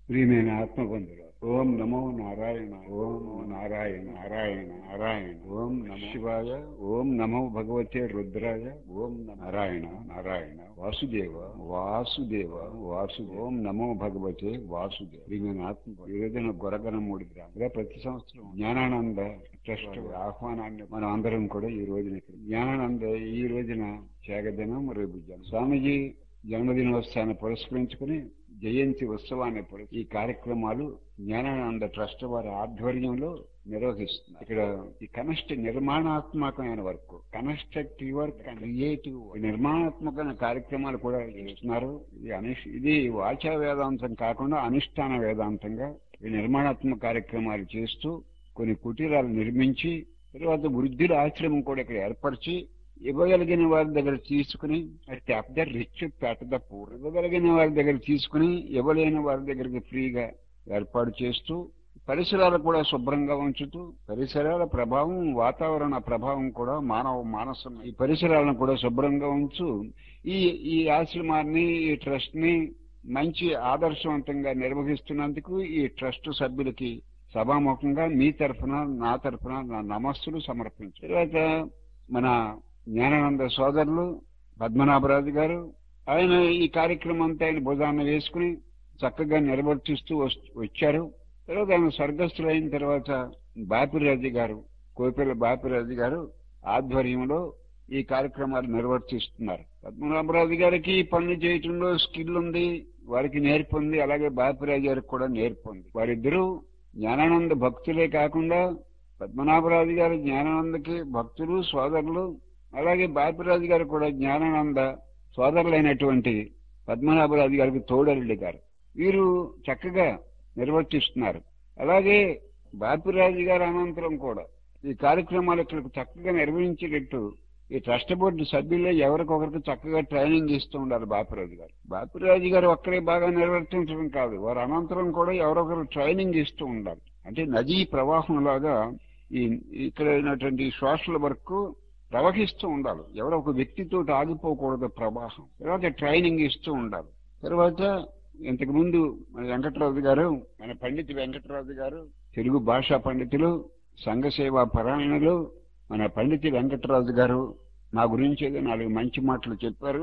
ప్రియమైన ఆత్మబంధులు ఓం నమో నారాయణ ఓం నారాయణ నారాయణ నారాయణ ఓం నమ శివాయ ఓం నమో భగవతే రుద్రాయ ఓం నమః నారాయణ నారాయణ వాసుదేవ వాసుదేవ వాసు ఓం నమో భగవతే వాసుదేవ ప్రియమైన ఆత్మ ఈ రోజున గొరగనమూడి గ్రామం ఇలా ప్రతి సంవత్సరం జ్ఞానానంద ట్రస్ట్ ఆహ్వానాన్ని మనం అందరం కూడా ఈ రోజున ఇక్కడ జ్ఞానానంద ఈ రోజున త్యాగదినం రేపు జన్మ. స్వామీజీ జన్మదినోత్సవాన్ని పురస్కరించుకుని జయంతి ఉత్సవాన్ని పురస్- ఈ కార్యక్రమాలు జ్ఞానానంద ట్రస్ట్ వారి ఆధ్వర్యంలో నిర్వహిస్తున్నారు ఇక్కడ ఈ కనష్ట నిర్మాణాత్మకమైన work constructive work and creative నిర్మాణాత్మకమైన కార్యక్రమాలు కూడా చేస్తున్నారు ఇది అనిష్ ఇది వాచా వేదాంతం కాకుండా అనుష్ఠాన వేదాంతంగా ఈ నిర్మాణాత్మక కార్యక్రమాలు చేస్తూ కొన్ని కుటీరాలు నిర్మించి తర్వాత వృద్ధుల ఆశ్రమం కూడా ఇక్కడ ఏర్పరిచి ఇవ్వగలిగిన వారి దగ్గర తీసుకుని tap the rich pat the poor ఇవ్వగలిగిన వారి దగ్గర తీసుకుని ఇవ్వలేని వారి దగ్గరికి ఫ్రీగా ఏర్పాటు చేస్తూ పరిసరాలు కూడా శుభ్రంగా ఉంచుతూ పరిసరాల ప్రభావం వాతావరణ ప్రభావం కూడా మానవ మానసం ఈ పరిసరాలను కూడా శుభ్రంగా ఉంచు ఈ ఈ ఆశ్రమాన్ని ఈ ట్రస్ట్ ని మంచి ఆదర్శవంతంగా నిర్వహిస్తున్నందుకు ఈ ట్రస్ట్ సభ్యులకి సభాముఖంగా మీ తరఫున నా తరఫున నా నమస్సులు సమర్పించారు తర్వాత మన జ్ఞానానంద సోదరులు పద్మనాభరాజు గారు ఆయన ఈ కార్యక్రమం అంతా ఆయన భుజాన్ని వేసుకుని చక్కగా నిర్వర్తిస్తూ వస్- వచ్చారు తర్వాత ఆయన స్వర్గస్థులైన తర్వాత బాపిరాజు గారు కోపిల బాపిరాజు గారు ఆధ్వర్యంలో ఈ కార్యక్రమాలు నిర్వర్తిస్తున్నారు పద్మనాభరాజు గారికి ఈ పనులు చేయటంలో స్కిల్ ఉంది వారికి నేర్పు ఉంది అలాగే బాపిరాజు గారికి కూడా నేర్పు ఉంది వారిద్దరూ జ్ఞానానంద భక్తులే కాకుండా పద్మనాభరాజు గారు జ్ఞానానందకి భక్తులు సోదరులు అలాగే బాపిరాజు గారు కూడా జ్ఞానానంద సోదరులైనటువంటి పద్మనాభరాజు గారికి తోడల్లి గారు వీరు చక్కగా నిర్వర్తిస్తున్నారు అలాగే బాపిరాజు గారి అనంతరం కూడా ఈ కార్యక్రమాలు ఇక్కడ చక్కగా నిర్వహించేటట్టు ఈ ట్రస్ట్ బోర్డు సభ్యులే ఎవరికొకరికి చక్కగా ట్రైనింగ్ ఇస్తూ ఉండాలి బాపిరాజు గారు బాపిరాజు గారు ఒక్కరే బాగా నిర్వర్తించడం కాదు వారి అనంతరం కూడా ఎవరొకరు ట్రైనింగ్ ఇస్తూ ఉండాలి అంటే నదీ ప్రవాహం లాగా ఈ ఇక్కడ ఉన్నటువంటి సోషల్ వర్క్ ప్రవహిస్తూ ఉండాలి ఎవరో ఒక వ్యక్తితో ఆగిపోకూడదు ప్రవాహం తర్వాత ట్రైనింగ్ ఇస్తూ ఉండాలి తర్వాత ఇంతకు ముందు మన వెంకటరాజు గారు మన పండిత్ వెంకటరాజు గారు తెలుగు భాషా పండితులు సంఘ సేవా పరాయణులు మన పండిత్ వెంకటరాజు గారు నా గురించి ఏదో నాలుగు మంచి మాటలు చెప్పారు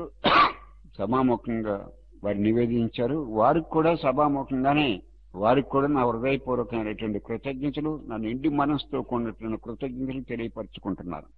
సభాముఖంగా వారు నివేదించారు వారికి కూడా సభాముఖంగానే వారికి కూడా నా హృదయపూర్వకమైనటువంటి కృతజ్ఞతలు నా నిండి మనసుతో కూడినటువంటి కృతజ్ఞతలు తెలియపరచుకుంటున్నాను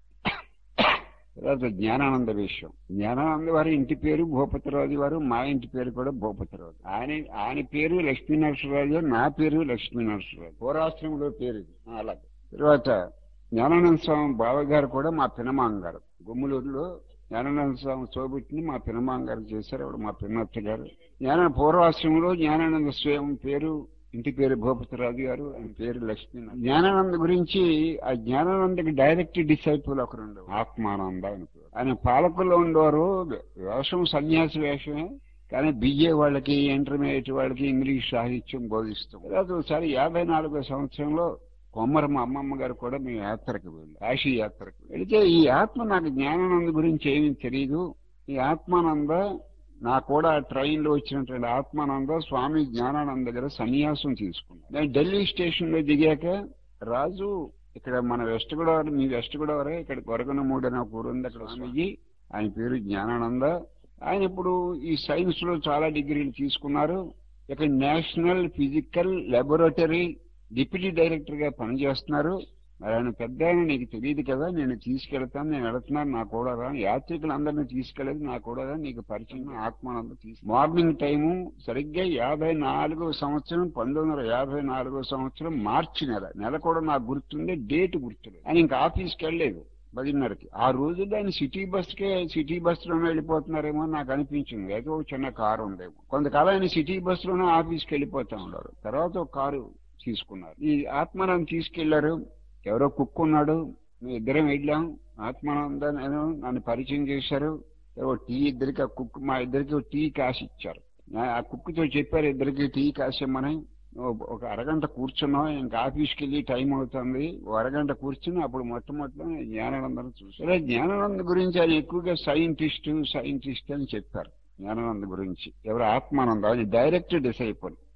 తర్వాత జ్ఞానానంద విషయం జ్ఞానానంద వారి ఇంటి పేరు భూపతిరాజు వారు మా ఇంటి పేరు కూడా భూపతిరాజు ఆయన ఆయన పేరు లక్ష్మీ నరసరాజు నా పేరు లక్ష్మీ నరసరాజు పూర్వాశ్రమంలో పేరు ఇది. ఆ, అలాగే తర్వాత జ్ఞానానంద స్వామి బావగారు కూడా మా పినమాంగ గారు గుమ్మలూరులో జ్ఞానానంద స్వామి సోబుట్ని మా పినమాంగ గారు చేశారు ఆవిడ మా పిన్నత్త గారు జ్ఞాన పూర్వాశ్రమంలో జ్ఞానానంద స్వయం పేరు ఇంటి పేరు భూపతిరాజు గారు ఆయన పేరు లక్ష్మీ జ్ఞానానంద గురించి ఆ జ్ఞానానందకి డైరెక్ట్ డిసైపుల్ ఒకరు ఉండవు ఆత్మానంద అని పేరు. ఆయన పాలకుల్లో ఉండేవారు వేషం సన్యాసి వేషమే కానీ బిఏ వాళ్ళకి ఇంటర్మీడియట్ వాళ్ళకి ఇంగ్లీష్ సాహిత్యం బోధిస్తాం తర్వాత ఒకసారి యాభై నాలుగో సంవత్సరంలో కొమ్మర మా అమ్మమ్మ గారు కూడా మీ యాత్రకు వెళ్ళి కాశీ యాత్రకు వెళితే ఈ ఆత్మ నాకు జ్ఞానానంద గురించి ఏమీ తెలియదు ఈ ఆత్మానంద నా కూడా ట్రైన్ లో వచ్చినటువంటి ఆత్మానంద స్వామి జ్ఞానానంద దగ్గర సన్యాసం తీసుకున్నాను నేను ఢిల్లీ స్టేషన్ లో దిగాక రాజు ఇక్కడ మన వెస్ట్ గోదావరి మీ వెస్ట్ గోదావరి ఇక్కడ గొరగనమూడి అనే ఒక ఊరు ఉంది అక్కడ స్వామిజీ ఆయన పేరు జ్ఞానానంద ఆయన ఇప్పుడు ఈ సైన్స్ లో చాలా డిగ్రీలు తీసుకున్నారు ఇక్కడ national physical laboratory deputy director గా పనిచేస్తున్నారు మరి ఆయన పెద్ద ఆయన నీకు తెలియదు కదా నేను తీసుకెళ్తాను నేను వెళుతున్నాను నా కూడా రా యాత్రికులందరినీ తీసుకెళ్ళేది నా కూడా రా నీకు పరిచయం ఆత్మానంద తీసు మార్నింగ్ టైము సరిగ్గా యాభై నాలుగో సంవత్సరం పంతొమ్మిది వందల యాభై నాలుగో సంవత్సరం మార్చి నెల నెల కూడా నాకు గుర్తుంది డేట్ గుర్తులేదు ఆయన ఇంకా ఆఫీస్కి వెళ్ళలేదు పదిన్నరకి ఆ రోజుల్లో ఆయన సిటీ బస్కే సిటీ బస్ లోనే వెళ్ళిపోతున్నారేమో అని నాకు అనిపించింది ఏదో ఒక చిన్న కారు ఉండేమో కొంతకాలం ఆయన సిటీ బస్ లోనే ఆఫీస్కి వెళ్ళిపోతా ఉన్నారు తర్వాత ఒక కారు తీసుకున్నారు ఈ ఆత్మానందం తీసుకెళ్లారు ఎవరో కుక్ ఉన్నాడు మేము ఇద్దరం వెళ్ళాం ఆత్మానంద నేను నన్ను పరిచయం చేశారు ఓ టీ ఇద్దరికి ఆ కుక్ మా ఇద్దరికి ఓ టీ కాసి ఇచ్చారు నా- ఆ కుక్తో చెప్పారు ఇద్దరికి టీ కాసేమని ఓ- ఒక అరగంట కూర్చున్నాం ఇంకా ఆఫీస్కి వెళ్ళి టైం అవుతుంది ఓ అరగంట కూర్చుని అప్పుడు మొట్టమొదటి జ్ఞానానందను చూసారు జ్ఞానానంద గురించి ఆయన ఎక్కువగా సైంటిస్ట్ సైంటిస్ట్ అని చెప్పారు జ్ఞానానంద గురించి ఎవరు ఆత్మానంద ఆయన డైరెక్ట్ డిసైపుల్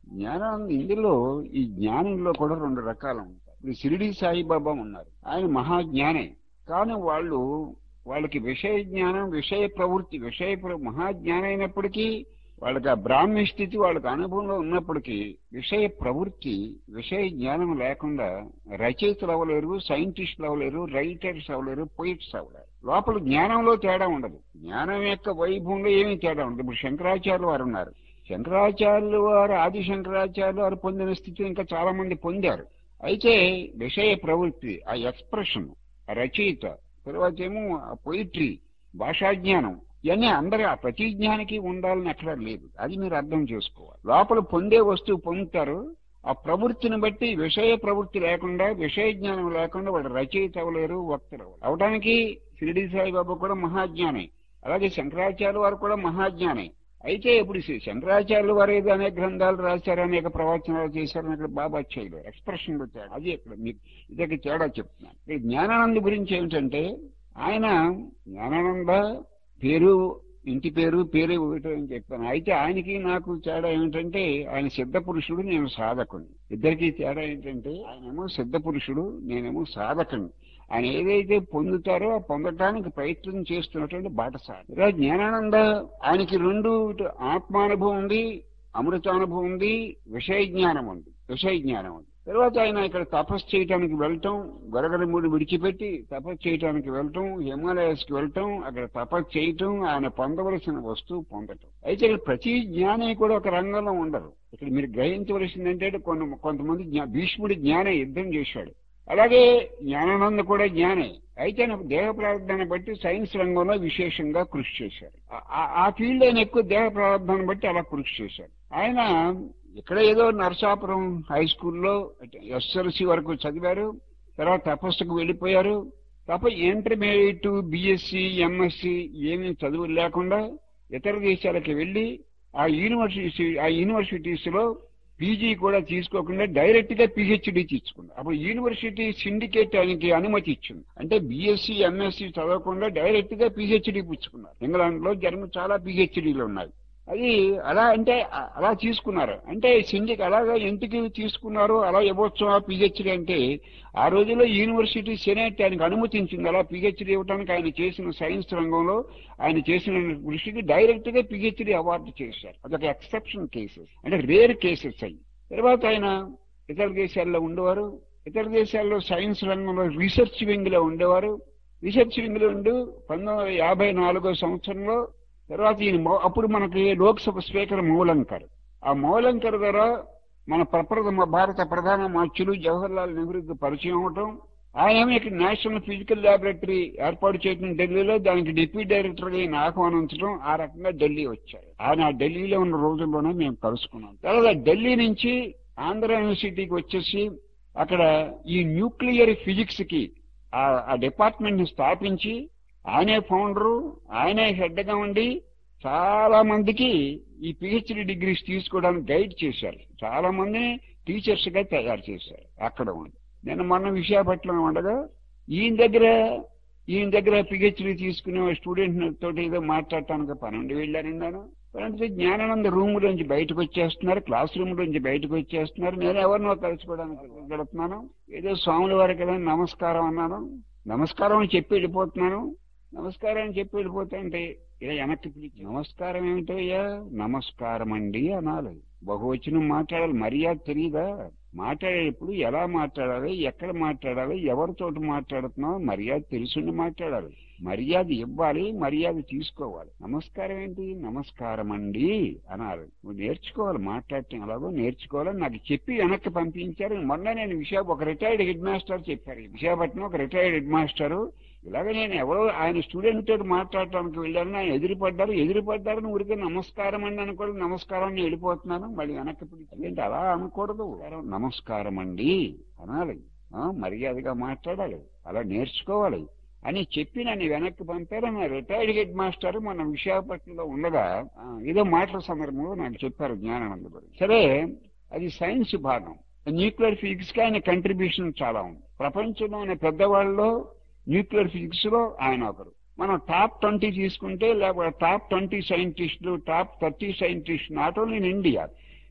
జ్ఞానం ఇందులో ఈ జ్ఞానంలో కూడా రెండు రకాలు ఉంటాయి ఇప్పుడు షిరిడి సాయిబాబా ఉన్నారు ఆయన మహాజ్ఞానే కానీ వాళ్ళు వాళ్ళకి విషయ జ్ఞానం విషయ ప్రవృత్తి విషయ ప్ర- మహాజ్ఞానం అయినప్పటికీ వాళ్ళకి ఆ బ్రాహ్మ్య స్థితి వాళ్ళకి అనుభవంలో ఉన్నప్పటికీ విషయ ప్రవృత్తి విషయ జ్ఞానం లేకుండా రచయితలు అవ్వలేరు సైంటిస్టులు అవ్వలేరు రైటర్స్ అవ్వలేరు పోయిట్స్ అవ్వలేరు లోపల జ్ఞానంలో తేడా ఉండదు జ్ఞానం యొక్క వైభవంలో ఏమీ తేడా ఉండదు ఇప్పుడు శంకరాచార్యులు వారు ఉన్నారు శంకరాచార్యులు వారు ఆది శంకరాచార్యులు వారు పొందిన స్థితి ఇంకా చాలా మంది పొందారు అయితే విషయ ప్రవృత్తి ఆ ఎక్స్ప్రెషన్ ఆ రచయిత తర్వాత ఏమో ఆ పొయిట్రీ భాషా జ్ఞానం ఇవన్నీ అందరూ ఆ ప్రతి జ్ఞానికి ఉండాలని ఎక్కడ లేదు అది మీరు అర్థం చేసుకోవాలి లోపల పొందే వస్తువు పొందుతారు ఆ ప్రవృత్తిని బట్టి విషయ ప్రవృత్తి లేకుండా విషయ జ్ఞానం లేకుండా వాళ్ళు రచయిత అవ్వలేరు వక్తలు అవ్వలేరు. అవడానికి షిరిడి సాయిబాబా కూడా మహాజ్ఞానే అలాగే శంకరాచార్య వారు కూడా మహాజ్ఞానే అయితే ఇప్పుడు శ్రీ శంకరాచార్యులు వారు ఏదో అనేక గ్రంథాలు రాశారు అనేక ప్రవచనాలు చేశారు అని ఇక్కడ బాబా చేయలేదు ఎక్స్ప్రెషన్ లో తేడా అది ఇక్కడ మీకు ఇదొక తేడా చెప్తున్నాను ఈ జ్ఞానానంద గురించి ఏమిటంటే ఆయన జ్ఞానానంద పేరు ఇంటి పేరు పేరు ఒకటి అని చెప్పాను అయితే ఆయనకి నాకు తేడా ఏమిటంటే ఆయన సిద్ధ పురుషుడు నేను సాధకుని ఇద్దరికి తేడా ఏంటంటే ఆయనేమో సిద్ధ పురుషుడు నేనేమో సాధకుని ఆయన ఏదైతే పొందుతారో ఆ పొందటానికి ప్రయత్నం చేస్తున్నటువంటి బాటసారి ఇలా జ్ఞానానంద ఆయనకి రెండు ఇటు ఆత్మానుభవం ఉంది అమృతానుభవం ఉంది విషయ జ్ఞానం ఉంది విషయ జ్ఞానం ఉంది తర్వాత ఆయన ఇక్కడ తపస్సు చేయటానికి వెళ్ళటం గొరగరమూడి విడిచిపెట్టి తపస్సు చేయటానికి వెళ్ళటం హిమాలయస్ కి వెళ్ళటం అక్కడ తపస్సు చేయటం ఆయన పొందవలసిన వస్తువు పొందటం అయితే ఇక్కడ ప్రతి జ్ఞాని కూడా ఒక రంగంలో ఉండరు ఇక్కడ మీరు గ్రహించవలసింది ఏంటంటే కొన్ని కొంతమంది జ్ఞా- భీష్ముడి జ్ఞానే యుద్ధం చేశాడు అలాగే జ్ఞానానంద కూడా జ్ఞానే అయితే నాకు దేహ ప్రారంభాన్ని బట్టి సైన్స్ రంగంలో విశేషంగా కృషి చేశారు ఆ- ఆ- ఆ ఫీల్డ్ ఆయన ఎక్కువ దేహ ప్రారంభాన్ని బట్టి అలా కృషి చేశారు ఆయన ఇక్కడ ఏదో నరసాపురం హై స్కూల్లో ఎస్ఎల్సి వరకు చదివారు తర్వాత తపస్సుకు వెళ్ళిపోయారు తప్ప ఇంటర్మీడియట్ బిఎస్సి ఎంఎస్సి ఏమీ చదువులు లేకుండా ఇతర దేశాలకు వెళ్ళి ఆ యూనివర్సిటీ ఆ యూనివర్సిటీస్ లో పీజీ కూడా తీసుకోకుండా డైరెక్ట్ గా పిహెచ్డి తీసుకున్నారు అప్పుడు యూనివర్సిటీ సిండికేట్ ఆయనకి అనుమతి ఇచ్చింది అంటే బీఎస్సీ ఎంఎస్సీ చదవకుండా డైరెక్ట్ గా పిహెచ్డి పుచ్చుకున్నారు ఇంగ్లాండ్ లో జర్మన్ చాలా పిహెచ్డీలు ఉన్నాయి అది అలా అంటే అ- అలా తీసుకున్నారు అంటే సిండిక్ అలాగా ఎందుకు తీసుకున్నారు అలా ఇవ్వచ్చు ఆ పిహెచ్డి అంటే ఆ రోజుల్లో యూనివర్సిటీ సెనేట్ ఆయనకు అనుమతించింది అలా పిహెచ్డి ఇవ్వడానికి ఆయన చేసిన సైన్స్ రంగంలో ఆయన చేసిన కృషికి డైరెక్ట్ గా పిహెచ్డి అవార్డు చేశారు అదొక ఎక్సెప్షన్ కేసెస్ అంటే రేర్ కేసెస్ అయ్యి తర్వాత ఆయన ఇతర దేశాల్లో ఉండేవారు ఇతర దేశాల్లో సైన్స్ రంగంలో రీసెర్చ్ వింగ్ లో ఉండేవారు రీసెర్చ్ వింగ్ లో ఉండి పంతొమ్మిది వందల యాభై నాలుగో సంవత్సరంలో తర్వాత ఈయన మౌ- అప్పుడు మనకి లోక్సభ స్పీకర్ మౌలంకర్ ఆ మౌలంకర్ ద్వారా మన ప్రప్రథమ భారత ప్రధాన మార్చులు జవహర్లాల్ నెహ్రూకి పరిచయం అవటం ఆయన ఏమో ఇక్కడ నేషనల్ ఫిజికల్ ల్యాబొరేటరీ ఏర్పాటు చేయడం ఢిల్లీలో దానికి డిప్యూటీ డైరెక్టర్ గా ఈయన ఆహ్వానించడం ఆ రకంగా ఢిల్లీ వచ్చారు ఆయన ఆ ఢిల్లీలో ఉన్న రోజుల్లోనే మేము కలుసుకున్నాం తర్వాత ఢిల్లీ నుంచి ఆంధ్ర యూనివర్సిటీకి వచ్చేసి అక్కడ ఈ న్యూక్లియర్ ఫిజిక్స్ కి ఆ ఆ డిపార్ట్మెంట్ ని స్థాపించి ఆయనే ఫౌండరు ఆయనే హెడ్ గా ఉండి చాలా మందికి ఈ పిహెచ్డి డిగ్రీస్ తీసుకోవడానికి గైడ్ చేశారు చాలా మందిని టీచర్స్ గా తయారు చేశారు అక్కడ ఉండి నేను మొన్న విశాఖపట్నం ఉండగా ఈయన దగ్గర ఈయన దగ్గర పిహెచ్డి తీసుకునే స్టూడెంట్ తోటి ఏదో మాట్లాడటానికి పన్నెండు వెళ్ళాను నేను పన్నెండు జ్ఞానానంద రూమ్ నుంచి బయటకు వచ్చేస్తున్నారు క్లాస్ రూమ్ నుంచి బయటకు వచ్చేస్తున్నారు నేను ఎవరినో కలుసుకోవడానికి గడుపుతున్నాను ఏదో స్వాముల వారి కదా నమస్కారం అన్నాను నమస్కారం అని చెప్పి వెళ్ళిపోతున్నాను నమస్కారం అని చెప్పి వెళ్ళిపోతుంటే ఇలా వెనక్కి పిలిచి నమస్కారం ఏమిటయ్యా నమస్కారం అండి అనాలి బహువచనం మాట్లాడాలి మర్యాద తెలియదా మాట్లాడేటప్పుడు ఎలా మాట్లాడాలి ఎక్కడ మాట్లాడాలి ఎవరితోటి మాట్లాడుతున్నావు మర్యాద తెలుసుండి మాట్లాడాలి మర్యాద ఇవ్వాలి మర్యాద తీసుకోవాలి నమస్కారం ఏంటి నమస్కారం అండి అనాలి నువ్వు నేర్చుకోవాలి మాట్లాడటం ఎలాగో నేర్చుకోవాలని నాకు చెప్పి వెనక్కి పంపించారు మొన్న నేను విశాఖ ఒక రిటైర్డ్ హెడ్ మాస్టర్ చెప్పారు విశాఖపట్నం ఒక రిటైర్డ్ హెడ్ మాస్టరు ఇలాగ నేను ఎవరో ఆయన స్టూడెంట్ తోటి మాట్లాడటానికి వెళ్ళాను ఆయన ఎదురుపడ్డారు ఎదురుపడ్డారని ఊరికే నమస్కారం అండి అనుకోవడం నమస్కారం అని వెళ్ళిపోతున్నాను మళ్ళీ వెనక్కి పిలిచి ఏంటి అలా అనకూడదు నమస్కారం అండి అనాలి ఆ, మర్యాదగా మాట్లాడాలి అలా నేర్చుకోవాలి అని చెప్పి నన్ను వెనక్కి పంపారు నా రిటైర్డ్ హెడ్ మాస్టర్ మన విశాఖపట్నంలో ఉండగా ఆ, ఏదో మాటల సందర్భంలో నాకు చెప్పారు జ్ఞానానంద గురించి సరే అది సైన్స్ భాగం న్యూక్లియర్ ఫిజిక్స్ కి ఆయన కంట్రిబ్యూషన్ చాలా ఉంది ప్రపంచంలోని పెద్దవాళ్ళలో న్యూక్లియర్ ఫిజిక్స్ లో ఆయన ఒకరు మనం టాప్ ట్వంటీ తీసుకుంటే లేకపోతే టాప్ ట్వంటీ సైంటిస్టులు top thirty scientist not only in India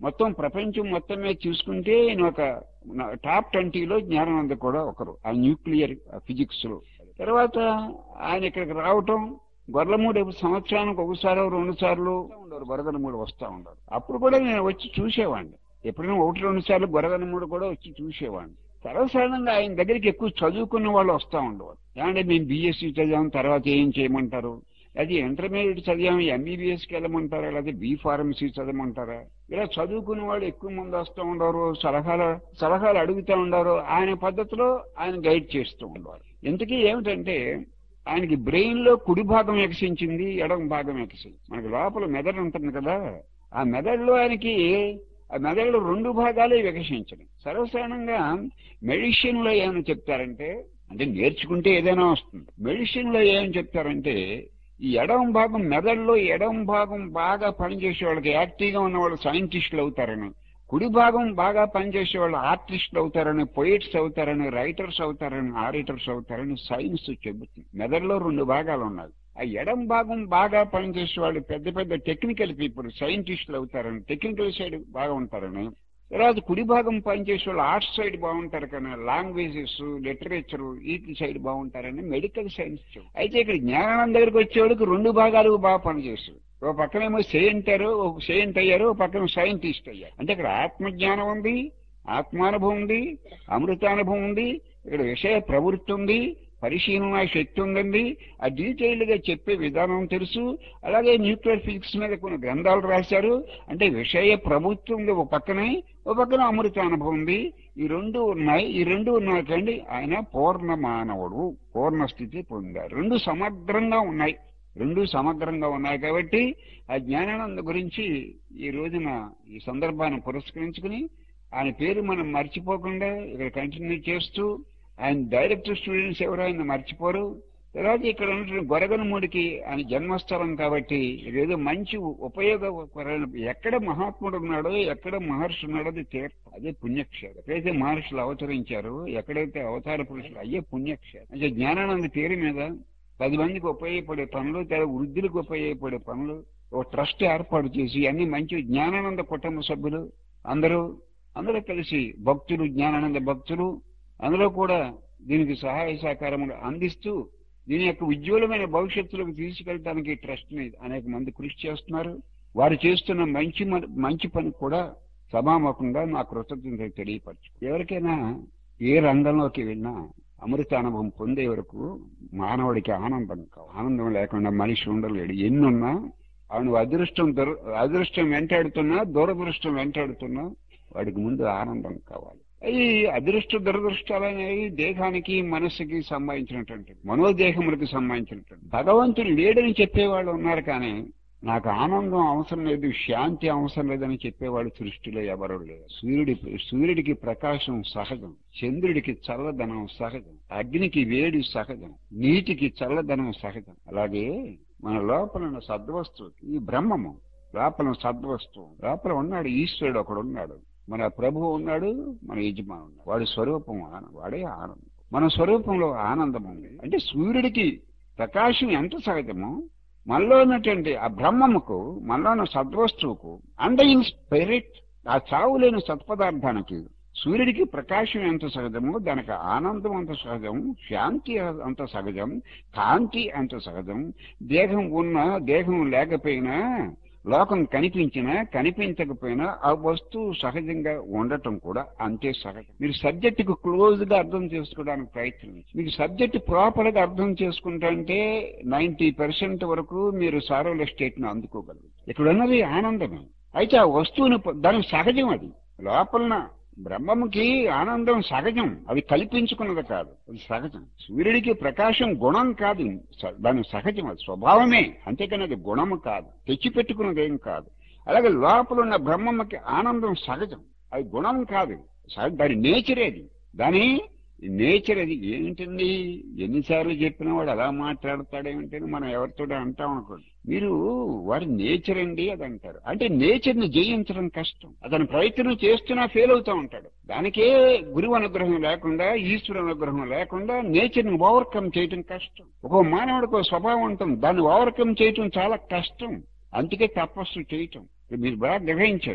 మొత్తం ప్రపంచం మొత్తం మీద చూసుకుంటే ఈయన ఒక నా- టాప్ ట్వంటీలో జ్ఞానానంద కూడా ఒకరు ఆ న్యూక్లియర్ ఫిజిక్స్ లో తర్వాత ఆయన ఇక్కడికి రావటం గొర్రెలమూడి సంవత్సరానికి ఒకసారి రెండు సార్లు ఉండరు గొరగనమూడి వస్తా ఉండరు అప్పుడు కూడా నేను వచ్చి చూసేవాడిని ఎప్పుడైనా ఒకటి రెండు సార్లు గొరగనమూడి కూడా వచ్చి చూసేవాడిని సర్వసాధారణంగా ఆయన దగ్గరికి ఎక్కువ చదువుకున్న వాళ్ళు వస్తా ఉండేవారు ఏమంటే మేము బీఎస్సీ చదివాం తర్వాత ఏం చేయమంటారు అది ఇంటర్మీడియట్ చదివాము ఎంబీబీఎస్కి వెళ్ళమంటారా లేకపోతే బీ ఫార్మసీ చదవమంటారా ఇలా చదువుకునే వాళ్ళు ఎక్కువ మంది వస్తూ ఉండరు సలహాలు సలహాలు అడుగుతూ ఉండరు ఆయన పద్ధతిలో ఆయన గైడ్ చేస్తూ ఉండేవారు ఇంతకీ ఏమిటంటే ఆయనకి బ్రెయిన్ లో కుడి భాగం వికసించింది ఎడమ భాగం వికసించింది మనకి లోపల మెదడు ఉంటుంది కదా ఆ మెదడులో ఆయనకి ఆ మెదడులో రెండు భాగాలే వికసించడం సర్వసాధారణంగా మెడిసిన్ లో ఏమైనా చెప్తారంటే అంటే నేర్చుకుంటే ఏదైనా వస్తుంది మెడిసిన్ లో ఏమని చెప్తారంటే ఈ ఎడమ భాగం మెదడులో ఎడమ భాగం బాగా పనిచేసే వాళ్ళకి యాక్టివ్గా ఉన్న వాళ్ళు సైంటిస్టులు అవుతారని కుడి భాగం బాగా పనిచేసే వాళ్ళు ఆర్టిస్టులు అవుతారని పొయిట్స్ అవుతారని రైటర్స్ అవుతారని ఆడిటర్స్ అవుతారని సైన్స్ చెబుతుంది మెదడులో రెండు భాగాలు ఉన్నాయి ఆ ఎడం భాగం బాగా పనిచేసే వాళ్ళు పెద్ద పెద్ద టెక్నికల్ పీపుల్ సైంటిస్టులు అవుతారని టెక్నికల్ సైడ్ బాగా ఉంటారని తర్వాత కుడి భాగం పనిచేసే వాళ్ళు ఆర్ట్స్ సైడ్ బాగుంటారు కానీ లాంగ్వేజెస్ లిటరేచర్ వీటి సైడ్ బాగుంటారని మెడికల్ సైన్స్ చెబుతుంది. అయితే ఇక్కడ జ్ఞానానంద దగ్గరికి వచ్చేవాడికి రెండు భాగాలు బాగా పనిచేస్తుంది ఓ పక్కనేమో సెయింట్ అయ్యారు ఒక సెయింట్ అయ్యారు ఓ పక్కన సైంటిస్ట్ అయ్యారు అంటే ఇక్కడ ఆత్మజ్ఞానం ఉంది ఆత్మానుభవం ఉంది అమృతానుభవం ఉంది ఇక్కడ విషయ ప్రవృత్తి ఉంది పరిశీలన శక్తి ఉందండి ఆ డీటెయిల్ గా చెప్పే విధానం తెలుసు అలాగే న్యూక్లియర్ ఫిజిక్స్ మీద కొన్ని గ్రంథాలు రాశారు అంటే విషయ ప్రభుత్వం ఉంది ఒక పక్కనే ఒక పక్కన అమృతానుభవం ఉంది ఈ రెండు ఉన్నాయి ఈ రెండు ఉన్నాకండి ఆయన పూర్ణ మానవుడు పూర్ణ స్థితి పొందారు రెండు సమగ్రంగా ఉన్నాయి రెండు సమగ్రంగా ఉన్నాయి కాబట్టి ఆ జ్ఞానానంద గురించి ఈ రోజున ఈ సందర్భాన్ని పురస్కరించుకుని ఆయన పేరు మనం మర్చిపోకుండా ఇక్కడ కంటిన్యూ చేస్తూ ఆయన డైరెక్ట్ స్టూడెంట్స్ ఎవరు ఆయన మర్చిపోరు తర్వాత ఇక్కడ ఉన్నటువంటి గొరగనముడికి ఆయన జన్మస్థలం కాబట్టి ఇదేదో మంచి ఉపయోగకరమైన ఎక్కడ మహాత్ముడు ఉన్నాడో ఎక్కడ మహర్షి ఉన్నాడో అది తీర్థం అదే పుణ్యక్షేత్రం ఎక్కడైతే మహర్షులు అవతరించారో ఎక్కడైతే అవతార పురుషులు అయ్యే పుణ్యక్షేత్రం అంటే జ్ఞానానంద పేరు మీద పది మందికి ఉపయోగపడే పనులు లేదా వృద్ధులకు ఉపయోగపడే పనులు ఒక ట్రస్ట్ ఏర్పాటు చేసి అన్ని మంచి జ్ఞానానంద కుటుంబ సభ్యులు అందరూ అందరూ కలిసి భక్తులు జ్ఞానానంద భక్తులు అందులో కూడా దీనికి సహాయ సహకారములు అందిస్తూ దీని యొక్క ఉజ్వలమైన భవిష్యత్తులోకి తీసుకెళ్ళడానికి ట్రస్ట్ ని అనేక మంది కృషి చేస్తున్నారు వారు చేస్తున్న మంచి మ- మంచి పని కూడా సభాముఖంగా నా కృతజ్ఞతలు తెలియపరచు ఎవరికైనా ఏ రంగంలోకి వెళ్ళినా అమృత అనుభవం పొందే వరకు మానవుడికి ఆనందం కావాలి ఆనందం లేకుండా మనిషి ఉండలేడు ఎన్నున్నా అవును అదృష్టం దొర అదృష్టం వెంటాడుతున్నా దురదృష్టం వెంటాడుతున్నా వాడికి ముందు ఆనందం కావాలి ఈ అదృష్ట దురదృష్టాలు అనేవి దేహానికి మనస్సుకి సంబంధించినటువంటి మనోదేహములకు సంబంధించినటువంటి భగవంతుడు లేడని చెప్పేవాళ్ళు ఉన్నారు కానీ నాకు ఆనందం అవసరం లేదు శాంతి అవసరం లేదని చెప్పేవాడు సృష్టిలో ఎవరు లేరు సూర్యుడి సూర్యుడికి ప్రకాశం సహజం చంద్రుడికి చల్లదనం సహజం అగ్నికి వేడి సహజం నీటికి చల్లదనం సహజం అలాగే మన లోపల ఉన్న సద్వస్తువు ఈ బ్రహ్మము లోపల ఉన్న సద్వస్తువు లోపల ఉన్నాడు ఈశ్వరుడు ఒకడు ఉన్నాడు మన ప్రభువు ఉన్నాడు మన యజమాను ఉన్నాడు వాడి స్వరూపం ఆనందం వాడే ఆనందం మన స్వరూపంలో ఆనందం ఉంది అంటే సూర్యుడికి ప్రకాశం ఎంత సహజమో మనలో ఉన్నటువంటి ఆ బ్రహ్మముకు మనలో ఉన్న సద్వస్తువుకు అండ్ ఇన్ స్పిరిట్ ఆ చావు లేని సత్పదార్థానికి సూర్యుడికి ప్రకాశం ఎంత సహజమో దానికి ఆనందం అంత సహజం శాంతి అంత సహజం కాంతి అంత సహజం దేహం ఉన్నా దేహం లేకపోయినా లోకం కనిపించినా కనిపించకపోయినా ఆ వస్తువు సహజంగా ఉండటం కూడా అంతే సహజం మీరు సబ్జెక్ట్ కు క్లోజ్ గా అర్థం చేసుకోవడానికి ప్రయత్నించి మీకు సబ్జెక్ట్ ప్రాపర్ గా అర్థం చేసుకుంటా అంటే నైన్టీ పర్సెంట్ వరకు మీరు సారోల స్టేట్ ను అందుకోగలరు ఇక్కడ ఉన్నది ఆనందమే అయితే ఆ వస్తువుని ప- దాని సహజం అది లోపల బ్రహ్మముకి ఆనందం సహజం అది కల్పించుకున్నది కాదు అది సహజం సూర్యుడికి ప్రకాశం గుణం కాదు స- దాని సహజం అది స్వభావమే అంతేకాని అది గుణము కాదు తెచ్చిపెట్టుకున్నది ఏం కాదు అలాగే లోపల ఉన్న బ్రహ్మముకి ఆనందం సహజం అది గుణం కాదు సహ- దాని నేచర్ అది దాని నేచర్ అది ఏంటండి ఎన్నిసార్లు చెప్పినా వాడు అలా మాట్లాడతాడేమిటని మనం ఎవరితో అంటాం అనుకోండి మీరు వాడి నేచర్ అండి అది అంటారు అంటే నేచర్ ని జయించడం కష్టం అతను ప్రయత్నం చేస్తున్నా ఫెయిల్ అవుతా ఉంటాడు దానికే గురువు అనుగ్రహం లేకుండా ఈశ్వరు అనుగ్రహం లేకుండా నేచర్ ని ఓవర్కమ్ చేయటం కష్టం ఒక మానవుడికి ఒక స్వభావం ఉంటుంది దాన్ని ఓవర్కమ్ చేయటం చాలా కష్టం అందుకే తపస్సు చేయటం మీరు బాగా గ్రహించండి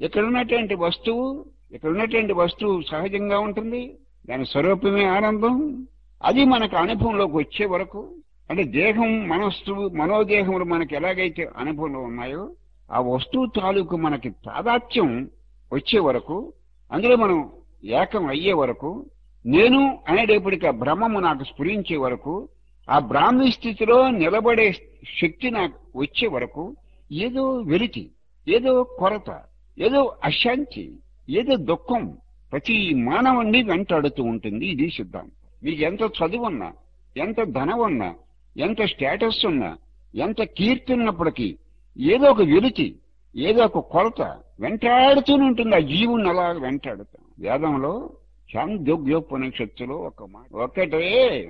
ఇక్కడ ఉన్నటువంటి వస్తువు ఇక్కడ ఉన్నటువంటి వస్తువు సహజంగా ఉంటుంది దాని స్వరూపమే ఆనందం అది మనకు అనుభవంలోకి వచ్చే వరకు అంటే దేహం మనస్సు మనోదేహములు మనకి ఎలాగైతే అనుభవంలో ఉన్నాయో ఆ వస్తువు తాలూకు మనకి తాదాత్యం వచ్చే వరకు అందులో మనం ఏకం అయ్యే వరకు నేను అనేటప్పటికి ఆ బ్రహ్మము నాకు స్ఫురించే వరకు ఆ బ్రాహ్మీ స్థితిలో నిలబడే శక్తి నాకు వచ్చే వరకు ఏదో వెలితి ఏదో కొరత ఏదో అశాంతి ఏదో దుఃఖం ప్రతి మానవుణ్ణి వెంటాడుతూ ఉంటుంది ఇది సిద్ధాంతం మీకు ఎంత చదువు ఉన్నా ఎంత ధనం ఉన్నా ఎంత స్టేటస్ ఉన్నా ఎంత కీర్తి ఉన్నప్పటికీ ఏదో ఒక వెలితి ఏదో ఒక కొరత వెంటాడుతూనే ఉంటుంది ఆ జీవుని అలా వెంటాడుతాం వేదంలో చాందోగ్యోపనిషత్తులో ఒక మాట ఒక్కటే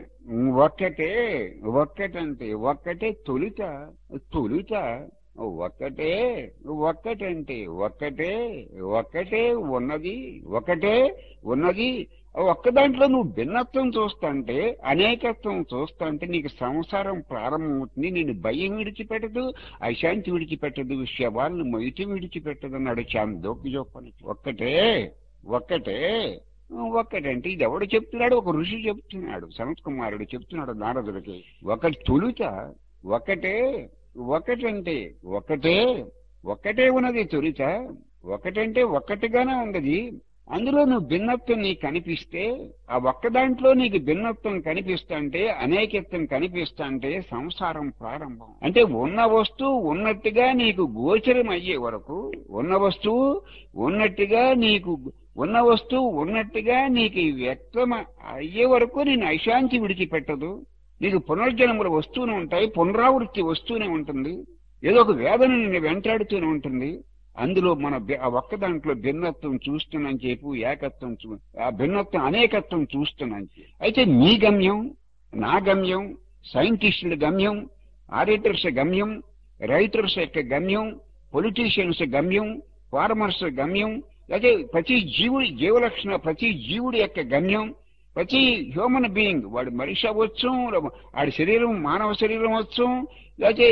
ఒక్కటే ఒక్కటంటే ఒక్కటే తొలిత తొలిత ఒక్కటే ఒక్కటంటే ఒక్కటే ఒక్కటే ఉన్నది ఒకటే ఉన్నది ఒక్క దాంట్లో నువ్వు భిన్నత్వం చూస్తాంటే అనేకత్వం చూస్తాంటే నీకు సంసారం ప్రారంభమవుతుంది నేను భయం విడిచిపెట్టదు అశాంతి విడిచిపెట్టదు శవాలను మొయిటి విడిచిపెట్టదు అన్నాడు చాందోకి జోపని ఒక్కటే ఒక్కటే ఒక్కటంటే ఇది ఎవడు చెప్తున్నాడు ఒక ఋషి చెప్తున్నాడు సనత్ కుమారుడు చెప్తున్నాడు నారదుడికి ఒకటి తొలుత ఒకటే ఒకటంటే ఒకటే ఒక్కటే ఉన్నది తొలిత ఒకటంటే ఒక్కటిగానే ఉన్నది అందులో నువ్వు భిన్నత్వం నీకు కనిపిస్తే ఆ ఒక్క దాంట్లో నీకు భిన్నత్వం కనిపిస్తుంటే అనేకత్వం కనిపిస్తుంటే సంసారం ప్రారంభం అంటే ఉన్న వస్తువు ఉన్నట్టుగా నీకు గోచరం అయ్యే వరకు ఉన్న వస్తువు ఉన్నట్టుగా నీకు ఉన్న వస్తువు ఉన్నట్టుగా నీకు వ్యక్తం అయ్యే వరకు నేను అశాంతి విడిచిపెట్టదు నీకు పునర్జన్మల వస్తూనే ఉంటాయి పునరావృత్తి వస్తూనే ఉంటుంది ఏదో ఒక వేదన నిన్ను వెంటాడుతూనే ఉంటుంది అందులో మన ఆ ఒక్క దాంట్లో భిన్నత్వం చూస్తున్నాం చెప్పు ఏకత్వం చూ ఆ భిన్నత్వం అనేకత్వం చూస్తున్నాం అయితే మీ గమ్యం నా గమ్యం సైంటిస్టుల గమ్యం ఆడిటర్స్ గమ్యం రైటర్స్ యొక్క గమ్యం పొలిటీషియన్స్ గమ్యం ఫార్మర్స్ గమ్యం అయితే ప్రతి జీవుడి జీవలక్షణ ప్రతి జీవుడి యొక్క గమ్యం ప్రతి హ్యూమన్ బీయింగ్ వాడు మనిషి అవ్వచ్చు వాడి శరీరం మానవ శరీరం అవచ్చు లేకపోతే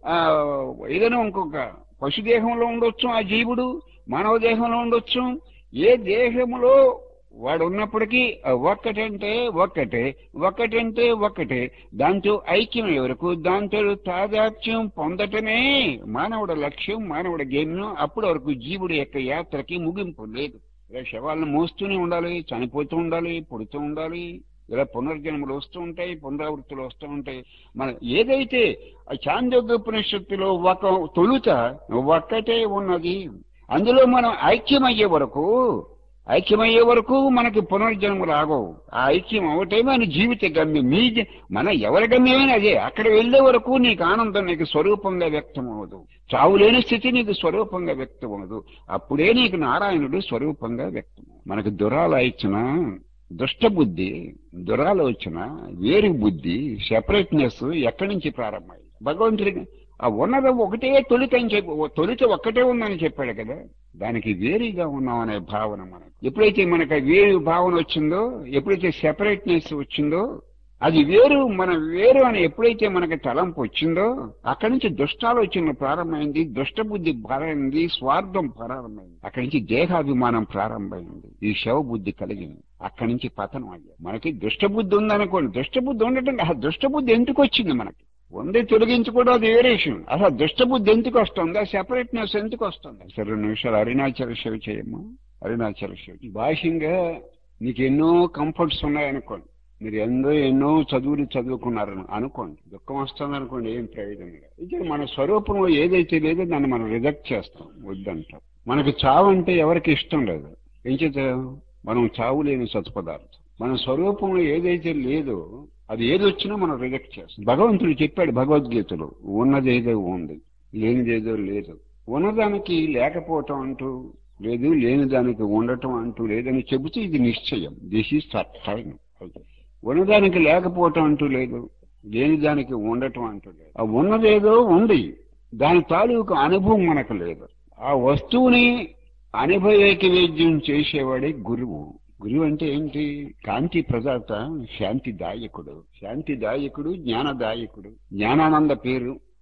ఏదైనా ఇంకొక పశుదేహంలో ఉండొచ్చు ఆ జీవుడు మానవ దేహంలో ఉండొచ్చు ఏ దేహంలో వాడు ఉన్నప్పటికీ ఒక్కటంటే ఒక్కటే ఒక్కటంటే ఒక్కటే దాంతో ఐక్యం వరకు దాంతో తాదాత్యం పొందటమే మానవుడి లక్ష్యం మానవుడి గమ్యం అప్పటి వరకు జీవుడి యొక్క యాత్రకి ముగింపు లేదు ఇలా శవాలను మోస్తూనే ఉండాలి చనిపోతూ ఉండాలి పుడుతూ ఉండాలి ఇలా పునర్జన్మలు వస్తూ ఉంటాయి పునరావృత్తులు వస్తూ ఉంటాయి మన ఏదైతే ఆ చాందోగ్యోపనిషత్తులో ఒక తొలుత ఒక్కటే ఉన్నది అందులో మనం ఐక్యమయ్యే వరకు ఐక్యమయ్యే వరకు మనకి పునర్జన్మలు ఆగవు ఆ ఐక్యం అవటే మన జీవిత గమ్యం మీ మన ఎవరి గమ్యమైనా అదే అక్కడ వెళ్లే వరకు నీకు ఆనందం నీకు స్వరూపంగా వ్యక్తం అవ్వదు చావు లేని స్థితి నీకు స్వరూపంగా వ్యక్తం అవ్వదు అప్పుడే నీకు నారాయణుడు స్వరూపంగా వ్యక్తం మనకు దురాలోచన దుష్ట బుద్ధి దురాలోచన వేరు బుద్ధి సెపరేట్నెస్ ఎక్కడి నుంచి ప్రారంభమైంది భగవంతుడికి ఆ ఉన్నది ఒకటే తొలిత అని చెప్పి తొలిత ఒక్కటే ఉందని చెప్పాడు కదా దానికి వేరుగా ఉన్నాం అనే భావన మనకు ఎప్పుడైతే మనకు వేరు భావన వచ్చిందో ఎప్పుడైతే సెపరేట్నెస్ వచ్చిందో అది వేరు మన వేరు అని ఎప్పుడైతే మనకి తలంపు వచ్చిందో అక్కడి నుంచి దుష్టాలోచన ప్రారంభమైంది దుష్ట బుద్ధి ప్రారంభమైంది స్వార్థం ప్రారంభమైంది అక్కడి నుంచి దేహాభిమానం ప్రారంభమైంది ఈ శవ బుద్ధి కలిగింది అక్కడి నుంచి పతనం అయ్యాయి మనకి దుష్టబుద్ధి ఉందనుకోండి దుష్టబుద్ధి ఉండటం ఆ దుష్టబుద్ధి ఎందుకు వచ్చింది మనకి ఉంది తొలగించుకోవడం అది వేరేషన్ అసలు దుష్టబుద్ధి ఎందుకు వస్తుంది ఆ సెపరేట్నెస్ ఎందుకు వస్తుంది సరే రెండు నిమిషాలు అరుణాచల శివ చేయమ్మా అరుణాచల శివ భాష్యంగా నీకు ఎన్నో కంఫర్ట్స్ ఉన్నాయనుకోండి మీరు ఎన్నో ఎన్నో చదువులు చదువుకున్నారు అనుకోండి దుఃఖం వస్తుంది అనుకోండి ఏం ప్రయోజనం లేదు ఇది మన స్వరూపంలో ఏదైతే లేదో దాన్ని మనం రిజెక్ట్ చేస్తాం వద్దంటాం మనకి చావు అంటే ఎవరికి ఇష్టం లేదు ఏం చేత మనం చావు లేని సత్పదార్థం మన స్వరూపంలో ఏదైతే లేదో అది ఏది వచ్చినా మనం రిజెక్ట్ చేస్తాం భగవంతుడు చెప్పాడు భగవద్గీతలో ఉన్నదేదో ఉంది లేనిదేదో లేదు ఉన్నదానికి లేకపోవటం అంటూ లేదు లేని దానికి ఉండటం అంటూ లేదని చెబుతూ ఇది నిశ్చయం దిస్ ఈజ్ టైం ఉన్నదానికి లేకపోవటం అంటూ లేదు లేని దానికి ఉండటం అంటూ లేదు ఆ ఉన్నదేదో ఉంది దాని తాలూకు అనుభవం మనకు లేదు ఆ వస్తువుని అనుభవేక వేద్యం చేసేవాడే గురువు గురువు అంటే ఏంటి కాంతి ప్రదాత శాంతి దాయకుడు శాంతి దాయకుడు జ్ఞానదాయకుడు జ్ఞానానంద పేరు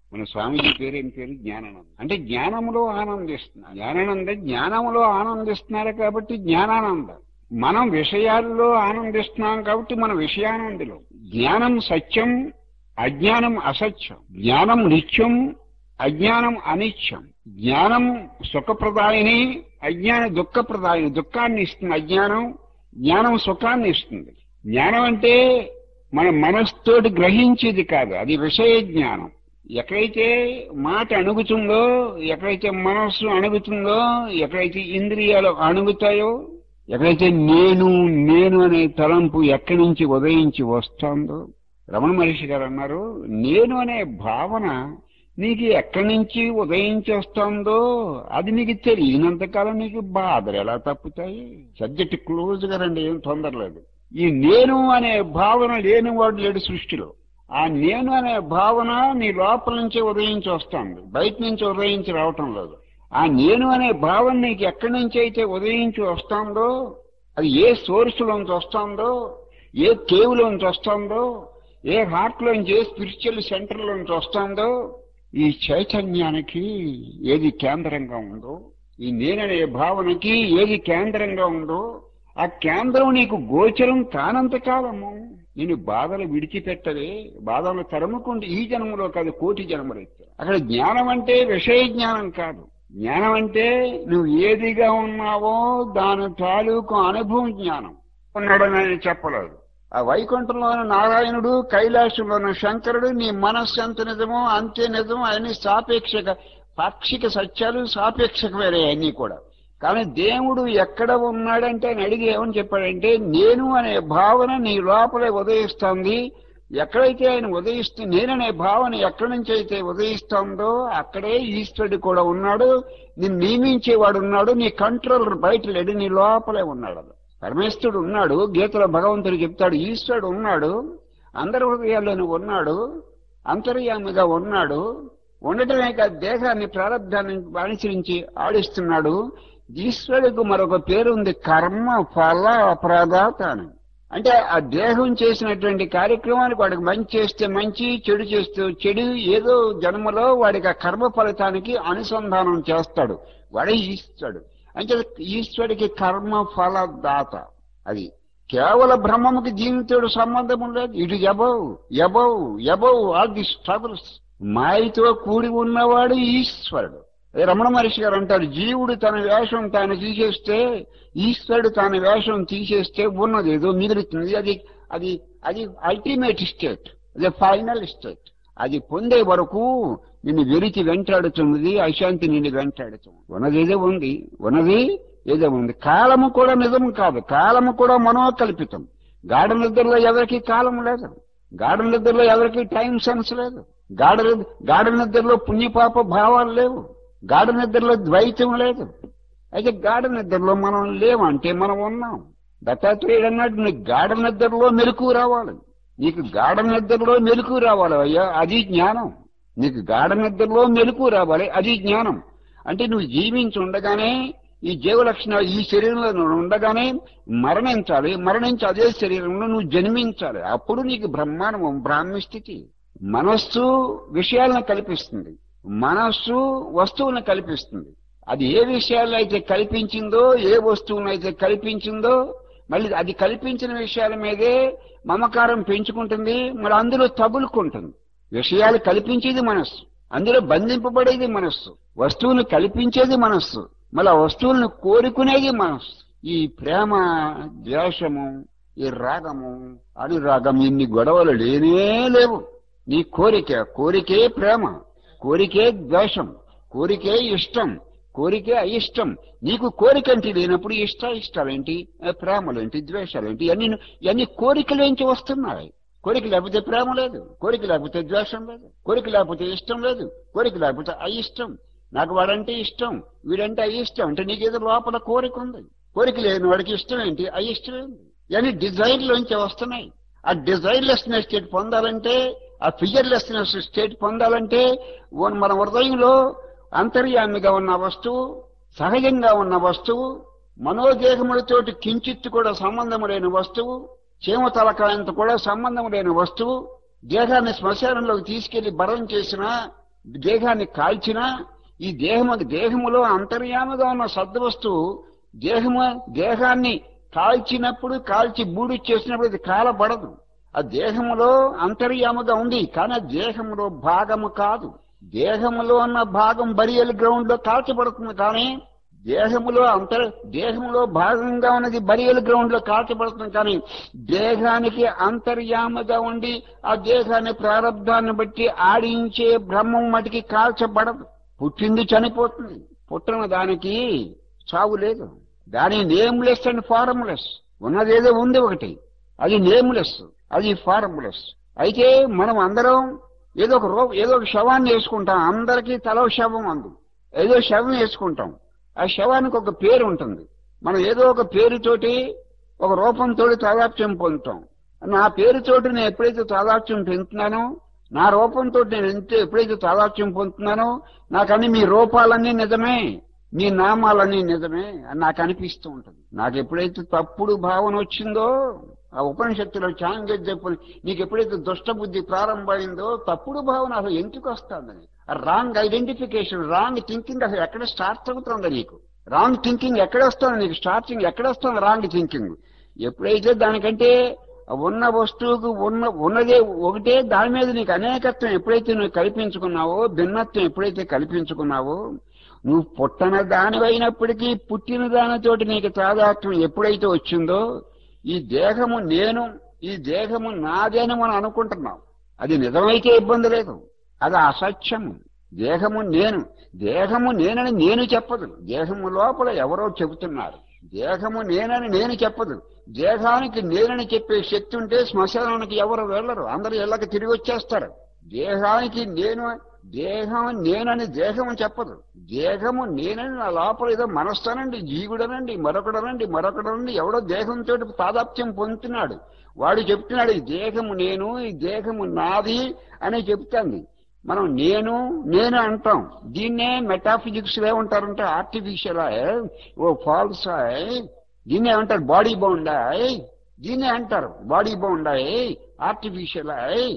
మన స్వామిజీ పేరు ఏం పేరు జ్ఞానానంద అంటే జ్ఞానములో ఆనందిస్తున్నారు జ్ఞానానంద జ్ఞానములో ఆనందిస్తున్నారు కాబట్టి జ్ఞానానంద మనం విషయాల్లో ఆనందిస్తున్నాం కాబట్టి మన విషయానందులో జ్ఞానం సత్యం అజ్ఞానం అసత్యం జ్ఞానం నిత్యం అజ్ఞానం అనిత్యం జ్ఞానం సుఖప్రదాయని అజ్ఞాన దుఃఖప్రదాయని దుఃఖాన్ని ఇస్తుంది అజ్ఞానం జ్ఞానం సుఖాన్ని ఇస్తుంది జ్ఞానం అంటే మన మనస్సుతోటి గ్రహించేది కాదు అది విషయ జ్ఞానం ఎక్కడైతే మాట అణుగుతుందో ఎక్కడైతే మనస్సు అణుగుతుందో ఎక్కడైతే ఇంద్రియాలు అణుగుతాయో ఎక్కడైతే నేను నేను అనే తలంపు ఎక్కడి నుంచి ఉదయించి వస్తుందో రమణ మహర్షి గారు అన్నారు నేను అనే భావన నీకు ఎక్కడి నుంచి ఉదయించి వస్తుందో అది నీకు తెలియనంతకాలం నీకు బాధలు ఎలా తప్పుతాయి సబ్జెక్ట్ క్లోజ్ గా రండి ఏం తొందరలేదు ఈ నేను అనే భావన లేనివాడు లేడు సృష్టిలో ఆ నేను అనే భావన నీ లోపల నుంచి ఉదయించి వస్తుంది బయట నుంచి ఉదయించి రావటం లేదు ఆ నేను అనే భావన నీకు ఎక్కడి నుంచి అయితే ఉదయించి వస్తుందో అది ఏ సోర్స్ లోంచి వస్తుందో ఏ కేవ్ లోంచి వస్తుందో ఏ హార్ట్ లోంచి ఏ స్పిరిచువల్ సెంటర్ లోంచి వస్తుందో ఈ చైతన్యానికి ఏది కేంద్రంగా ఉందో ఈ నేననే భావనకి ఏది కేంద్రంగా ఉందో ఆ కేంద్రం నీకు గోచరం కానంత కాలము నేను బాధలు విడిచిపెట్టవే బాధలు తరుముకుంటే ఈ జన్మలో కాదు కోటి జన్మలు ఎత్తారు అక్కడ జ్ఞానం అంటే విషయ జ్ఞానం కాదు జ్ఞానం అంటే నువ్వు ఏదిగా ఉన్నావో దాని తాలూకు అనుభవం జ్ఞానం ఉన్నాడని ఆయన చెప్పలేదు ఆ వైకుంఠంలోని నారాయణుడు కైలాసంలోని శంకరుడు నీ మనస్సు ఎంత నిజమో అంతే నిజం అన్ని సాపేక్షక పాక్షిక సత్యాలు సాపేక్షకమైన అన్ని కూడా కానీ దేవుడు ఎక్కడ ఉన్నాడంటే ఆయన అడిగి ఏమని చెప్పాడంటే నేను అనే భావన నీ లోపలే ఉదయిస్తుంది ఎక్కడైతే ఆయన ఉదయిస్తూ నేననే భావన ఎక్కడి నుంచి అయితే ఉదయిస్తుందో అక్కడే ఈశ్వరుడు కూడా ఉన్నాడు నిన్ను నియమించేవాడు ఉన్నాడు నీ కంట్రోల్ బయట లేడు నీ లోపలే ఉన్నాడు పరమేశ్వరుడు ఉన్నాడు గీతలో భగవంతుడు చెప్తాడు ఈశ్వరుడు ఉన్నాడు అందరి హృదయాల్లోనూ ఉన్నాడు అంతర్యామిగా ఉన్నాడు ఉండటమే కాదు దేహాన్ని ప్రారంధాన్ని అనుసరించి ఆడిస్తున్నాడు ఈశ్వరుడికి మరొక పేరు ఉంది కర్మ ఫల ప్రదాత అని అంటే ఆ దేహం చేసినటువంటి కార్యక్రమానికి వాడికి మంచి చేస్తే మంచి చెడు చేస్తే చెడు ఏదో జన్మలో వాడికి ఆ కర్మ ఫలితానికి అనుసంధానం చేస్తాడు వాడే ఈశ్వరుడు అంటే ఈశ్వరుడికి కర్మ ఫల దాత అది కేవల బ్రహ్మముకి దీనితోడు సంబంధం లేదు ఇటు above above above all the struggles మాయతో కూడి ఉన్నవాడు ఈశ్వరుడు అదే రమణ మహర్షి గారు అంటారు జీవుడు తన వేషం తాను తీసేస్తే ఈశ్వరుడు తన వేషం తీసేస్తే ఉన్నది ఏదో మిగులుతుంది అది అది అది అల్టిమేట్ స్టేట్ అది ఫైనల్ స్టేట్ అది పొందే వరకు నిన్ను వెలిచి వెంటాడుతున్నది అశాంతి నిన్ను వెంటాడుతుంది ఉన్నది ఏదో ఉంది ఉన్నది ఏదో ఉంది కాలము కూడా నిజం కాదు కాలము కూడా మనోకల్పితం గాఢ నిద్రలో ఎవరికి కాలం లేదు గాఢ నిద్రలో ఎవరికి టైం సెన్స్ లేదు గాఢ గాఢ నిద్రలో పుణ్యపాప భావాలు లేవు గాఢ నిద్రలో ద్వైతం లేదు అయితే గాఢ నిద్రలో మనం లేవంటే మనం ఉన్నాం దత్తాత్రేయుడు అన్నాడు నీకు గాఢ నిద్రలో మెలకు రావాలి నీకు గాఢ నిద్రలో మెలకు రావాలి అయ్యా అది జ్ఞానం నీకు గాఢ నిద్రలో మెలకు రావాలి అది జ్ఞానం అంటే నువ్వు జీవించి ఉండగానే ఈ జీవ లక్షణాలు ఈ శరీరంలో నువ్వు ఉండగానే మరణించాలి మరణించి అదే శరీరంలో నువ్వు జన్మించాలి అప్పుడు నీకు బ్రహ్మాండం బ్రాహ్మ స్థితి మనస్సు విషయాలను కల్పిస్తుంది మనస్సు వస్తువులను కల్పిస్తుంది అది ఏ విషయాల్లో అయితే కల్పించిందో ఏ వస్తువులను అయితే కల్పించిందో మళ్ళీ అది కల్పించిన విషయాల మీదే మమకారం పెంచుకుంటుంది మరి అందులో తగులుకుంటుంది విషయాలు కల్పించేది మనస్సు అందులో బంధింపబడేది మనస్సు వస్తువును కల్పించేది మనస్సు మళ్ళీ ఆ వస్తువులను కోరుకునేది మనస్సు ఈ ప్రేమ ద్వేషము ఈ రాగము అనురాగం ఇన్ని గొడవలు లేనే లేవు నీ కోరిక కోరికే ప్రేమ కోరికే ద్వేషం కోరికే ఇష్టం కోరికే అయిష్టం నీకు కోరిక అంటే లేనప్పుడు ఇష్ట ఇష్టాలేంటి ప్రేమలేంటి ద్వేషాలేంటి ఇవన్నీ ఇవన్నీ కోరికలేంచి వస్తున్నాయి కోరిక లేకపోతే ప్రేమ లేదు కోరిక లేకపోతే ద్వేషం లేదు కోరిక లేకపోతే ఇష్టం లేదు కోరిక లేకపోతే అయిష్టం నాకు వాడంటే ఇష్టం వీడంటే అయిష్టం అంటే నీకేదో లోపల కోరిక ఉంది కోరిక లేని వాడికి ఇష్టం ఏంటి అయిష్టం ఏంటి ఇవన్నీ డిజైర్లోంచి వస్తున్నాయి ఆ డిజైర్లెస్నెస్ స్టేట్ పొందాలంటే ఆ ఫియర్లెస్నెస్ స్టేట్ పొందాలంటే మన హృదయంలో అంతర్యామిగా ఉన్న వస్తువు సహజంగా ఉన్న వస్తువు మనోదేహములతోటి కించిత్తు కూడా సంబంధం లేని వస్తువు చీమ తలకాయంతో కూడా సంబంధం లేని వస్తువు దేహాన్ని శ్మశానంలోకి తీసుకెళ్లి బరం చేసిన దేహాన్ని కాల్చినా ఈ దేహము దేహములో అంతర్యాముగా ఉన్న సద్వస్తువు దేహము దేహాన్ని కాల్చినప్పుడు కాల్చి బూడి చేసినప్పుడు అది కాలబడదు ఆ దేహములో అంతర్యాముగా ఉంది కానీ ఆ దేహములో భాగము కాదు దేహములో ఉన్న భాగం బరియల్ గ్రౌండ్ లో కాల్చబడుతుంది కానీ దేహములో అంతర్ దేహములో భాగంగా ఉన్నది బరియల్ గ్రౌండ్ లో కాల్చబడుతుంది కానీ దేహానికి అంతర్యాముగా ఉండి ఆ దేహాన్ని ప్రారంధాన్ని బట్టి ఆడించే బ్రహ్మం మటుకి కాల్చబడదు పుట్టింది చనిపోతుంది పుట్టిన దానికి చావు లేదు దాని నేమ్లెస్ అండ్ ఫార్ములెస్ ఉన్నదేదో ఉంది ఒకటి అది నేమ్లెస్ అది ఫార్ములెస్ అయితే మనం అందరం ఏదో ఒక రూ ఏదో ఒక శవాన్ని వేసుకుంటాం అందరికీ తలో శవం అందు ఏదో శవం వేసుకుంటాం ఆ శవానికి ఒక పేరు ఉంటుంది మనం ఏదో ఒక పేరుతోటి ఒక రూపంతో తాదాప్యం పొందుతాం నా పేరుతోటి నేను ఎప్పుడైతే తాదాప్యం పొందుతున్నానో నా రూపంతో నేను ఎంత ఎప్పుడైతే తాదాప్యం పొందుతున్నానో నాకన్నీ మీ రూపాలన్నీ నిజమే మీ నామాలన్నీ నిజమే అని నాకు అనిపిస్తూ ఉంటుంది నాకు ఎప్పుడైతే తప్పుడు భావన వచ్చిందో ఆ ఉపనిషత్తులో చాంగేజ్ చెప్పు నీకు ఎప్పుడైతే దుష్ట బుద్ధి ప్రారంభమైందో తప్పుడు భావన అసలు ఎందుకు వస్తుందని రాంగ్ ఐడెంటిఫికేషన్ రాంగ్ థింకింగ్ అసలు ఎక్కడ స్టార్ట్ అవుతుంది నీకు రాంగ్ థింకింగ్ ఎక్కడ వస్తుంది నీకు స్టార్టింగ్ ఎక్కడ వస్తుంది రాంగ్ థింకింగ్ ఎప్పుడైతే దానికంటే ఉన్న వస్తువుకు ఉన్న ఉన్నదే ఒకటే దాని మీద నీకు అనేకత్వం ఎప్పుడైతే నువ్వు కల్పించుకున్నావో భిన్నత్వం ఎప్పుడైతే కల్పించుకున్నావో నువ్వు పుట్టన దానివైనప్పటికీ పుట్టిన దానితోటి నీకు తాదాత్మ్యం ఎప్పుడైతే వచ్చిందో ఈ దేహము నేను ఈ దేహము నాదేని మనం అనుకుంటున్నాం అది నిజమైతే ఇబ్బంది లేదు అది అసత్యము దేహము నేను దేహము నేనని నేను చెప్పదు దేహము లోపల ఎవరో చెబుతున్నారు దేహము నేనని నేను చెప్పదు దేహానికి నేనని చెప్పే శక్తి ఉంటే శ్మశానానికి ఎవరు వెళ్ళరు అందరు ఇళ్ళకి తిరిగి వచ్చేస్తారు దేహానికి నేను దేహం నేనని దేహము చెప్పదు దేహము నేనని నా లోపల ఏదో మనస్తానండి జీవుడనండి మరొకడనండి మరొకడనండి ఎవడో దేహంతో తాదాప్యం పొందుతున్నాడు వాడు చెప్తున్నాడు ఈ దేహము నేను ఈ దేహము నాది అని చెప్తాంది మనం నేను నేను అంటాం దీన్నే మెటాఫిజిక్స్ ఏమంటారంటే ఆర్టిఫిషియల్ ఓ ఫాల్స్ దీన్నే ఏమంటారు బాడీ బౌండాయ్ దీన్నే అంటారు బాడీ బౌండాయ్ ఆర్టిఫిషియల్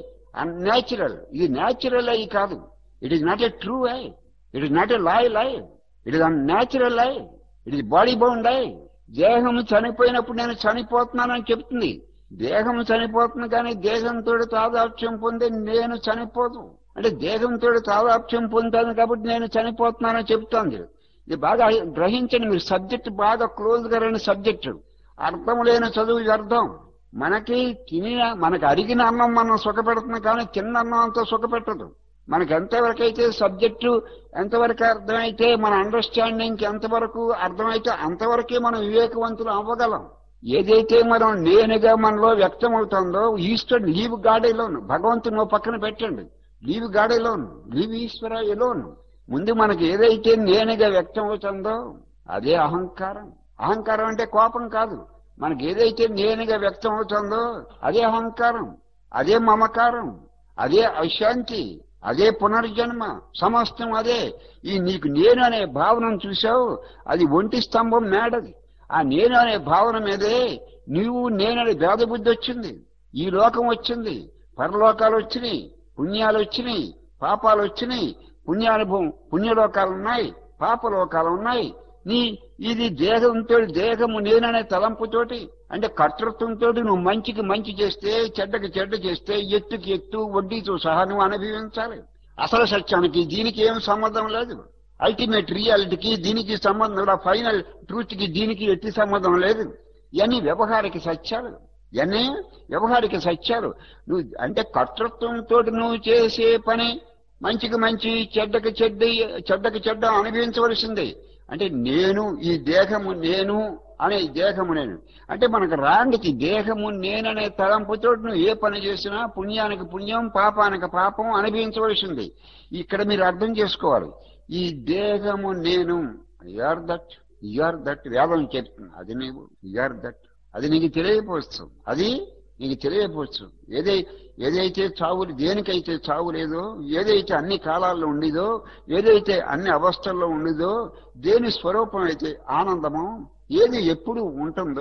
న్యాచురల్ ఇది న్యాచురల్ అయి కాదు it is not a true I it is not a lie lie it is unnatural I it is body bound I దేహం చనిపోయినప్పుడు నేను చనిపోతున్నానని చెప్తుంది దేహం చనిపోతుంది కానీ దేహంతో తాదాప్యం పొంది నేను చనిపోదు అంటే దేహంతో తాదాప్యం పొందాను కాబట్టి నేను చనిపోతున్నానని చెప్తోంది ఇది బాగా గ్రహించండి మీరు సబ్జెక్ట్ బాగా క్లోజ్ గా రండి సబ్జెక్ట్ అర్థం లేని చదువు ఇది అర్థం మనకి తినిన మనకి అడిగిన అన్నం మనం సుఖపెడుతుంది కానీ తిన్న అన్నం అంతా సుఖపెట్టదు మనకి ఎంతవరకు అయితే సబ్జెక్టు ఎంతవరకు అర్థమైతే మన అండర్స్టాండింగ్ ఎంతవరకు అర్థమైతే అంతవరకే మనం వివేకవంతులు అవ్వగలం ఏదైతే మనం నేనుగా మనలో వ్యక్తం అవుతుందో ఈస్టర్ లీవ్ గాడ్ ఎలోన్ భగవంతుని ఓ పక్కన పెట్టండి leave God alone leave Ishwara alone ముందు మనకి ఏదైతే నేనుగా వ్యక్తం అవుతుందో అదే అహంకారం అహంకారం అంటే కోపం కాదు మనకి ఏదైతే నేనుగా వ్యక్తం అవుతుందో అదే అహంకారం అదే మమకారం అదే అశాంతి అదే పునర్జన్మ సమస్తం అదే ఈ నీకు నేను అనే భావనను చూసావు అది ఒంటి స్తంభం మేడది ఆ నేను అనే భావన మీదే నీవు నేననే భేద బుద్ధి వచ్చింది ఈ లోకం వచ్చింది పరలోకాలు వచ్చినాయి పుణ్యాలు వచ్చినాయి పాపాలు వచ్చినాయి పుణ్యానుభవం పుణ్యలోకాలు ఉన్నాయి పాపలోకాలు ఉన్నాయి నీ ఇది దేహంతో దేహము నేననే తలంపుతోటి అంటే కర్తృత్వంతో నువ్వు మంచికి మంచి చేస్తే చెడ్డకి చెడ్డ చేస్తే ఎత్తుకి ఎత్తు వడ్డీతో సహా నువ్వు అనుభవించాలి అసలు సత్యానికి దీనికి ఏం సంబంధం లేదు అల్టిమేట్ రియాలిటీకి దీనికి సంబంధం లేదు ఫైనల్ ట్రూత్ కి దీనికి ఎట్టి సంబంధం లేదు ఇవన్నీ వ్యవహారిక సత్యాలు ఇవన్నీ వ్యవహారిక సత్యాలు నువ్వు అంటే కర్తృత్వంతో నువ్వు చేసే పని మంచికి మంచి చెడ్డకి చెడ్డ చెడ్డకి చెడ్డ అనుభవించవలసిందే అంటే నేను ఈ దేహము నేను అనే దేహము నేను అంటే మనకు రాండికి దేహము నేననే తలంపుతో నువ్వు ఏ పని చేసినా పుణ్యానికి పుణ్యం పాపానికి పాపం అనుభవించవలసింది ఇక్కడ మీరు అర్థం చేసుకోవాలి ఈ దేహము నేను యూఆర్ దట్ యూఆర్ దట్ వేదం చెప్తుంది అది నీవు యూఆర్ దట్ అది నీకు తెలియపోవచ్చు అది నీకు తెలియపోవచ్చు ఏదై ఏదైతే చావు దేనికైతే చావు లేదో ఏదైతే అన్ని కాలాల్లో ఉండిదో ఏదైతే అన్ని అవస్థల్లో ఉండిదో దేని స్వరూపం అయితే ఆనందమో ఏది ఎప్పుడు ఉంటుందో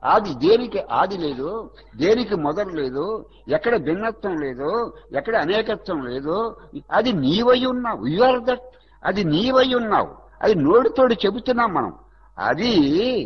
ఆది దేనికి ఆది లేదు దేనికి మొదలు లేదు ఎక్కడ భిన్నత్వం లేదు ఎక్కడ అనేకత్వం లేదు అది నీవై ఉన్నావు యు ఆర్ దట్ అది నీవై ఉన్నావు అది నోటితోటి చెబుతున్నాం మనం అది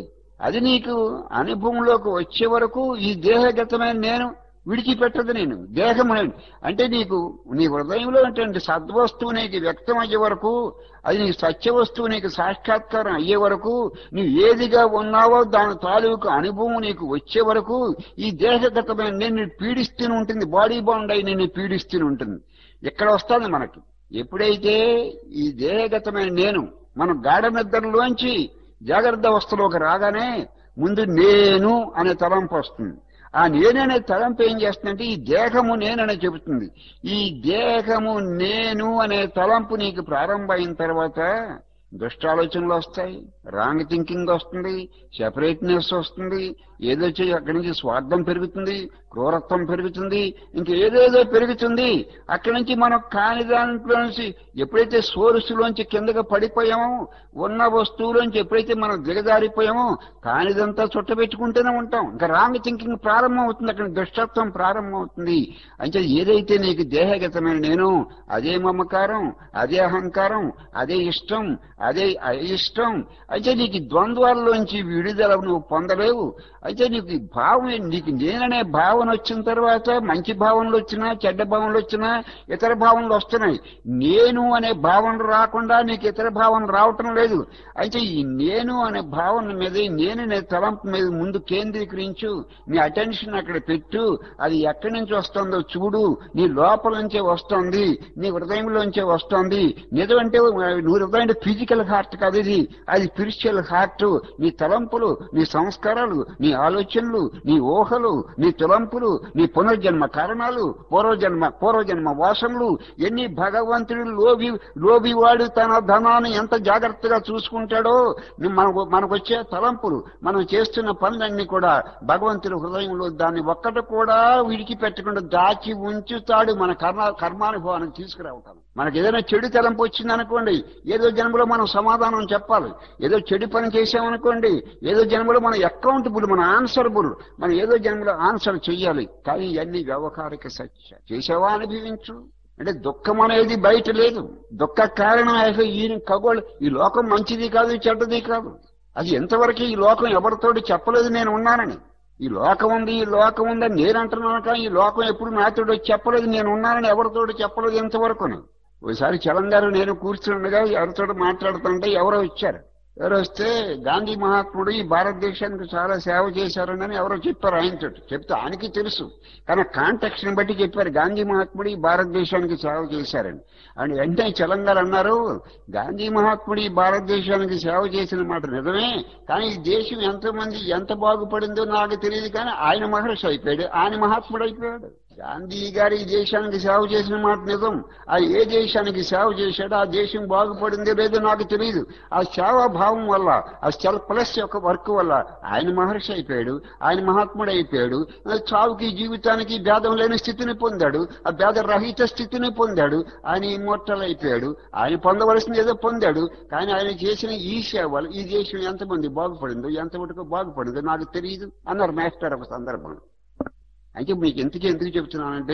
అది నీకు అనుభవంలోకి వచ్చే వరకు ఈ దేహగతమైన నేను విడిచిపెట్టదు నేను దేహము అంటే నీకు నీ హృదయంలో ఉన్నటువంటి సద్వస్తువు నీకు వ్యక్తం అయ్యే వరకు అది నీ సత్య వస్తువు నీకు సాక్షాత్కారం అయ్యే వరకు నువ్వు ఏదిగా ఉన్నావో దాని తాలూకు అనుభవం నీకు వచ్చే వరకు ఈ దేహగతమైన నేను పీడిస్తూనే ఉంటుంది బాడీ బాండ్ అయి నిన్ను పీడిస్తూనే ఉంటుంది ఇక్కడ వస్తుంది మనకి ఎప్పుడైతే ఈ దేహగతమైన నేను మనం గాఢ నిద్రలోంచి జాగ్రత్త అవస్థలోకి రాగానే ముందు నేను అనే తలంపు వస్తుంది ఆ నేననే తలంపు ఏం చేస్తుందంటే ఈ దేహము నేననే చెబుతుంది ఈ దేహము నేను అనే తలంపు నీకు ప్రారంభమైన తర్వాత దుష్టాలోచనలు వస్తాయి రాంగ్ థింకింగ్ వస్తుంది సెపరేట్నెస్ వస్తుంది ఏదో చెయ్యి అక్కడి నుంచి స్వార్థం పెరుగుతుంది క్రూరత్వం పెరుగుతుంది ఇంకేదేదో పెరుగుతుంది అక్కడి నుంచి మనం కాని దాంట్లో నుంచి ఎప్పుడైతే సోర్సులోంచి కిందకి పడిపోయామో ఉన్న వస్తువులోంచి ఎప్పుడైతే మనం దిగజారిపోయామో కానిదంతా చుట్టబెట్టుకుంటూనే ఉంటాం ఇంకా రాంగ్ థింకింగ్ ప్రారంభం అవుతుంది అక్కడ దుష్టత్వం ప్రారంభం అవుతుంది అంటే ఏదైతే నీకు దేహగతమైన నేను అదే మమకారం అదే అహంకారం అదే ఇష్టం అదే అయిష్టం అయితే నీకు ద్వంద్వాల్లోంచి విడుదల నువ్వు పొందలేవు అయితే నీకు ఈ భావం నీకు నేననే భావన వచ్చిన తర్వాత మంచి భావనలు వచ్చినా చెడ్డ భావనలు వచ్చినా ఇతర భావనలు వస్తున్నాయి నేను అనే భావన రాకుండా నీకు ఇతర భావన రావటం లేదు అయితే ఈ నేను అనే భావన మీద ఈ నేను అనే తలంపు మీద ముందు కేంద్రీకరించు నీ అటెన్షన్ అక్కడ పెట్టు అది ఎక్కడి నుంచి వస్తుందో చూడు నీ లోపల నుంచే వస్తుంది నీ హృదయంలోంచే వస్తుంది నిజం అంటే నువ్వు హృదయం ఫిజికల్ హార్ట్ కాదు ఇది అది స్పిరిచువల్ హార్ట్ నీ తలంపులు నీ సంస్కారాలు నీ ఆలోచనలు నీ ఊహలు నీ తలంపులు నీ పునర్జన్మ కారణాలు పూర్వజన్మ పూర్వజన్మ వాసనలు ఎన్ని భగవంతుడు లోబి లోబివాడు తన ధనాన్ని ఎంత జాగ్రత్తగా చూసుకుంటాడో మనకు మనకొచ్చే తలంపులు మనం చేస్తున్న పనులన్నీ కూడా భగవంతుడి హృదయంలో దాన్ని ఒక్కటి కూడా విడిచి పెట్టకుండా దాచి ఉంచుతాడు మన కర్మ కర్మానుభవానికి తీసుకురావటం మనకి ఏదైనా చెడు తలంపు వచ్చిందనుకోండి ఏదో జన్మలో మనం సమాధానం చెప్పాలి ఏదో చెడు పని చేసామనుకోండి ఏదో జన్మలో మనం అకౌంటబుల్ మన ఆన్సరబుల్ మనం ఏదో జన్మలో ఆన్సర్ చెయ్యాలి కానీ ఇవన్నీ వ్యవహారిక సత్య చేసావా అనుభవించు అంటే దుఃఖం అనేది బయట లేదు దుఃఖ కారణం అయితే ఈ ఖగోళ ఈ లోకం మంచిది కాదు చెడ్డది కాదు అది ఎంతవరకు ఈ లోకం ఎవరితోటి చెప్పలేదు నేను ఉన్నానని ఈ లోకం ఉంది ఈ లోకం ఉందని నేను అంటున్నాను కానీ ఈ లోకం ఎప్పుడు నాతోటి వచ్చి చెప్పలేదు నేను ఉన్నానని ఎవరితోటి చెప్పలేదు ఎంతవరకు ఒకసారి చలంగారు నేను కూర్చుండగా ఎవరితో మాట్లాడుతుంటే ఎవరో వచ్చారు ఎవరో వస్తే గాంధీ మహాత్ముడు ఈ భారతదేశానికి చాలా సేవ చేశారని ఎవరో చెప్పారు ఆయనతో చెప్తే ఆయనకి తెలుసు కానీ కాంటాక్ట్ ని బట్టి చెప్పారు గాంధీ మహాత్ముడు ఈ భారతదేశానికి సేవ చేశారని అని వెంటనే చలంగారు అన్నారు గాంధీ మహాత్ముడు ఈ భారతదేశానికి సేవ చేసిన మాట నిజమే కానీ ఈ దేశం ఎంతమంది ఎంత బాగుపడిందో నాకు తెలియదు కానీ ఆయన మహర్షి అయిపోయాడు ఆయన మహాత్ముడు అయిపోయాడు గాంధీ గారు ఈ దేశానికి సేవ చేసిన మాట నిజం ఆ ఏ దేశానికి సేవ చేశాడో ఆ దేశం బాగుపడిందో లేదో నాకు తెలియదు ఆ సేవా భావం వల్ల ఆ సెల్ఫ్లెస్ యొక్క వర్క్ వల్ల ఆయన మహర్షి అయిపోయాడు ఆయన మహాత్ముడు అయిపోయాడు చావుకి జీవితానికి భేదం లేని స్థితిని పొందాడు ఆ భేద రహిత స్థితిని పొందాడు ఆయన ఇమ్మోర్టల్ అయిపోయాడు ఆయన పొందవలసింది ఏదో పొందాడు కానీ ఆయన చేసిన ఈ సేవలు ఈ దేశం ఎంతమంది బాగుపడిందో ఎంతవరకు బాగుపడిందో నాకు తెలియదు అన్నారు మాస్టర్ ఒక సందర్భంలో అయితే మీకు ఎందుకు ఎందుకు చెప్తున్నానంటే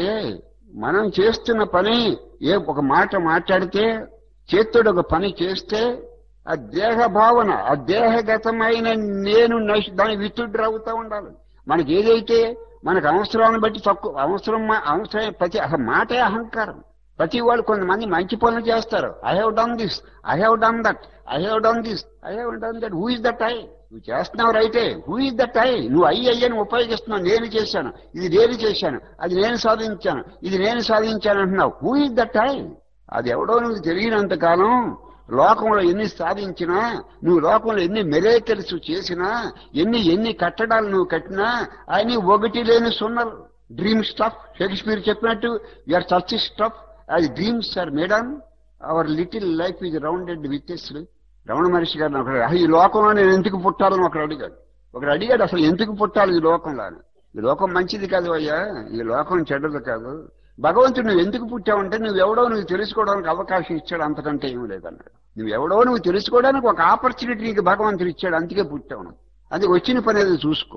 మనం చేస్తున్న పని ఏ ఒక మాట మాట్లాడితే చేతుడు ఒక పని చేస్తే ఆ దేహ భావన ఆ దేహగతమైన నేను నశి- దాని విత్తుడ్రు అవుతా ఉండాలి మనకి ఏదైతే మనకు అవసరాన్ని బట్టి తక్కువ అవసరం మా- అవసరం ప్రతి అసలు మాటే అహంకారం ప్రతి వాళ్ళు కొంతమంది మంచి పనులు చేస్తారు I have done this I have done that I have done this I have done that who is that I నువ్వు చేస్తున్నావు రైటే హూ ఇస్ దట్ ఐ నువ్వు అయ్యి అయ్యని ఉపయోగిస్తున్నావు నేను చేశాను ఇది నేను చేశాను అది నేను సాధించాను ఇది నేను సాధించాను అంటున్నావు హూ ఇస్ దట్ ఐ అది ఎవడో నువ్వు తెలియనంత కాలం లోకంలో ఎన్ని సాధించినా నువ్వు లోకంలో ఎన్ని మెరేకల్స్ చేసినా ఎన్ని ఎన్ని కట్టడాలు నువ్వు కట్టినా అన్ని ఒకటి లేని సున్నలు డ్రీమ్ స్టఫ్ షేక్స్పియర్ చెప్పినట్టు యూఆర్ సచ్ స్టఫ్ అది dreams are made on our little life is rounded with Ramana Maharshi గారిని ఒకడు "అహ, ఈ లోకంలో నేను ఎందుకు పుట్టాలని ఒకడు అడిగాడు ఒకడు అడిగాడు అసలు ఎందుకు పుట్టాలి ఈ లోకంలో అని ఈ లోకం మంచిది కాదు అయ్యా ఈ లోకం చెడ్డది కాదు భగవంతుడు నువ్వు ఎందుకు పుట్టావంటే నువ్వెవడో నువ్వు తెలుసుకోవడానికి అవకాశం ఇచ్చాడు అంతకంటే ఏమీ లేదన్నాడు నువ్వెవడో నువ్వు తెలుసుకోవడానికి ఒక ఆపర్చునిటీ నీకు భగవంతుడు ఇచ్చాడు అందుకే పుట్టావు నువ్వు అది వచ్చిన పని అది చూసుకో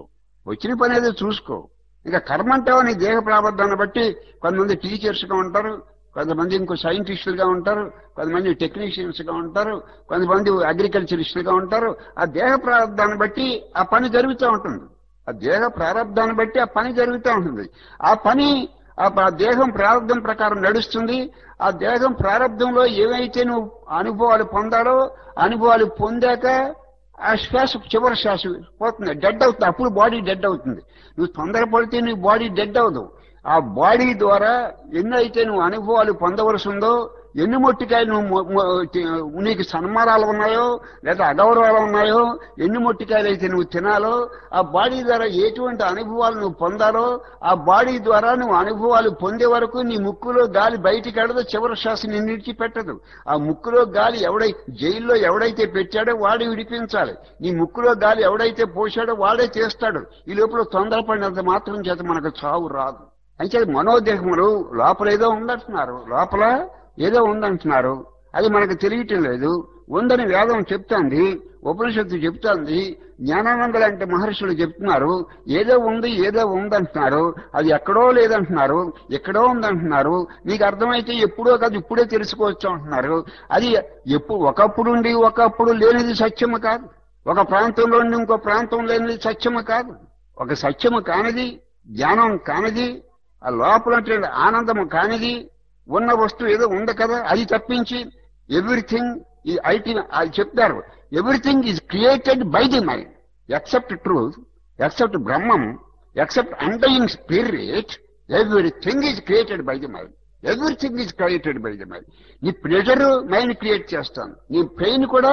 వచ్చిన పని ఏదో చూసుకో ఇంకా కర్మ అంటావా నీ దేహ ప్రాబద్ధాన్ని బట్టి కొంతమంది టీచర్స్గా ఉంటారు కొంతమంది ఇంకో సైంటిస్టులుగా ఉంటారు కొంతమంది టెక్నీషియన్స్గా ఉంటారు కొంతమంది అగ్రికల్చరిస్టులుగా ఉంటారు ఆ దేహ ప్రారంధాన్ని బట్టి ఆ పని జరుగుతూ ఉంటుంది ఆ దేహ ప్రారంధాన్ని బట్టి ఆ పని జరుగుతూ ఉంటుంది ఆ పని ఆ ప- దేహం ప్రారంధం ప్రకారం నడుస్తుంది ఆ దేహం ప్రారంధంలో ఏవైతే నువ్వు అనుభవాలు పొందాలో అనుభవాలు పొందాక ఆ శ్వాస చివరి శ్వాస పోతుంది డెడ్ అవుతుంది అప్పుడు బాడీ డెడ్ అవుతుంది నువ్వు తొందరపడితే నీ బాడీ డెడ్ అవ్వదు ఆ బాడీ ద్వారా ఎన్నైతే నువ్వు అనుభవాలు పొందవలసి ఉందో ఎన్ని మొట్టికాయలు నువ్వు మొ- మొ- తి- నీకు సన్మానాలు ఉన్నాయో లేదా అగౌరవాలు ఉన్నాయో ఎన్ని మొట్టికాయలు అయితే నువ్వు తినాలో ఆ బాడీ ద్వారా ఎటువంటి అనుభవాలు నువ్వు పొందాలో ఆ బాడీ ద్వారా నువ్వు అనుభవాలు పొందే వరకు నీ ముక్కులో గాలి బయటికి ఎడదో చివరి శ్వాస నిన్నిడిచి పెట్టదు ఆ ముక్కులో గాలి ఎవడై జైల్లో ఎవడైతే పెట్టాడో వాడు విడిపించాలి నీ ముక్కులో గాలి ఎవడైతే పోసాడో వాడే చేస్తాడు ఈ లోపల తొందరపడినంత మాత్రం చేత మనకు చావు రాదు అయితే మనోదేహములు లోపల ఏదో ఉందంటున్నారు లోపల ఏదో ఉందంటున్నారు అది మనకు తెలియటం లేదు ఉందని వేదం చెప్తోంది ఉపనిషత్తు చెప్తోంది జ్ఞానానంద లాంటి మహర్షులు చెప్తున్నారు ఏదో ఉంది ఏదో ఉందంటున్నారు అది ఎక్కడో లేదంటున్నారు ఎక్కడో ఉందంటున్నారు నీకు అర్థమైతే ఎప్పుడో కాదు ఇప్పుడే తెలుసుకోవచ్చు అంటున్నారు అది ఎప్పుడు ఒకప్పుడు ఉండి ఒకప్పుడు లేనిది సత్యము కాదు ఒక ప్రాంతంలో ఉండి ఇంకో ప్రాంతం లేనిది సత్యము కాదు ఒక సత్యము కానిది జ్ఞానం కానిది ఆ లోపల ఉండే ఆనందము కానిది ఉన్న వస్తువు ఏదో ఉంది కదా అది తప్పించి ఎవ్రీథింగ్ ఈ ఐటీ అది చెప్తారు everything is created by the mind except truth except Brahmam except undying spirit everything is created by the mind everything is created by the mind నీ ప్లెజర్ మైండ్ క్రియేట్ చేస్తాను నీ పెయిన్ కూడా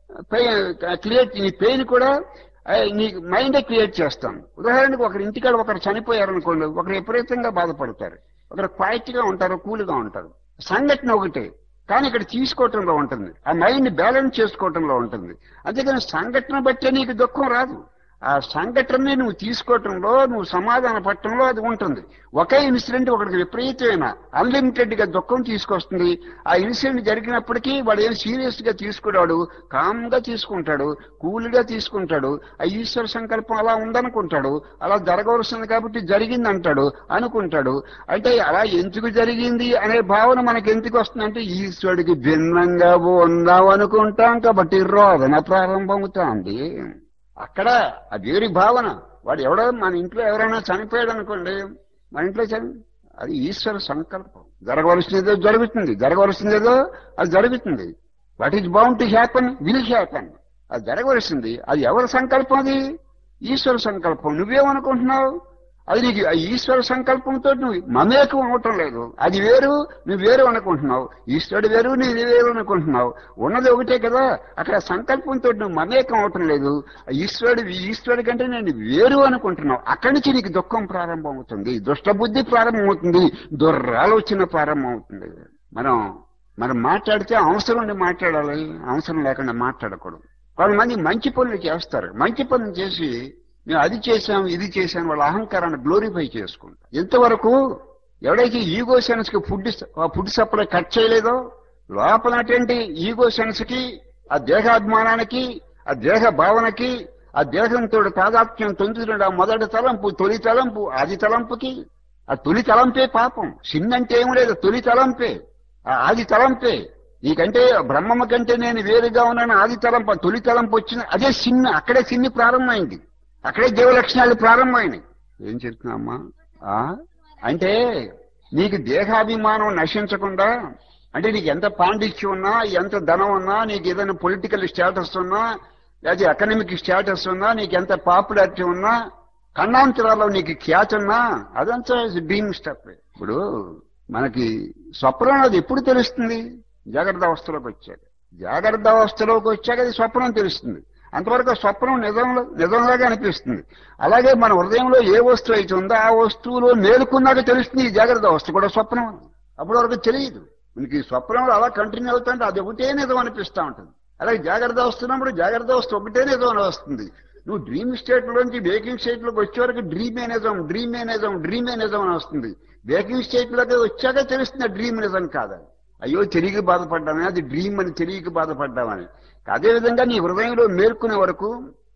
క్రియేట్ నీ పెయిన్ కూడా ఆ, నీ మైండే create చేస్తాను ఉదాహరణకు ఒకరి ఇంటికాడ ఒకరు చనిపోయారనుకోండి ఒకరు విపరీతంగా బాధపడతారు ఒకరు క్వైట్ గా ఉంటారు కూల్గా ఉంటారు సంఘటన ఒకటే కానీ ఇక్కడ తీసుకోవటంలో ఉంటుంది ఆ మైండ్ బ్యాలెన్స్ చేసుకోవటంలో ఉంటుంది అంతేకాని సంఘటన బట్టే నీకు దుఃఖం రాదు ఆ సంఘటనని నువ్వు తీసుకోవటంలో నువ్వు సమాధాన పట్టడంలో అది ఉంటుంది ఒకే ఇన్సిడెంట్ ఒకడికి విపరీతమైన అన్లిమిటెడ్ గా దుఃఖం తీసుకొస్తుంది ఆ ఇన్సిడెంట్ జరిగినప్పటికీ వాడు ఏం సీరియస్ గా తీసుకున్నాడు కామ్ గా తీసుకుంటాడు కూల్ గా తీసుకుంటాడు ఆ ఈశ్వర సంకల్పం అలా ఉందనుకుంటాడు అలా జరగవలసింది కాబట్టి జరిగింది అంటాడు అనుకుంటాడు అంటే అలా ఎందుకు జరిగింది అనే భావన మనకి ఎందుకు వస్తుందంటే ఈశ్వరుడికి భిన్నంగా ఉందాం అనుకుంటాం కాబట్టి రోదన ప్రారంభమవుతోంది అక్కడ ఆ వేరి భావన వాడు ఎవడో మన ఇంట్లో ఎవరైనా చనిపోయాడు అనుకోండి మన ఇంట్లో చని అది ఈశ్వర సంకల్పం జరగవలసినదో జరుగుతుంది జరగవలసినదో అది జరుగుతుంది what is bound to happen will happen అది జరగవలసింది అది ఎవరి సంకల్పం అది ఈశ్వర సంకల్పం నువ్వేమనుకుంటున్నావు అది నీకు ఆ ఈశ్వర సంకల్పంతో నువ్వు మమేకం అవటం లేదు అది వేరు నువ్వు వేరు అనుకుంటున్నావు ఈశ్వరుడు వేరు నీది వేరు అనుకుంటున్నావు ఉన్నది ఒకటే కదా అక్కడ సంకల్పంతో నువ్వు మమేకం అవటం లేదు ఆ ఈశ్వరుడు ఈశ్వరుడి కంటే నేను వేరు అనుకుంటున్నావు అక్కడి నుంచి నీకు దుఃఖం ప్రారంభం అవుతుంది దుష్టబుద్ధి ప్రారంభమవుతుంది దుర్రాలోచన ప్రారంభం అవుతుంది మనం మనం మాట్లాడితే అవసరం ఉండి మాట్లాడాలి అవసరం లేకుండా మాట్లాడకూడదు కొంతమంది మంచి పనులు చేస్తారు మంచి పనులు చేసి మేము అది చేశాం ఇది చేశాం వాళ్ళ అహంకారాన్ని గ్లోరిఫై చేసుకుంటాం ఎంతవరకు ఎవడైతే ఈగో సెన్స్ కి ఫుడ్ ఫుడ్ సప్లై కట్ చేయలేదో లోపలటువంటి ఈగో సెన్స్ కి ఆ దేహాభిమానానికి ఆ దేహ భావనకి ఆ దేహంతో తాదాత్మ్యం తొందుతున్న ఆ మొదటి తలంపు తొలి తలంపు ఆది తలంపుకి ఆ తొలి తలంపే పాపం సిన్నంటే ఏం లేదు తొలి తలంపే ఆ ఆది తలంపే నీకంటే బ్రహ్మమ్మ కంటే నేను వేరుగా ఉన్నాను ఆది తలంపు ఆ తొలి తలంపు వచ్చిన అదే సిన్న అక్కడే సిన్ని ప్రారంభమైంది అక్కడే దేవ లక్షణాలు ప్రారంభమైనాయి ఏం చెప్తున్నామ్మా ఆ అంటే నీకు దేహాభిమానం నశించకుండా అంటే నీకు ఎంత పాండిత్యం ఉన్నా ఎంత ధనం ఉన్నా నీకు ఏదైనా పొలిటికల్ స్టేటస్ ఉన్నా లేదా ఎకనామిక్ స్టేటస్ ఉన్నా నీకు ఎంత పాపులారిటీ ఉన్నా ఖండాంతరాల్లో నీకు ఖ్యాతి ఉన్నా అదంతా డ్రీమ్ స్టెప్ ఇప్పుడు మనకి స్వప్నం అది ఎప్పుడు తెలుస్తుంది జాగ్రత్త అవస్థలోకి వచ్చాక జాగ్రత్త అవస్థలోకి వచ్చాక అది స్వప్నం తెలుస్తుంది అంతవరకు ఆ స్వప్నం నిజంలో నిజంలాగా అనిపిస్తుంది అలాగే మన హృదయంలో ఏ వస్తువు అయితే ఉందో ఆ వస్తువులో మేలుకున్నాక తెలుస్తుంది ఈ జాగ్రత్త అవస్థ కూడా స్వప్నం అని. అప్పటి వరకు తెలియదు మనకి ఈ స్వప్నంలో అలా కంటిన్యూ అవుతుంటే అది ఒకటే నిజం అనిపిస్తూ ఉంటుంది అలాగే జాగ్రత్త వస్తున్నప్పుడు జాగ్రత్త అవస్థ ఒకటే నిజం అని వస్తుంది నువ్వు డ్రీమ్ స్టేట్ లోంచి వేకింగ్ స్టేట్ లోకి వచ్చే వరకు డ్రీమే నిజం డ్రీమే నిజం డ్రీమే నిజం అని వస్తుంది వేకింగ్ స్టేట్ లోకి వచ్చాక తెలుస్తుంది ఆ డ్రీమ్ నిజం కాదని అయ్యో తెలియక బాధపడ్డామని అది డ్రీమ్ అని తెలియక బాధపడ్డామని అదేవిధంగా నీ హృదయంలో మేల్కొనే వరకు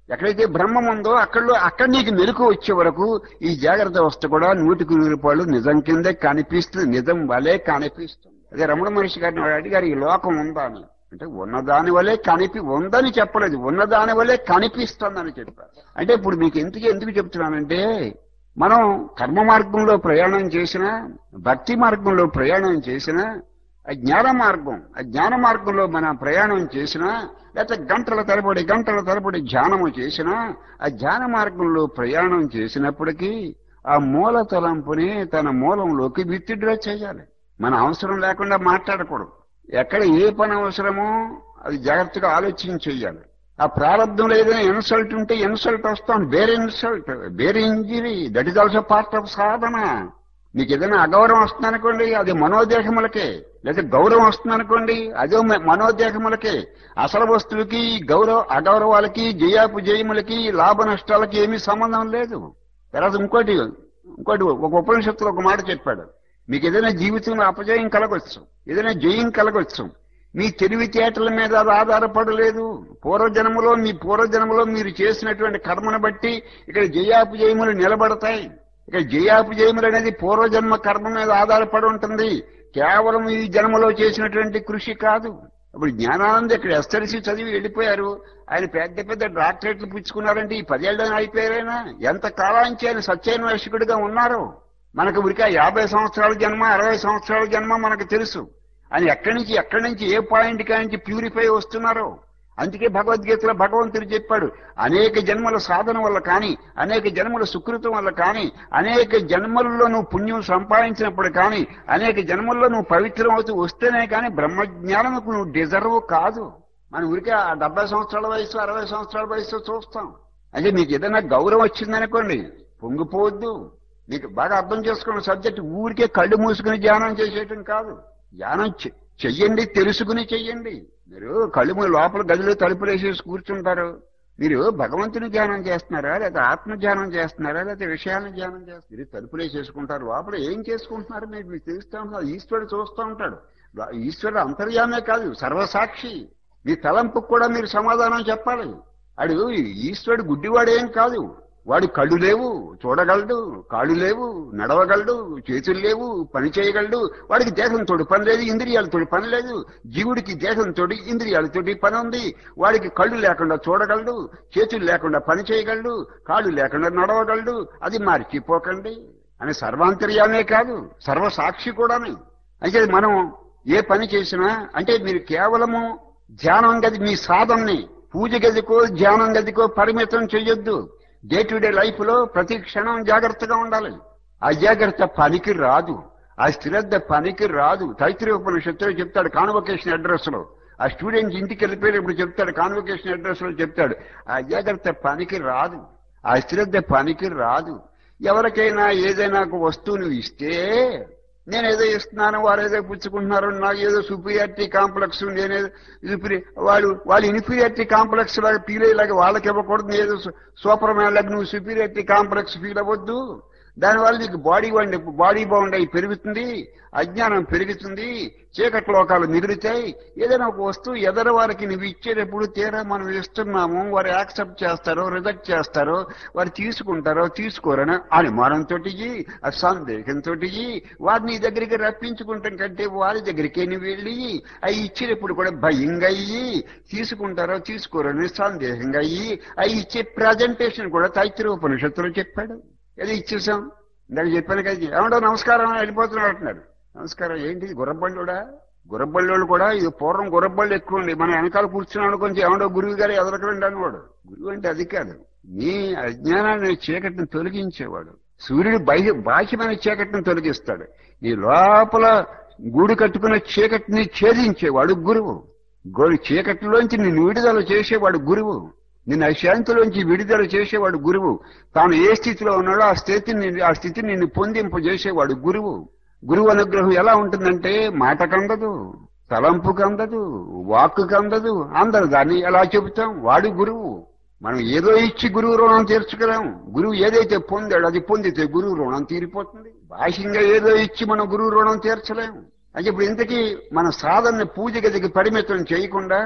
ఎక్కడైతే బ్రహ్మం ఉందో అక్కడలో అక్కడ నీకు మెలకు వచ్చే వరకు ఈ జాగ్రత్త అవస్థ కూడా నూటికి నూరు రూపాయలు నిజం కిందే కనిపిస్తుంది నిజం వలే కనిపిస్తుంది అదే రమణ మహర్షి గారిని వాడు అడిగారు ఈ లోకం ఉందా అని అంటే ఉన్నదాని వలే కనిపి ఉందని చెప్పలేదు ఉన్నదాని వలే కనిపిస్తుందని చెప్పారు అంటే ఇప్పుడు మీకు ఎందుకు ఎందుకు చెప్తున్నానంటే మనం కర్మ మార్గంలో ప్రయాణం చేసినా భక్తి మార్గంలో ప్రయాణం చేసినా ఆ జ్ఞాన మార్గం ఆ జ్ఞాన మార్గంలో మన ప్రయాణం చేసినా లేకపోతే గంటల తరబడి గంటల తరబడి ధ్యానము చేసినా ఆ ధ్యాన మార్గంలో ప్రయాణం చేసినప్పటికీ ఆ మూల తలంపుని తన మూలంలోకి విత్డ్రా చేయాలి మన అవసరం లేకుండా మాట్లాడకూడదు ఎక్కడ ఏ పని అవసరమో అది జాగ్రత్తగా ఆలోచించి చెయ్యాలి ఆ ప్రారంభంలో ఏదైనా ఇన్సల్ట్ ఉంటే ఇన్సల్ట్ వస్తాం వేరే ఇన్సల్ట్ వేరే injury that is also part of sadhana మీకు ఏదైనా అగౌరవం వస్తుంది అనుకోండి అది మనోదేహములకే లేదా గౌరవం వస్తుంది అనుకోండి అదే మ- మనోదేహములకే అసలు వస్తువులకి గౌరవ అగౌరవాలకి జయాపు జయములకి లాభ నష్టాలకి ఏమీ సంబంధం లేదు తర్వాత ఇంకోటి ఇంకోటి ఒక ఉపనిషత్తులో ఒక మాట చెప్పాడు మీకు ఏదైనా జీవితంలో అపజయం కలగొచ్చు ఏదైనా జయం కలగొచ్చు మీ తెలివితేటల మీద అది ఆధారపడలేదు పూర్వజన్మలో మీ పూర్వజన్మలో మీరు చేసినటువంటి కర్మను బట్టి ఇక్కడ జయాపజయములు నిలబడతాయి ఇక్కడ జయాపజయములు అనేది పూర్వజన్మ కర్మ మీద ఆధారపడి ఉంటుంది కేవలం ఈ జన్మలో చేసినటువంటి కృషి కాదు ఇప్పుడు జ్ఞానానంద ఇక్కడ ఎస్ఎల్సి చదివి వెళ్ళిపోయారు ఆయన పెద్ద పెద్ద డాక్టరేట్లు పుచ్చుకున్నారంటే ఈ పదేళ్ళని అయిపోయారైనా ఎంత కాలానికి ఆయన సత్యాన్వేషకుడిగా ఉన్నారు మనకు ఉరికా యాభై సంవత్సరాల జన్మ అరవై సంవత్సరాల జన్మ మనకు తెలుసు అని ఎక్కడి నుంచి ఎక్కడి నుంచి ఏ పాయింట్ కానించి ప్యూరిఫై వస్తున్నారో అందుకే భగవద్గీతలో భగవంతుడు చెప్పాడు అనేక జన్మల సాధన వల్ల కానీ అనేక జన్మల సుకృతం వల్ల కానీ అనేక జన్మల్లో నువ్వు పుణ్యం సంపాదించినప్పుడు కానీ అనేక జన్మల్లో నువ్వు పవిత్రం అవుతూ వస్తేనే కానీ బ్రహ్మజ్ఞానముకు నువ్వు డిజర్వ్ కాదు మన ఊరికే ఆ డెబ్బై సంవత్సరాల వయసు అరవై సంవత్సరాల వయసు చూస్తాం అంటే మీకు ఏదైనా గౌరవం వచ్చిందనుకోండి పొంగిపోవద్దు మీకు బాగా అర్థం చేసుకున్న సబ్జెక్ట్ ఊరికే కళ్ళు మూసుకుని ధ్యానం చేసేయటం కాదు ధ్యానం చె- చెయ్యండి తెలుసుకుని చెయ్యండి మీరు కళ్ళు మూసి లోపల గదిలో తలుపులు వేసేసి కూర్చుంటారు మీరు భగవంతుని ధ్యానం చేస్తున్నారా లేదా ఆత్మ ధ్యానం చేస్తున్నారా లేదా విషయాలను ధ్యానం చేస్తారు మీరు తలుపులు వేసేసుకుంటారు లోపల ఏం చేసుకుంటున్నారు మీరు మీకు తెలుస్తూ ఉంటారు ఈశ్వరుడు చూస్తూ ఉంటాడు ఈశ్వరుడు అంతర్యామే కాదు సర్వసాక్షి మీ తలంపుకు కూడా మీరు సమాధానం చెప్పాలి అడు ఈశ్వరుడు గుడ్డివాడేం కాదు వాడు కళ్ళు లేవు చూడగలడు కాళ్ళు లేవు నడవగలడు చేతులు లేవు పని చేయగలడు వాడికి దేహంతోటి పని లేదు ఇంద్రియాలతోటి పని లేదు జీవుడికి దేహంతోటి ఇంద్రియాలతోటి పని ఉంది వాడికి కళ్ళు లేకుండా చూడగలడు చేతులు లేకుండా పని చేయగలడు కాళ్ళు లేకుండా నడవగలడు అది మర్చిపోకండి అని సర్వాంతర్యామే కాదు సర్వసాక్షి కూడాని అయితే మనం ఏ పని చేసినా అంటే మీరు కేవలము ధ్యానం గది మీ సాధనని పూజ గదికో ధ్యానం గదికో పరిమితం చెయ్యొద్దు డే టు డే లైఫ్ లో ప్రతి క్షణం జాగ్రత్తగా ఉండాలి అజాగ్రత్త పనికి రాదు ఆ శ్రద్ధ పనికి రాదు తైత్రీయ ఉపనిషత్తులో చెప్తాడు కాన్వకేషన్ అడ్రస్ లో ఆ స్టూడెంట్ ఇంటికి వెళ్ళిపోయినప్పుడు చెప్తాడు కాన్వకేషన్ అడ్రస్ లో చెప్తాడు ఆ అజాగ్రత్త పనికి రాదు ఆ శ్రద్ధ పనికి రాదు ఎవరికైనా ఏదైనా ఒక వస్తువును ఇస్తే నేనేదో ఇస్తున్నాను వారు ఏదో పుచ్చుకుంటున్నారు నాకు ఏదో సుపీరియారిటీ కాంప్లెక్స్ నేనేదో superi- వాళ్ళు వాళ్ళు ఇన్ఫీరియారిటీ కాంప్లెక్స్ లాగా ఫీల్ అయ్యేలాగా వాళ్ళకి ఇవ్వకూడదు ఏదో సూపర్ మ్యాన్ లాగా నువ్వు సుపీరియారిటీ కాంప్లెక్స్ ఫీల్ అవ్వద్దు దానివల్ల నీకు బాడీ వండి బాడీ బౌండ్ అయి పెరుగుతుంది అజ్ఞానం పెరుగుతుంది చీకటి లోకాలు మిగులుతాయి ఏదైనా ఒక వస్తువు ఎదర వారికి నువ్వు ఇచ్చేటప్పుడు తీరా మనం ఇస్తున్నాము వారు యాక్సెప్ట్ చేస్తారో రిజెక్ట్ చేస్తారో వారు తీసుకుంటారో తీసుకోరని అనుమానంతో సందేహంతో వారిని నీ దగ్గరికి రప్పించుకుంటాం కంటే వారి దగ్గరికి నువ్వు వెళ్ళి అవి ఇచ్చినప్పుడు కూడా భయంగా అయ్యి తీసుకుంటారో తీసుకోరని సందేహంగా అయ్యి అవి ఇచ్చే ప్రజెంటేషన్ కూడా తైత్ర ఉపనిషత్తులో చెప్పాడు ఏదో ఇచ్చేసాం ఇందాక చెప్పాను కదా ఏమంటో నమస్కారం అని వెళ్ళిపోతున్నాడు అంటున్నాడు నమస్కారం ఏంటి గుర్రబళ్ళుడా గుర్రబళ్ళోళ్ళు కూడా ఇది పూర్వం గుర్రబళ్ళు ఎక్కువ ఉండి మన వెనకాల కూర్చున్నాడు కొంచెం ఏమంటో గురువు గారు ఎదరకండి అనేవాడు గురువు అంటే అది కాదు నీ అజ్ఞానాన్ని చీకటిని తొలగించేవాడు సూర్యుడు బాహ్య బాహ్యమైన చీకటిని తొలగిస్తాడు నీ లోపల గూడు కట్టుకున్న చీకటిని ఛేదించేవాడు గురువు గోడు చీకటిలోంచి నిన్ను విడుదల చేసేవాడు గురువు నిన్ను అశాంతిలోంచి విడుదల చేసేవాడు గురువు తాను ఏ స్థితిలో ఉన్నాడో ఆ స్థితిని ఆ స్థితిని నిన్ను పొందింపజేసేవాడు గురువు గురువు అనుగ్రహం ఎలా ఉంటుందంటే మాటకు అందదు తలంపుకు అందదు వాక్కుకు అందదు అందరు దాన్ని ఎలా చెబుతాం వాడు గురువు మనం ఏదో ఇచ్చి గురువు రుణం తీర్చుకోలేం గురువు ఏదైతే పొందాడో అది పొందితే గురువు రుణం తీరిపోతుంది బాహ్యంగా ఏదో ఇచ్చి మనం గురువు రుణం తీర్చలేము అంటే ఇప్పుడు ఇంతకీ మన సాధనని పూజ గదికి పరిమితం చేయకుండా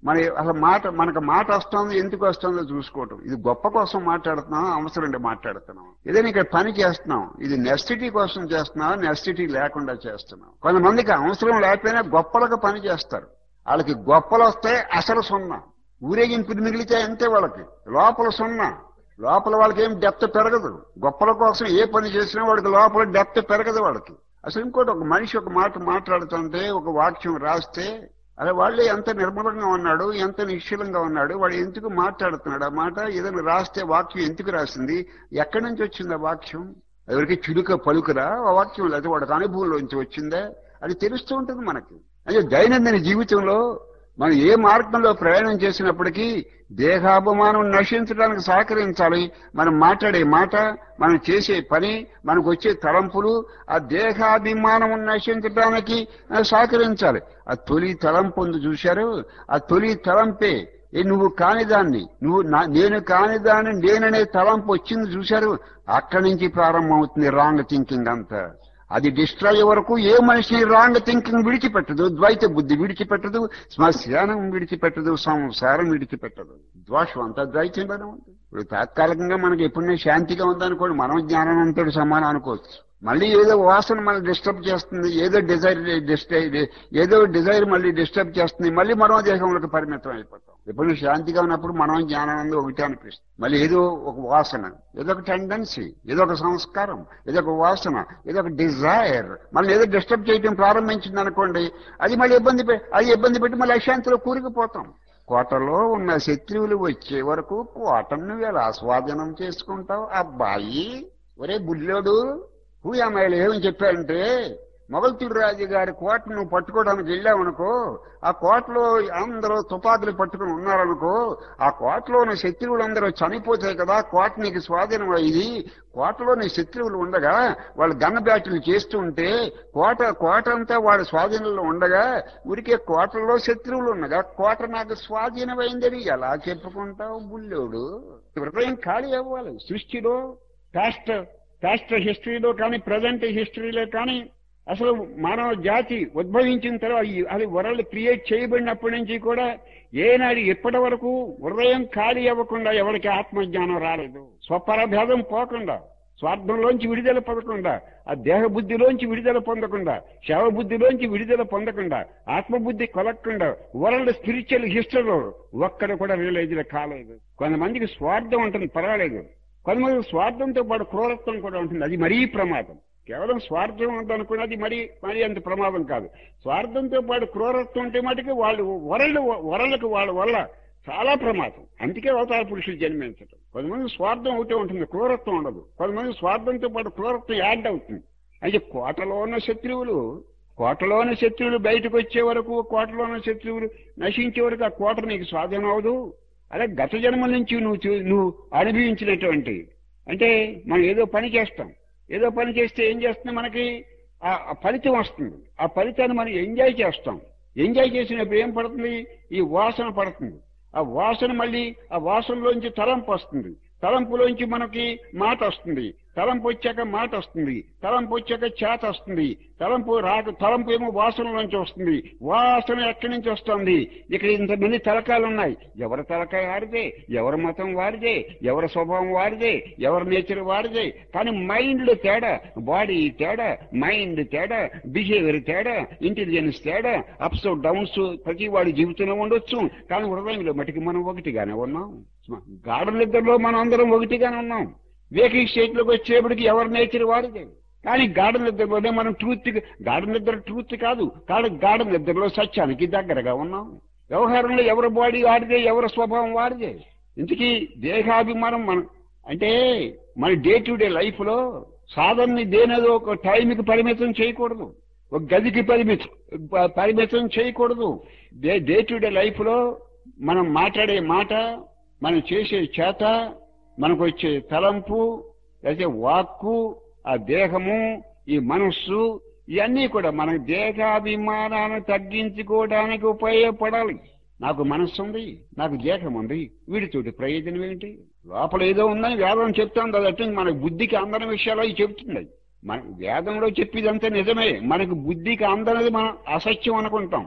మన అసలు మాట మనకు మాట వస్తుందో ఎందుకు వస్తుందో చూసుకోవటం ఇది గొప్ప కోసం మాట్లాడుతున్నాం అవసరం ఉండి మాట్లాడుతున్నాం ఏదైనా ఇక్కడ పని చేస్తున్నాం ఇది నెసిటీ కోసం చేస్తున్నాం నెసిటీ లేకుండా చేస్తున్నాం కొంతమందికి అవసరం లేకపోయినా గొప్పలకు పని చేస్తారు వాళ్ళకి గొప్పలు వస్తే అసలు సున్నా ఊరేగింపులు మిగిలితే అంతే వాళ్ళకి లోపల సున్నా లోపల వాళ్ళకి ఏం డెప్త్ పెరగదు గొప్పల కోసం ఏ పని చేసినా వాడికి లోపల డెప్త్ పెరగదు వాడికి అసలు ఇంకోటి ఒక మనిషి ఒక మాట మాట్లాడుతుంటే ఒక వాక్యం రాస్తే అదే వాళ్ళు ఎంత నిర్మలంగా ఉన్నాడు ఎంత నిశ్చలంగా ఉన్నాడు వాడు ఎందుకు మాట్లాడుతున్నాడు ఆ మాట ఏదైనా రాస్తే వాక్యం ఎందుకు రాసింది ఎక్కడి నుంచి వచ్చింది ఆ వాక్యం ఎవరికి చురుక పలుకురా ఆ వాక్యం లేదా వాడికి అనుభవంలోంచి వచ్చిందా అది తెలుస్తూ ఉంటుంది మనకి అదే దైనందిన జీవితంలో మనం ఏ మార్గంలో ప్రయాణం చేసినప్పటికీ దేహాభిమానం నశించడానికి సహకరించాలి మనం మాట్లాడే మాట మనం చేసే పని మనకు వచ్చే తలంపులు ఆ దేహాభిమానం నశించడానికి సహకరించాలి ఆ తొలి తలంపు ఉంది చూశారు ఆ తొలి తలంపే ఏ నువ్వు కానిదాన్ని నువ్వు నా- నేను కానిదాన్ని నేననే తలంపు వచ్చింది చూశారు అక్కడి నుంచి ప్రారంభమవుతుంది రాంగ్ థింకింగ్ అంతా అది డిస్ట్రాయ్ వరకు ఏ మనిషిని రాంగ్ థింకింగ్ విడిచిపెట్టదు ద్వైత బుద్ధి విడిచిపెట్టదు శ్మశానం విడిచిపెట్టదు సంసారం విడిచిపెట్టదు ద్వేషం అంతా ద్వైతంలోనే ఉంది ఇప్పుడు తాత్కాలికంగా మనకి ఎప్పుడైనా శాంతిగా ఉందనుకోండి మనం జ్ఞానవంతుడు సమానం అనుకోవచ్చు మళ్ళీ ఏదో వాసన మనల్ని డిస్టర్బ్ చేస్తుంది ఏదో డిజైర్ డిస్టర్బ్ ఏదో డిజైర్ మళ్ళీ డిస్టర్బ్ చేస్తుంది మళ్ళీ మనోదేహంలోకి పరిమితం అయిపోతాం ఎప్పుడు శాంతిగా ఉన్నప్పుడు మనం జ్ఞానానందం ఒకటి అనిపిస్తుంది మళ్ళీ ఏదో ఒక వాసన ఏదో ఒక టెండెన్సీ ఏదో ఒక సంస్కారం ఏదో ఒక వాసన ఏదో ఒక డిజైర్ మళ్ళీ ఏదో డిస్టర్బ్ చేయడం ప్రారంభించింది అనుకోండి అది మళ్ళీ ఇబ్బంది పె- అది ఇబ్బంది పెట్టి మళ్ళీ అశాంతిలో కూరుకుపోతాం కోటలో ఉన్న శత్రువులు వచ్చే వరకు కోటను నువ్వు ఎలా స్వాధీనం చేసుకుంటావు అబ్బాయి ఒరే బుల్లోడు హూయామాయలు ఏమని చెప్పారంటే మొగల్తూరు రాజు గారి కోట నువ్వు పట్టుకోవడానికి వెళ్ళావనుకో ఆ కోటలో అందరూ తుపాకులు పట్టుకుని ఉన్నారనుకో ఆ కోటలో ఉన్న శత్రువులందరూ చనిపోతాయి కదా కోట నీకు స్వాధీనం అయ్యి కోటలోని శత్రువులు ఉండగా వాళ్ళు గన్న బ్యాటులు చేస్తూ ఉంటే కోట కోట అంతా వాళ్ళ స్వాధీనంలో ఉండగా ఉరికే కోటలో శత్రువులు ఉండగా కోట నాకు స్వాధీనమైందని ఎలా చెప్పుకుంటావు బుల్లోడు హృదయం ఖాళీ అవ్వాలి సృష్టిలో పాస్ట్ పాస్ట్ హిస్టరీలో కానీ ప్రజెంట్ హిస్టరీలో కానీ అసలు మానవ జాతి ఉద్భవించిన తర్వాత ఈ- అది వరల్డ్ క్రియేట్ చేయబడినప్పటి నుంచి కూడా ఏనాడు ఇప్పటి వరకు హృదయం ఖాళీ అవ్వకుండా ఎవరికి ఆత్మజ్ఞానం రాలేదు స్వపరభేదం పోకుండా స్వార్థంలోంచి విడుదల పొందకుండా ఆ దేహ బుద్ధిలోంచి విడుదల పొందకుండా శవ బుద్ధిలోంచి విడుదల పొందకుండా ఆత్మబుద్ధి కొలక్కుండా వరల్డ్ స్పిరిచువల్ హిస్టరీలో ఒక్కడ కూడా రియలైజ్ కాలేదు కొంతమందికి స్వార్థం ఉంటుంది పర్వాలేదు కొంతమంది స్వార్థంతో పాటు క్రూరత్వం కూడా ఉంటుంది అది మరీ ప్రమాదం కేవలం స్వార్థం ఉందనుకున్నది మరీ మరీ అంత ప్రమాదం కాదు స్వార్థంతో పాటు క్రూరత్వం ఉంటే మటుకు వాళ్ళు వరల్డ్ వరల్డ్కి వాళ్ళ వల్ల చాలా ప్రమాదం అందుకే అవతార పురుషులు జన్మించడం కొంతమంది స్వార్థం ఒకటే ఉంటుంది క్రూరత్వం ఉండదు కొంతమంది స్వార్థంతో పాటు క్రూరత్వం యాడ్ అవుతుంది అయితే కోటలో ఉన్న శత్రువులు కోటలో ఉన్న శత్రువులు బయటకు వచ్చే వరకు కోటలో ఉన్న శత్రువులు నశించే వరకు ఆ కోట నీకు స్వాధీనం అవదు అలా గత జన్మ నుంచి నువ్వు చూ- నువ్వు అనుభవించినటువంటి అంటే మనం ఏదో పని చేస్తాం ఏదో పని చేస్తే ఏం చేస్తుంది మనకి ఆ ఆ ఫలితం వస్తుంది ఆ ఫలితాన్ని మనం ఎంజాయ్ చేస్తాం ఎంజాయ్ చేసినప్పుడు ఏం పడుతుంది ఈ వాసన పడుతుంది ఆ వాసన మళ్ళీ ఆ వాసనలోంచి తలంపు వస్తుంది తలంపులోంచి మనకి మాట వస్తుంది తలంపు వచ్చాక మాట వస్తుంది తలంపు వచ్చాక చేత వస్తుంది తలంపు రాక తలంపు ఏమో వాసనలోంచి వస్తుంది వాసన ఎక్కడి నుంచి వస్తుంది ఇక్కడ ఇంతమంది తలకాయలు ఉన్నాయి ఎవరి తలకాయ వారిదే ఎవరి మతం వారిదే ఎవరి స్వభావం వారిదే ఎవరి నేచర్ వారిదే కానీ మైండ్ తేడా బాడీ తేడా మైండ్ తేడా బిహేవియర్ తేడా ఇంటెలిజెన్స్ తేడా అప్స్ డౌన్స్ ప్రతి వాడి జీవితంలో ఉండొచ్చు కానీ హృదయంలో మటుకు మనం ఒకటిగానే ఉన్నాం గాఢ నిద్రలో మనం అందరం ఒకటిగానే ఉన్నాం వేకింగ్ స్టేట్ లోకి వచ్చేప్పటికి ఎవరి నేచర్ వారిదే కానీ గాఢ నిద్రలోనే మనం ట్రూత్ గాఢ నిద్ర ట్రూత్ కాదు కానీ గాఢ నిద్రలో సత్యానికి దగ్గరగా ఉన్నాం వ్యవహారంలో ఎవరి బాడీ వాడిదే ఎవరి స్వభావం వాడిదే ఇంతకీ దేహాభిమానం మనం అంటే మన డే టు డే లైఫ్ లో సాధనని దేనేదో ఒక టైంకి పరిమితం చేయకూడదు ఒక గదికి పరిమితం ప- పరిమితం చేయకూడదు day day to day life లో మనం మాట్లాడే మాట మనం చేసే చేత మనకు వచ్చే తలంపు లేకపోతే వాక్కు ఆ దేహము ఈ మనస్సు ఇవన్నీ కూడా మన దేహాభిమానాన్ని తగ్గించుకోవడానికి ఉపయోగపడాలి నాకు మనస్సు ఉంది నాకు దేహం ఉంది వీటితోటి ప్రయోజనం ఏంటి లోపల ఏదో ఉందని వేదం చెప్తాం అదట్టు మనకు బుద్ధికి అందని విషయాలు అవి చెప్తున్నాయి మన వేదంలో చెప్పేదంతా నిజమే మనకు బుద్ధికి అందనది మనం అసత్యం అనుకుంటాం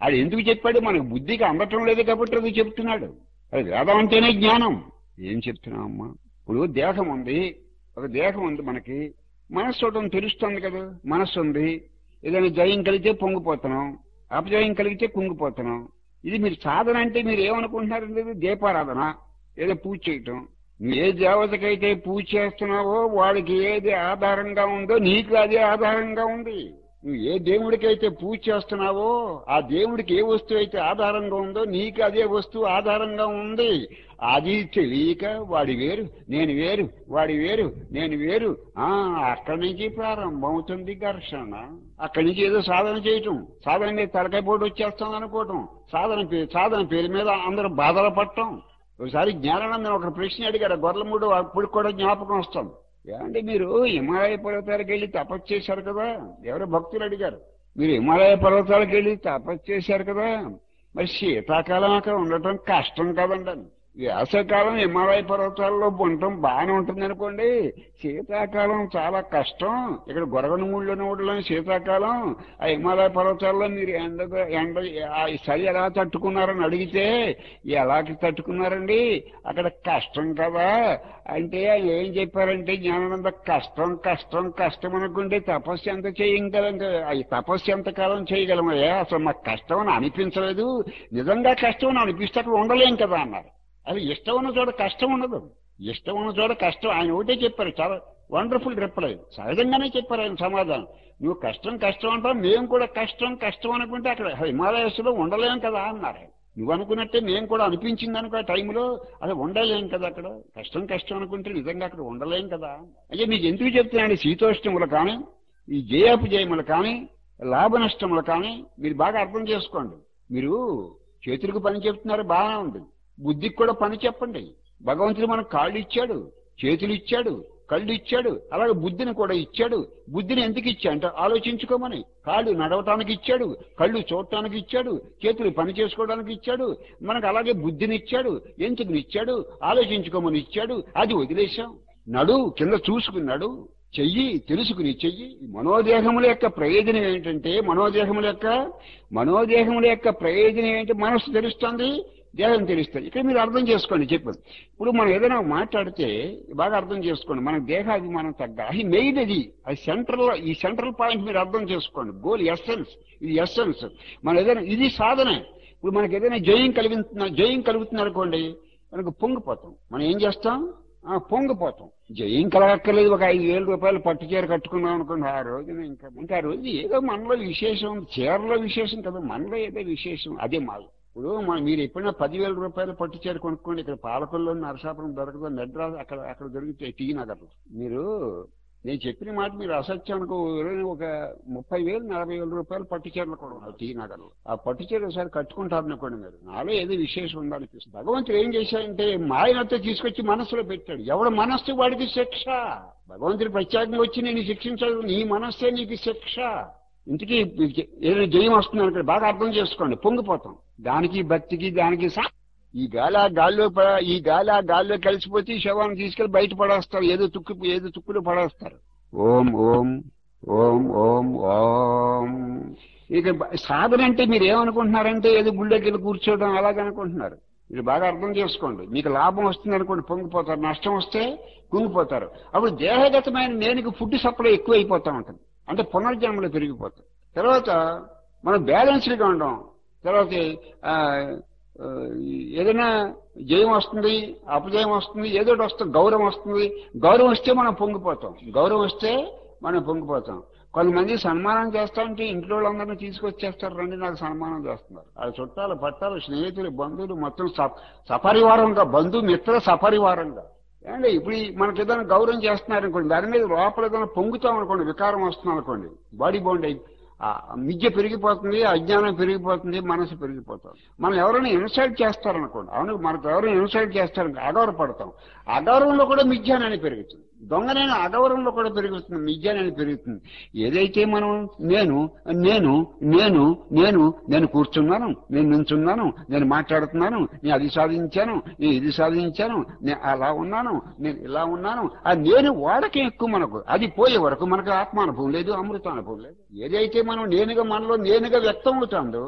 అది ఎందుకు చెప్పాడు మనకు బుద్ధికి అందటం లేదు కాబట్టి అది చెప్తున్నాడు అది వేదం అంటేనే జ్ఞానం ఏం చెప్తున్నాం అమ్మా ఇప్పుడు దేహం ఉంది ఒక దేహం ఉంది మనకి మనస్సు ఒకటి తెలుస్తుంది కదా మనస్సు ఉంది ఏదైనా జయం కలిగితే పొంగిపోతున్నాం అపజయం కలిగితే కుంగిపోతున్నాం ఇది మీరు సాధన అంటే మీరు ఏమనుకుంటున్నారండి ఇది దీపారాధన ఏదో పూజ చేయటం నువ్వు ఏ దేవతకైతే పూజ చేస్తున్నావో వాడికి ఏది ఆధారంగా ఉందో నీకు అదే ఆధారంగా ఉంది నువ్వు ఏ దేవుడికైతే పూజ చేస్తున్నావో ఆ దేవుడికి ఏ వస్తువు అయితే ఆధారంగా ఉందో నీకు అదే వస్తువు ఆధారంగా ఉంది అది తెలియక వాడి వేరు నేను వేరు వాడి వేరు నేను వేరు ఆ అక్కడి నుంచి ప్రారంభమవుతుంది ఘర్షణ అక్కడి నుంచి ఏదో సాధన చేయటం సాధన మీద తలకాయ పోటు వచ్చేస్తాం అనుకోవటం సాధన పే- సాధన పేరు మీద అందరూ బాధలు పట్టడం ఒకసారి జ్ఞానానందం ఒక ప్రశ్న అడిగారు గొర్రెలమూడు అప్పుడు కూడా జ్ఞాపకం వస్తాం ఏమంటే మీరు హిమాలయ పర్వతాలకు వెళ్ళి తపస్సు చేశారు కదా ఎవరో భక్తులు అడిగారు మీరు హిమాలయ పర్వతాలకు వెళ్ళి తపస్సు చేశారు కదా మరి శీతాకాలం అక్కడ ఉండటం కష్టం కదండి వేసవకాలం హిమాలయ పర్వతాల్లో ఉండటం బాగానే ఉంటుంది అనుకోండి శీతాకాలం చాలా కష్టం ఇక్కడ గొరగనమూళ్ళలోనే ఉండలేని శీతాకాలం ఆ హిమాలయ పర్వతాల్లో మీరు ఎండ ఎండ ఆ చలి ఎలా తట్టుకున్నారని అడిగితే ఎలాగ తట్టుకున్నారండి అక్కడ కష్టం కదా అంటే ఆయన ఏం చెప్పారంటే జ్ఞానానంద కష్టం కష్టం కష్టం అనుకుంటే తపస్సు ఎంత చేయగలం అది తపస్సు ఎంతకాలం చేయగలమయ్యా అసలు మాకు కష్టం అని అనిపించలేదు నిజంగా కష్టం అని అనిపిస్తే అక్కడ ఉండలేం కదా అన్నారు అది ఇష్టం ఉన్న చోట కష్టం ఉండదు ఇష్టం ఉన్న చోట కష్టం ఆయన ఒకటే చెప్పారు చాలా వండర్ఫుల్ రిప్లై సహజంగానే చెప్పారు ఆయన సమాధానం నువ్వు కష్టం కష్టం అంటావు మేము కూడా కష్టం కష్టం అనుకుంటే అక్కడ హిమాలయస్ లో ఉండలేం కదా అన్నారు ఆయన. నువ్వు అనుకున్నట్టే మేము కూడా అనిపించింది అనుకో ఆ టైంలో అది ఉండలేం కదా అక్కడ కష్టం కష్టం అనుకుంటే నిజంగా అక్కడ ఉండలేం కదా అంటే మీకు ఎందుకు చెప్తున్నాను శీతోష్ణములు కానీ ఈ జయాపజయములు కానీ లాభ నష్టములు కానీ మీరు బాగా అర్థం చేసుకోండి మీరు చేతులకు పని చెప్తున్నారు బాగానే ఉంది బుద్ధికి కూడా పని చెప్పండి భగవంతుడు మనకు కాళ్ళు ఇచ్చాడు చేతులు ఇచ్చాడు కళ్ళు ఇచ్చాడు అలాగే బుద్ధిని కూడా ఇచ్చాడు బుద్ధిని ఎందుకు ఇచ్చా అంటే ఆలోచించుకోమని కాళ్ళు నడవటానికి ఇచ్చాడు కళ్ళు చూడటానికి ఇచ్చాడు చేతులు పని చేసుకోవడానికి ఇచ్చాడు మనకు అలాగే బుద్ధిని ఇచ్చాడు ఎందుకు ఇచ్చాడు ఆలోచించుకోమని ఇచ్చాడు అది వదిలేశాం నడు కింద చూసుకున్నాడు చెయ్యి తెలుసుకుని చెయ్యి మనోదేహముల యొక్క ప్రయోజనం ఏంటంటే మనోదేహముల యొక్క మనోదేహముల యొక్క ప్రయోజనం ఏంటి మనస్సు తెలుస్తుంది దేహం తెలుస్తుంది ఇక్కడ మీరు అర్థం చేసుకోండి చెప్పండి ఇప్పుడు మనం ఏదైనా మాట్లాడితే బాగా అర్థం చేసుకోండి మన దేహాభిమానం తగ్గ అది మెయిన్ అది అది సెంట్రల్ ఈ సెంట్రల్ పాయింట్ మీరు అర్థం చేసుకోండి గోల్ ఎస్సెన్స్ ఇది ఎస్సెన్స్ మనం ఏదైనా ఇది సాధన ఇప్పుడు మనకి ఏదైనా జయం కలిగిస్తున్నా జయం కలుగుతుంది అనుకోండి మనకు పొంగిపోతాం మనం ఏం చేస్తాం ఆ, పొంగిపోతాం జయం కలగక్కర్లేదు ఒక ఐదు వేల రూపాయలు పట్టు చీర కట్టుకున్నాం అనుకోండి ఆ రోజున ఇంకా ఇంకా ఆ రోజు ఏదో మనలో విశేషం ఉంది. చీరలో విశేషం కదా మనలో ఏదో విశేషం అదే మాది ఇప్పుడు మన- మీరు ఎప్పుడైనా పదివేల రూపాయలు పట్టు చీర కొనుక్కోండి ఇక్కడ పాలకొల్లో నరసాపురం దొరకదు మెడ్రాస్ అక్కడ అక్కడ దొరుకుతాయి టీ నగర్ మీరు నేను చెప్పిన మాట మీరు అసత్యం అనుకో ఎవరైనా ఒక ముప్పై వేలు నలభై వేల రూపాయలు పట్టు చీరలు కూడా ఉన్నాయి టీ నగర్ ఆ పట్టు చీర ఒకసారి కట్టుకుంటారు అనుకోండి మీరు నాలో ఏదో విశేషం ఉందనిపిస్తుంది భగవంతుడు ఏం చేశాడంటే మాయనతో తీసుకొచ్చి మనస్సులో పెట్టాడు ఎవడు మనస్సు వాడికి శిక్ష భగవంతుడు ప్రత్యేకంగా వచ్చి నేను శిక్షించడు నీ మనస్సే నీకు శిక్ష ఇంటికి ఏదైనా జయం వస్తుంది అనుకోండి బాగా అర్థం చేసుకోండి పొంగిపోతాం దానికి భక్తికి దానికి సా- ఈ గాలి ఆ గాల్లో ప- ఈ గాలి ఆ గాల్లో కలిసిపోతే ఈ శవాన్ని తీసుకెళ్లి బయట పడేస్తారు ఏదో తుక్కు ఏదో తుక్కులు పడేస్తారు ఓం ఓం ఓం ఓం ఓం ఇక బ- సాధన అంటే మీరు ఏమనుకుంటున్నారంటే ఏదో గుళ్ళోకి వెళ్ళి కూర్చోవడం అలాగనుకుంటున్నారు మీరు బాగా అర్థం చేసుకోండి మీకు లాభం వస్తుంది అనుకోండి పొంగిపోతారు నష్టం వస్తే కుంగిపోతారు అప్పుడు దేహగతమైన నేనుకి ఫుడ్ సప్లై ఎక్కువ అయిపోతా ఉంటుంది అంటే పునర్జన్మలు పెరిగిపోతాయి తర్వాత మనం బ్యాలెన్స్డ్గా ఉండం తర్వాత ఆ, ఆ, ఏదైనా జయం వస్తుంది అపజయం వస్తుంది ఏదో ఒకటి వస్తుంది గౌరవం వస్తుంది గౌరవం వస్తే మనం పొంగిపోతాం గౌరవం వస్తే మనం పొంగిపోతాం కొంతమంది సన్మానం చేస్తా అంటే ఇంట్లో వాళ్ళందరినీ తీసుకొచ్చేస్తారు రండి నాకు సన్మానం చేస్తున్నారు వాళ్ళ చుట్టాలు పట్టాలు స్నేహితులు బంధువులు మొత్తం స- సపరివారంగా బంధు మిత్ర సపరివారంగా ఏమంటే ఇప్పుడు ఈ మనకి ఏదైనా గౌరవం చేస్తున్నారు అనుకోండి దాని మీద లోపల ఏదైనా పొంగుతాం అనుకోండి వికారం వస్తుంది అనుకోండి బాడీ బౌండ్ అయి ఆ మిద్య పెరిగిపోతుంది అజ్ఞానం పెరిగిపోతుంది మనసు పెరిగిపోతుంది మనం ఎవరైనా ఇన్సల్ట్ చేస్తారనుకోండి అవును మనకు ఎవరైనా ఇన్సల్ట్ చేస్తారు అగౌరవపడతాం అగౌరవంలో కూడా మిథ్యానాన్ని పెరుగుతుంది దొంగనైన అగౌరవంలో కూడా పెరుగుతుంది మిథ్యానాన్ని పెరుగుతుంది ఏదైతే మనం నేను నేను నేను నేను నేను కూర్చున్నాను నేను నించున్నాను నేను మాట్లాడుతున్నాను నేను అది సాధించాను నేను ఇది సాధించాను నేను అలా ఉన్నాను నేను ఇలా ఉన్నాను ఆ నేను వాడకే ఎక్కువ మనకు అది పోయే వరకు మనకు ఆత్మానుభవం లేదు అమృతానుభవం లేదు ఏదైతే మనం నేనుగా మనలో నేనుగా వ్యక్తం అవుతుందో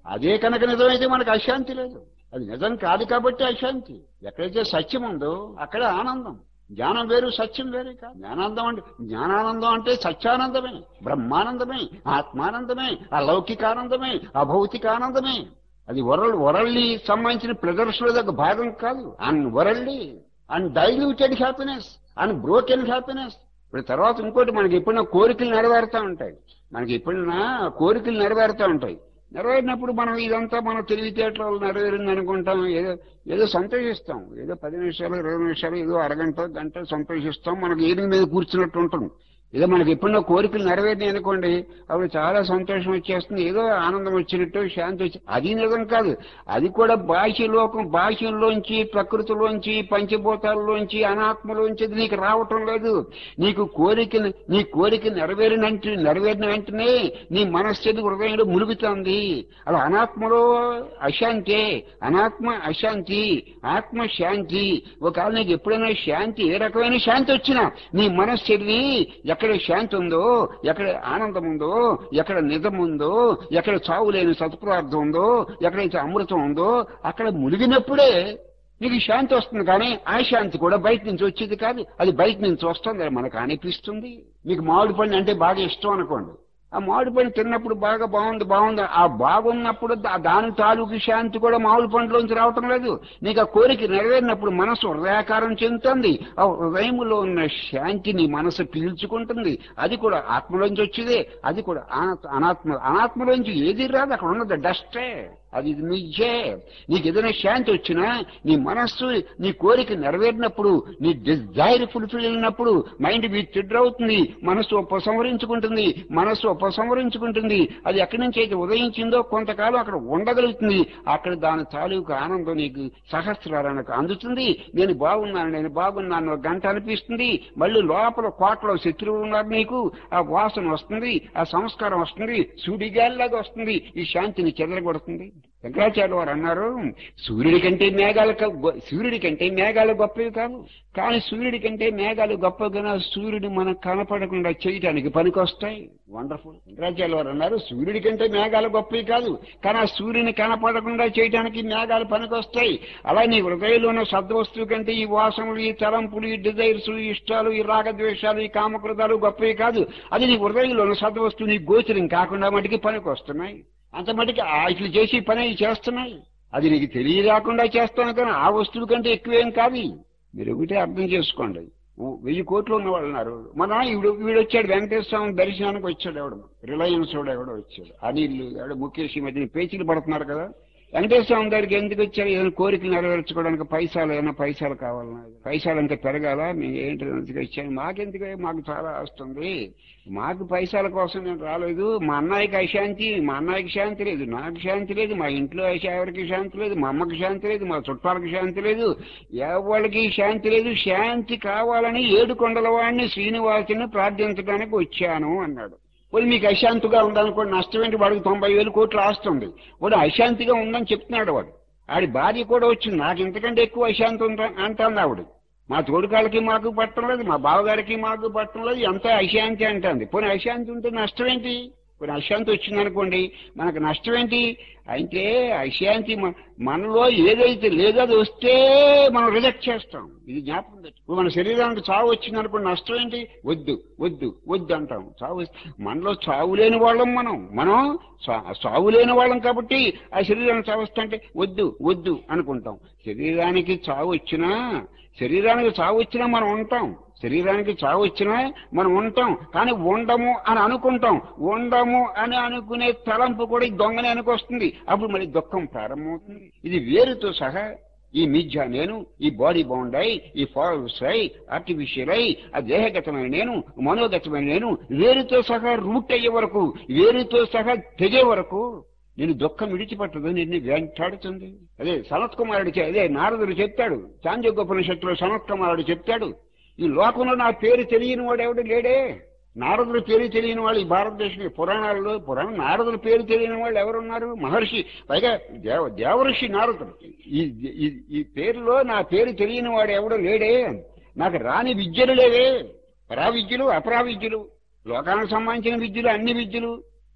అదే కనుక నిజమైతే మనకు అశాంతి లేదు అది నిజం కాదు కాబట్టి అశాంతి ఎక్కడైతే సత్యం ఉందో అక్కడే ఆనందం జ్ఞానం వేరు సత్యం వేరే కాదు జ్ఞానానందం అంటే జ్ఞానానందం అంటే సత్యానందమే బ్రహ్మానందమే ఆత్మానందమే అలౌకికానందమే అభౌతికానందమే అది వరల్డ్ వరల్డ్ సంబంధించిన ప్లెజర్స్ లో ఒక భాగం కాదు unworld undiluted happiness unbroken happiness ఇప్పుడు తర్వాత ఇంకోటి మనకి ఎప్పుడైనా కోరికలు నెరవేరుతూ ఉంటాయి మనకి ఎప్పుడైనా కోరికలు నెరవేరుతూ ఉంటాయి నెరవేరినప్పుడు మనం ఇదంతా మన తెలివితేటలు నెరవేరింది అనుకుంటాం ఏదో ఏదో సంతోషిస్తాం ఏదో పది నిమిషాలు ఇరవై నిమిషాలు ఏదో అరగంట గంట సంతోషిస్తాం మనకి ఏనుగు మీద కూర్చున్నట్టు ఉంటుంది ఏదో మనకి ఎప్పుడో కోరికలు నెరవేరినాయి అనుకోండి అప్పుడు చాలా సంతోషం వచ్చేస్తుంది ఏదో ఆనందం వచ్చినట్టు శాంతి వచ్చి అది నిజం కాదు అది కూడా బాహ్యలోకం బాహ్యంలోంచి ప్రకృతిలోంచి పంచభూతాల్లోంచి అనాత్మలోంచి అది నీకు రావటం లేదు నీకు కోరిక నీ కోరిక నెరవేరినంటే నెరవేరిన వెంటనే నీ మనస్సు హృదయంలో ములుగుతుంది అలా అనాత్మలో అశాంతి అనాత్మ అశాంతి ఆత్మ శాంతి ఒకవేళ నీకు ఎప్పుడైనా శాంతి ఏ రకమైన శాంతి వచ్చినా నీ మనస్సు ఎక్కడ శాంతి ఉందో ఎక్కడ ఆనందం ఉందో ఎక్కడ నిజం ఉందో ఎక్కడ చావు లేని సత్పదార్థం ఉందో ఎక్కడైతే అమృతం ఉందో అక్కడ మునిగినప్పుడే నీకు శాంతి వస్తుంది కానీ ఆ శాంతి కూడా బయట నుంచి వచ్చేది కాదు అది బయట నుంచి వస్తుంది మనకు అనిపిస్తుంది మీకు మామిడి పండు అంటే బాగా ఇష్టం అనుకోండి ఆ మామిడి పండు తిన్నప్పుడు బాగా బాగుంది బాగుంది ఆ బాగున్నప్పుడు దా- దాని తాలూకు శాంతి కూడా మామిడి పండులోంచి రావటం లేదు నీకు ఆ కోరిక నెరవేరినప్పుడు మనసు హృదయాకారం చెందుతుంది ఆ హృదయంలో ఉన్న శాంతి నీ మనసు పీల్చుకుంటుంది అది కూడా ఆత్మలోంచి వచ్చేదే అది కూడా అనాత్మ అనాత్మ అనాత్మలోంచి ఏది రాదు అక్కడ ఉన్నది డస్టే అది నిజే నీకు ఏదైనా శాంతి వచ్చినా నీ మనస్సు నీ కోరిక నెరవేరినప్పుడు నీ డిజైర్ ఫుల్ఫిల్ అయినప్పుడు మైండ్ విత్డ్ర అవుతుంది మనస్సు ఉపసంహరించుకుంటుంది మనస్సు ఉపసంహరించుకుంటుంది అది ఎక్కడి నుంచి అయితే ఉదయించిందో కొంతకాలం అక్కడ ఉండగలుగుతుంది అక్కడ దాని తాలూకు ఆనందం నీకు సహస్రాలకు అందుతుంది నేను బాగున్నాను నేను బాగున్నాను ఒక గంట అనిపిస్తుంది మళ్ళీ లోపల కోటలో శత్రువులు ఉన్నారు నీకు ఆ వాసన వస్తుంది ఆ సంస్కారం వస్తుంది సూడిగాలిలాగా వస్తుంది ఈ శాంతిని చెదరగొడుతుంది శంకరాచార్య వారు అన్నారు సూర్యుడి కంటే మేఘాలు క- గొ- సూర్యుడి కంటే మేఘాలు గొప్పవి కాదు కానీ సూర్యుడి కంటే మేఘాలు గొప్పగా సూర్యుడు మనకు కనపడకుండా చేయటానికి పనికొస్తాయి వండర్ఫుల్ శంకరాచార్య వారు అన్నారు సూర్యుడి కంటే మేఘాలు గొప్పవి కాదు కానీ ఆ సూర్యుని కనపడకుండా చేయటానికి మేఘాలు పనికొస్తాయి అలా నీ హృదయంలో ఉన్న సద్వస్తువు కంటే ఈ వాసనలు ఈ తలంపులు ఈ డిజైర్స్ ఈ ఇష్టాలు ఈ రాగద్వేషాలు ఈ కామకృతాలు గొప్పవి కాదు అది నీ హృదయంలో ఉన్న సద్వస్తువు నీ గోచరం కాకుండా మటుకి పనికొస్తున్నాయి అంత మటుకి ఆ ఇట్లు చేసి పని అవి చేస్తున్నాయి అది నీకు తెలియరాకుండా చేస్తాను కానీ ఆ వస్తువు కంటే ఎక్కువేం కాదు మీరు ఒకటే అర్థం చేసుకోండి ఓ వెయ్యి కోట్లు ఉన్న వాళ్ళు ఉన్నారు మన ఈవిడ వీడు వచ్చాడు వెంకటేశ్వర స్వామి దర్శనానికి వచ్చాడు ఎవడు రిలయన్స్ వాడు ఎవడో వచ్చాడు అనిల్ ఎవడో ముఖేష్ ఈ మధ్యన పేచీలు పడుతున్నారు కదా వెంకటేశ్వర స్వామి దగ్గరికి ఎందుకు వచ్చారు ఏదైనా కోరికలు నెరవేర్చుకోవడానికి పైసలు ఏమైనా పైసలు కావాలన్నా పైసలు ఇంకా పెరగాల మేము ఏంటి ఎందుకు వచ్చాను మాకెందుకు మాకు చాలా వస్తుంది మాకు పైసల కోసం నేను రాలేదు మా అన్నయ్యకి అశాంతి మా అన్నయ్యకి శాంతి లేదు నాకు శాంతి లేదు మా ఇంట్లో ఎవరికి శాంతి లేదు మా అమ్మకి శాంతి లేదు మా చుట్టాలకి శాంతి లేదు ఎవరికి శాంతి లేదు శాంతి కావాలని ఏడు కొండల వాడిని శ్రీనివాసుని ప్రార్థించడానికి వచ్చాను అన్నాడు పోనీ మీకు అశాంతిగా ఉందనుకోండి నష్టం ఏంటి వాడికి తొంభై వేలు కోట్లు ఆస్తుంది వాడు అశాంతిగా ఉందని చెప్తున్నాడు వాడు ఆడి భార్య కూడా వచ్చింది నాకు ఇంతకంటే ఎక్కువ అశాంతి ఉందా అంటుంది ఆవిడ మా తోడుకాళ్ళకి మాకు పట్టడం లేదు మా బావగారికి మాకు పట్టడం లేదు ఎంత అశాంతి అంటుంది పోనీ అశాంతి ఉంటే నష్టం ఏంటి పోనీ అశాంతి వచ్చిందనుకోండి మనకు నష్టం ఏంటి అయితే అశాంతి మ- మనలో ఏదైతే లేదో అది వస్తే మనం రిజెక్ట్ చేస్తాం ఇది జ్ఞాపకం పెట్టు ఇప్పుడు మన శరీరానికి చావు వచ్చిందనుకోండి నష్టం ఏంటి వద్దు వద్దు వద్దు అంటాం చావు వస్తే- మనలో చావు లేని వాళ్ళం మనం మనం చా- చావు లేని వాళ్ళం కాబట్టి ఆ శరీరానికి చావు వస్తుంటే వద్దు వద్దు అనుకుంటాం శరీరానికి చావు వచ్చినా శరీరానికి చావు వచ్చినా మనం ఉంటాం శరీరానికి చావు వచ్చినా మనం ఉంటాం కానీ ఉండము అని అనుకుంటాం ఉండము అని అనుకునే తలంపు కూడా ఈ దొంగనే అనుకొస్తుంది అప్పుడు మరి దుఃఖం ప్రారంభమవుతుంది ఇది వేరుతో సహా ఈ మిథ్య నేను ఈ బాడీ బౌండై ఈ ఫాల్స్ అయి ఆర్టిఫిషియల్ అయి ఆ దేహగతమైన నేను మనోగతమైన నేను వేరుతో సహా రూట్ అయ్యే వరకు వేరుతో సహా తెగే వరకు నేను దుఃఖం విడిచిపట్టదు నిన్ను వెంటాడుతుంది అదే సనత్ కుమారుడు చె- అదే నారదుడు చెప్తాడు చాంద్యోగోపనిషత్తులో సనత్ కుమారుడు చెప్తాడు ఈ లోకంలో నా పేరు తెలియని వాడు ఎవడు లేడే నారదుడి పేరు తెలియని వాళ్ళు ఈ భారతదేశం పురాణాల్లో పురాణ నారదుడి పేరు తెలియని వాళ్ళు ఎవరున్నారు మహర్షి పైగా దేవ దేవఋషి నారదుడు ఈ ఈ- ఈ పేరులో నా పేరు తెలియని వాడు ఎవడు లేడే నాకు రాని విద్యలు లేవే పరా విద్యలు అపరా విద్యలు లోకానికి సంబంధించిన విద్యలు అన్ని విద్యలు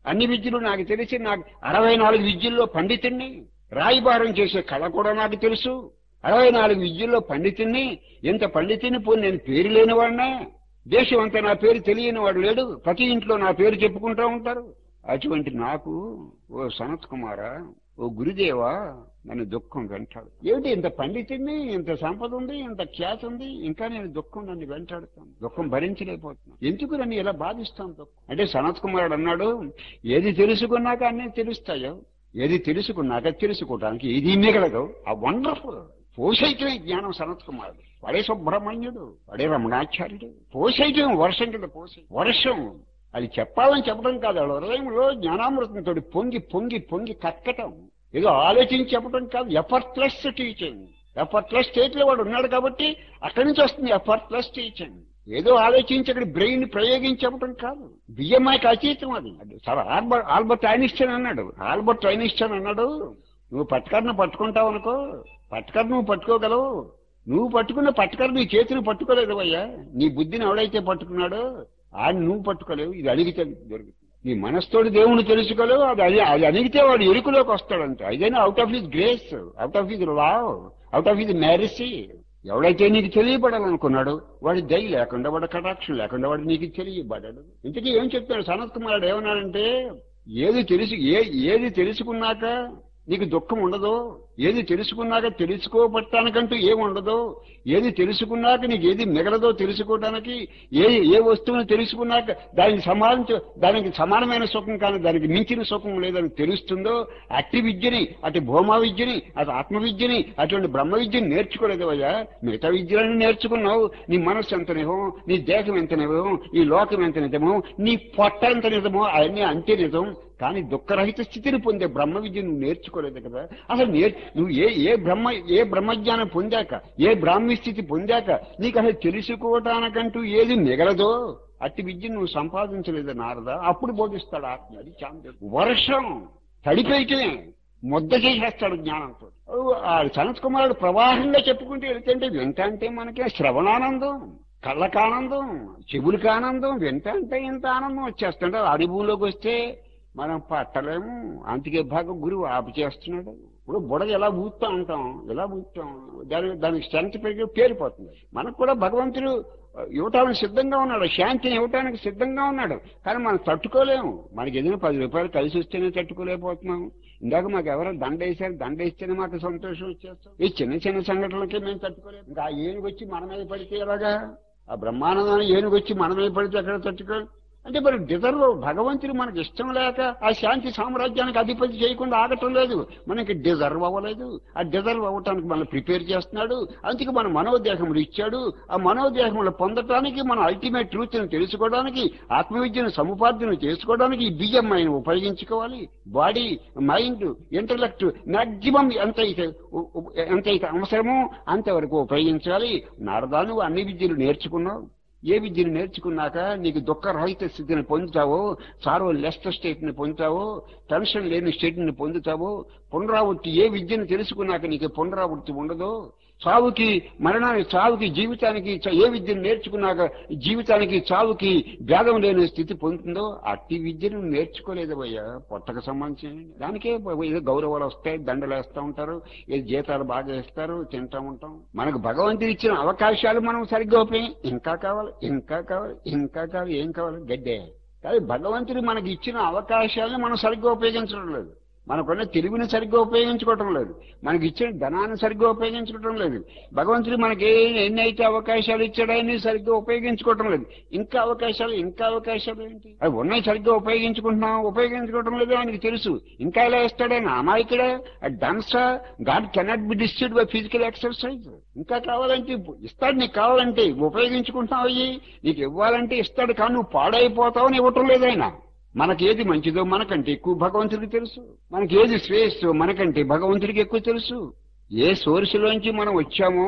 అన్ని విద్యలు నాకు తెలిసి నాకు అరవై నాలుగు విద్యల్లో పండితుణ్ణి రాయిబారం చేసే కళ కూడా నాకు తెలుసు అరవై నాలుగు విద్యల్లో పండితుణ్ణి ఇంత పండితుని పోయి నేను పేరు లేనివాడినా దేశం అంతా నా పేరు తెలియని వాడు లేడు ప్రతి ఇంట్లో నా పేరు చెప్పుకుంటూ ఉంటారు అటువంటి నాకు ఓ సనత్ కుమారా ఓ గురుదేవా నన్ను దుఃఖం వెంటాడు ఏమిటి ఇంత పండితుడిని ఇంత సంపద ఉంది ఇంత ఖ్యాతి ఉంది ఇంకా నేను దుఃఖం నన్ను వెంటాడుతాను దుఃఖం భరించలేకపోతున్నాను ఎందుకు నన్ను ఇలా బాధిస్తాను దుఃఖం అంటే సనత్ కుమారుడు అన్నాడు ఏది తెలుసుకున్నాక అన్నీ తెలుస్తాయో ఏది తెలుసుకున్నాక తెలుసుకోవడానికి ఏది మిగలదు ఆ వండర్ఫుల్ పోషైతమే జ్ఞానం సనత్ కుమారుడు వాడే సుబ్రహ్మణ్యుడు వాడే రమణాచార్యుడు పోషైతం వర్షం కింద పోసే వర్షం అది చెప్పాలని చెప్పడం కాదు వాళ్ళ హృదయంలో జ్ఞానామృతంతో పొంగి పొంగి పొంగి కక్కటం ఏదో ఆలోచించి చెప్పడం కాదు ఎఫర్ట్లెస్ టీచింగ్ ఎఫర్ట్లెస్ స్టేట్ లో వాడు ఉన్నాడు కాబట్టి అక్కడి నుంచి వస్తుంది ఎఫర్ట్లెస్ టీచింగ్ ఏదో ఆలోచించి అక్కడ బ్రెయిన్ ప్రయోగించి చెప్పడం కాదు బియ్యమాకి అతీతం అది సార్ ఆల్బర్ట్ ఆల్బర్ట్ ఐనిస్టన్ అన్నాడు ఆల్బర్ట్ ఐనిస్టన్ అన్నాడు నువ్వు పట్టుకరను పట్టుకుంటావు అనుకో పట్టుకర నువ్వు పట్టుకోగలవు నువ్వు పట్టుకున్న పట్టుకర నీ చేతులు పట్టుకోలేదు అయ్యా నీ బుద్ధిని ఎవడైతే పట్టుకున్నాడో ఆయన నువ్వు పట్టుకోలేవు ఇది అడిగితే దొరుకుతుంది నీ మనస్తోటి దేవుని తెలుసుకోలేవు అది అది అది అడిగితే వాడు ఎరుకులోకి వస్తాడంట అదైనా out of his grace out of his love out of his mercy ఎవడైతే నీకు తెలియబడాలనుకున్నాడు వాడి దయ లేకుండా వాడి కటాక్షం లేకుండా వాడు నీకు తెలియబడాడు ఇంతకీ ఏం చెప్తాడు సనత్ కుమారుడు ఏమన్నాడంటే ఏది తెలుసు ఏ ఏది తెలుసుకున్నాక నీకు దుఃఖం ఉండదు ఏది తెలుసుకున్నాక తెలుసుకోబట్టానికంటూ ఏమి ఉండదు ఏది తెలుసుకున్నాక నీకు ఏది మిగలదో తెలుసుకోవడానికి ఏ ఏ వస్తువుని తెలుసుకున్నాక దానికి సమానం దానికి సమానమైన సుఖం కానీ దానికి మించిన సుఖం లేదని తెలుస్తుందో అట్టి విద్యని అటు భూమా విద్యని అటు ఆత్మ విద్యని అటువంటి బ్రహ్మ విద్యని నేర్చుకోలేదు అయ్యా మిగతా విద్యలన్నీ నేర్చుకున్నావు నీ మనస్సు ఎంత నిజం నీ దేహం ఎంత నిజం ఈ లోకం ఎంత నిజమో నీ పొట్ట ఎంత నిజమో అవన్నీ అంతే నిజం కానీ దుఃఖరహిత స్థితిని పొందే బ్రహ్మ విద్య నువ్వు నేర్చుకోలేదు కదా అసలు నేర్ నువ్వు ఏ ఏ బ్రహ్మ ఏ బ్రహ్మజ్ఞానం పొందాక ఏ బ్రాహ్మీ స్థితి పొందాక నీకు అసలు తెలుసుకోవటానికంటూ ఏది మిగలదో అట్టి విద్య నువ్వు సంపాదించలేదు నారదా అప్పుడు బోధిస్తాడు ఆత్మ అది చాంద్ర వర్షం తడిపేయటమే ముద్ద చేసేస్తాడు జ్ఞానంతో ఆ సనత్ కుమారుడు ప్రవాహంగా చెప్పుకుంటూ వెళ్తుంటే వింటంటే మనకి శ్రవణానందం కళ్ళకానందం చెవులకి ఆనందం వింటంటే ఇంత ఆనందం వచ్చేస్తుంటే అనుభవంలోకి వస్తే మనం పట్టలేము అందుకే భాగం గురువు ఆపు చేస్తున్నాడు ఇప్పుడు బుడగ ఎలా ఊపుతా ఉంటాం ఎలా ఊపుతాం దాని దానికి స్ట్రెంత్ పెరిగి పేరిపోతుంది మనకు కూడా భగవంతుడు ఇవ్వటానికి సిద్ధంగా ఉన్నాడు శాంతిని ఇవ్వటానికి సిద్ధంగా ఉన్నాడు కానీ మనం తట్టుకోలేము మనకి ఏదైనా పది రూపాయలు కలిసి వస్తేనే తట్టుకోలేకపోతున్నాం ఇందాక మాకు ఎవరో దండ వేశారు దండ వేస్తేనే మాకు సంతోషం వచ్చేస్తాం ఈ చిన్న చిన్న సంఘటనలకి మేము తట్టుకోలేము ఇంకా ఆ ఏనుగు వచ్చి మన మీద పడితే ఎలాగా ఆ బ్రహ్మానందాన్ని ఏనుగు వచ్చి మన మీద పడితే ఎక్కడ తట్టుకోవాలి అంటే మరి డిజర్వ్ భగవంతుడు మనకి ఇష్టం లేక ఆ శాంతి సామ్రాజ్యానికి అధిపతి చేయకుండా ఆగటం లేదు మనకి డిజర్వ్ అవ్వలేదు ఆ డిజర్వ్ అవ్వటానికి మనం ప్రిపేర్ చేస్తున్నాడు అందుకే మన మనోదేహములు ఇచ్చాడు ఆ మనోదేహములు పొందటానికి మన అల్టిమేట్ ట్రూత్ ని తెలుసుకోవడానికి ఆత్మవిద్యను సముపార్జన చేసుకోవడానికి ఈ బియ్యం ఆయన ఉపయోగించుకోవాలి బాడీ మైండ్ ఇంటలెక్ట్ మాక్సిమం ఎంతైతే ఎంతైతే అవసరమో అంతవరకు ఉపయోగించాలి నారదా నువ్వు అన్ని విద్యలు నేర్చుకున్నావు ఏ విద్యను నేర్చుకున్నాక నీకు దుఃఖరహిత స్థితిని పొందుతావో సారో లెస్ట్ స్టేట్ ని పొందుతావో టెన్షన్ లేని స్టేట్ ని పొందుతావో పునరావృత్తి ఏ విద్యను తెలుసుకున్నాక నీకు పునరావృత్తి ఉండదో చావుకి మరణానికి చావుకి జీవితానికి ఏ విద్యను నేర్చుకున్నాక జీవితానికి చావుకి భేదం లేని స్థితి పొందుతుందో అట్టి విద్యను నేర్చుకోలేదు భయ్యా పొట్టకు సంబంధించిన దానికే ఏదో గౌరవాలు వస్తాయి దండలు వేస్తూ ఉంటారు ఏదో జీతాలు బాగా ఇస్తారు తింటా ఉంటాం మనకు భగవంతుడు ఇచ్చిన అవకాశాలు మనం సరిగ్గా ఉపయోగం ఇంకా కావాలి ఇంకా కావాలి ఇంకా కావాలి ఏం కావాలి గడ్డే కానీ భగవంతుడు మనకి ఇచ్చిన అవకాశాలను మనం సరిగ్గా ఉపయోగించడం లేదు మనకున్న తెలివిని సరిగ్గా ఉపయోగించుకోవటం లేదు మనకి ఇచ్చిన ధనాన్ని సరిగ్గా ఉపయోగించుకోవటం లేదు భగవంతుడు మనకి ఎన్ని అయితే అవకాశాలు ఇచ్చాడని సరిగ్గా ఉపయోగించుకోవటం లేదు ఇంకా అవకాశాలు ఇంకా అవకాశాలు ఏంటి అవి ఉన్నాయి సరిగ్గా ఉపయోగించుకుంటున్నాం ఉపయోగించుకోవటం లేదు ఆయనకి తెలుసు ఇంకా ఎలా ఇస్తాడని అమాయకుడే డన్సా God cannot be disturbed by physical exercise ఇంకా కావాలంటే ఇస్తాడు నీకు కావాలంటే ఉపయోగించుకుంటున్నావు అయ్యి నీకు ఇవ్వాలంటే ఇస్తాడు కానీ నువ్వు పాడైపోతావని ఇవ్వటం లేదు ఆయన మనకి ఏది మంచిదో మనకంటే ఎక్కువ భగవంతుడికి తెలుసు మనకి ఏది శ్రేయస్సో మనకంటే భగవంతుడికి ఎక్కువ తెలుసు ఏ సోర్సులోంచి మనం వచ్చామో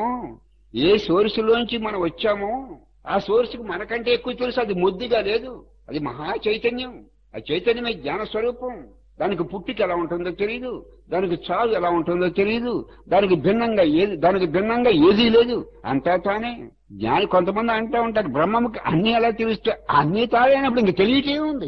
ఏ సోర్సులోంచి మనం వచ్చామో ఆ సోర్సుకి మనకంటే ఎక్కువ తెలుసు అది ముద్దిగా లేదు అది మహా చైతన్యం ఆ చైతన్యమే జ్ఞాన స్వరూపం దానికి పుట్టిక ఎలా ఉంటుందో తెలియదు దానికి చావు ఎలా ఉంటుందో తెలియదు దానికి భిన్నంగా ఏది దానికి భిన్నంగా ఏదీ లేదు అంతా తానే జ్ఞాని కొంతమంది అంటూ ఉంటారు బ్రహ్మముకి అన్ని ఎలా తెలుస్తే అన్ని తానే అయినప్పుడు ఇంక తెలియటే ఉంది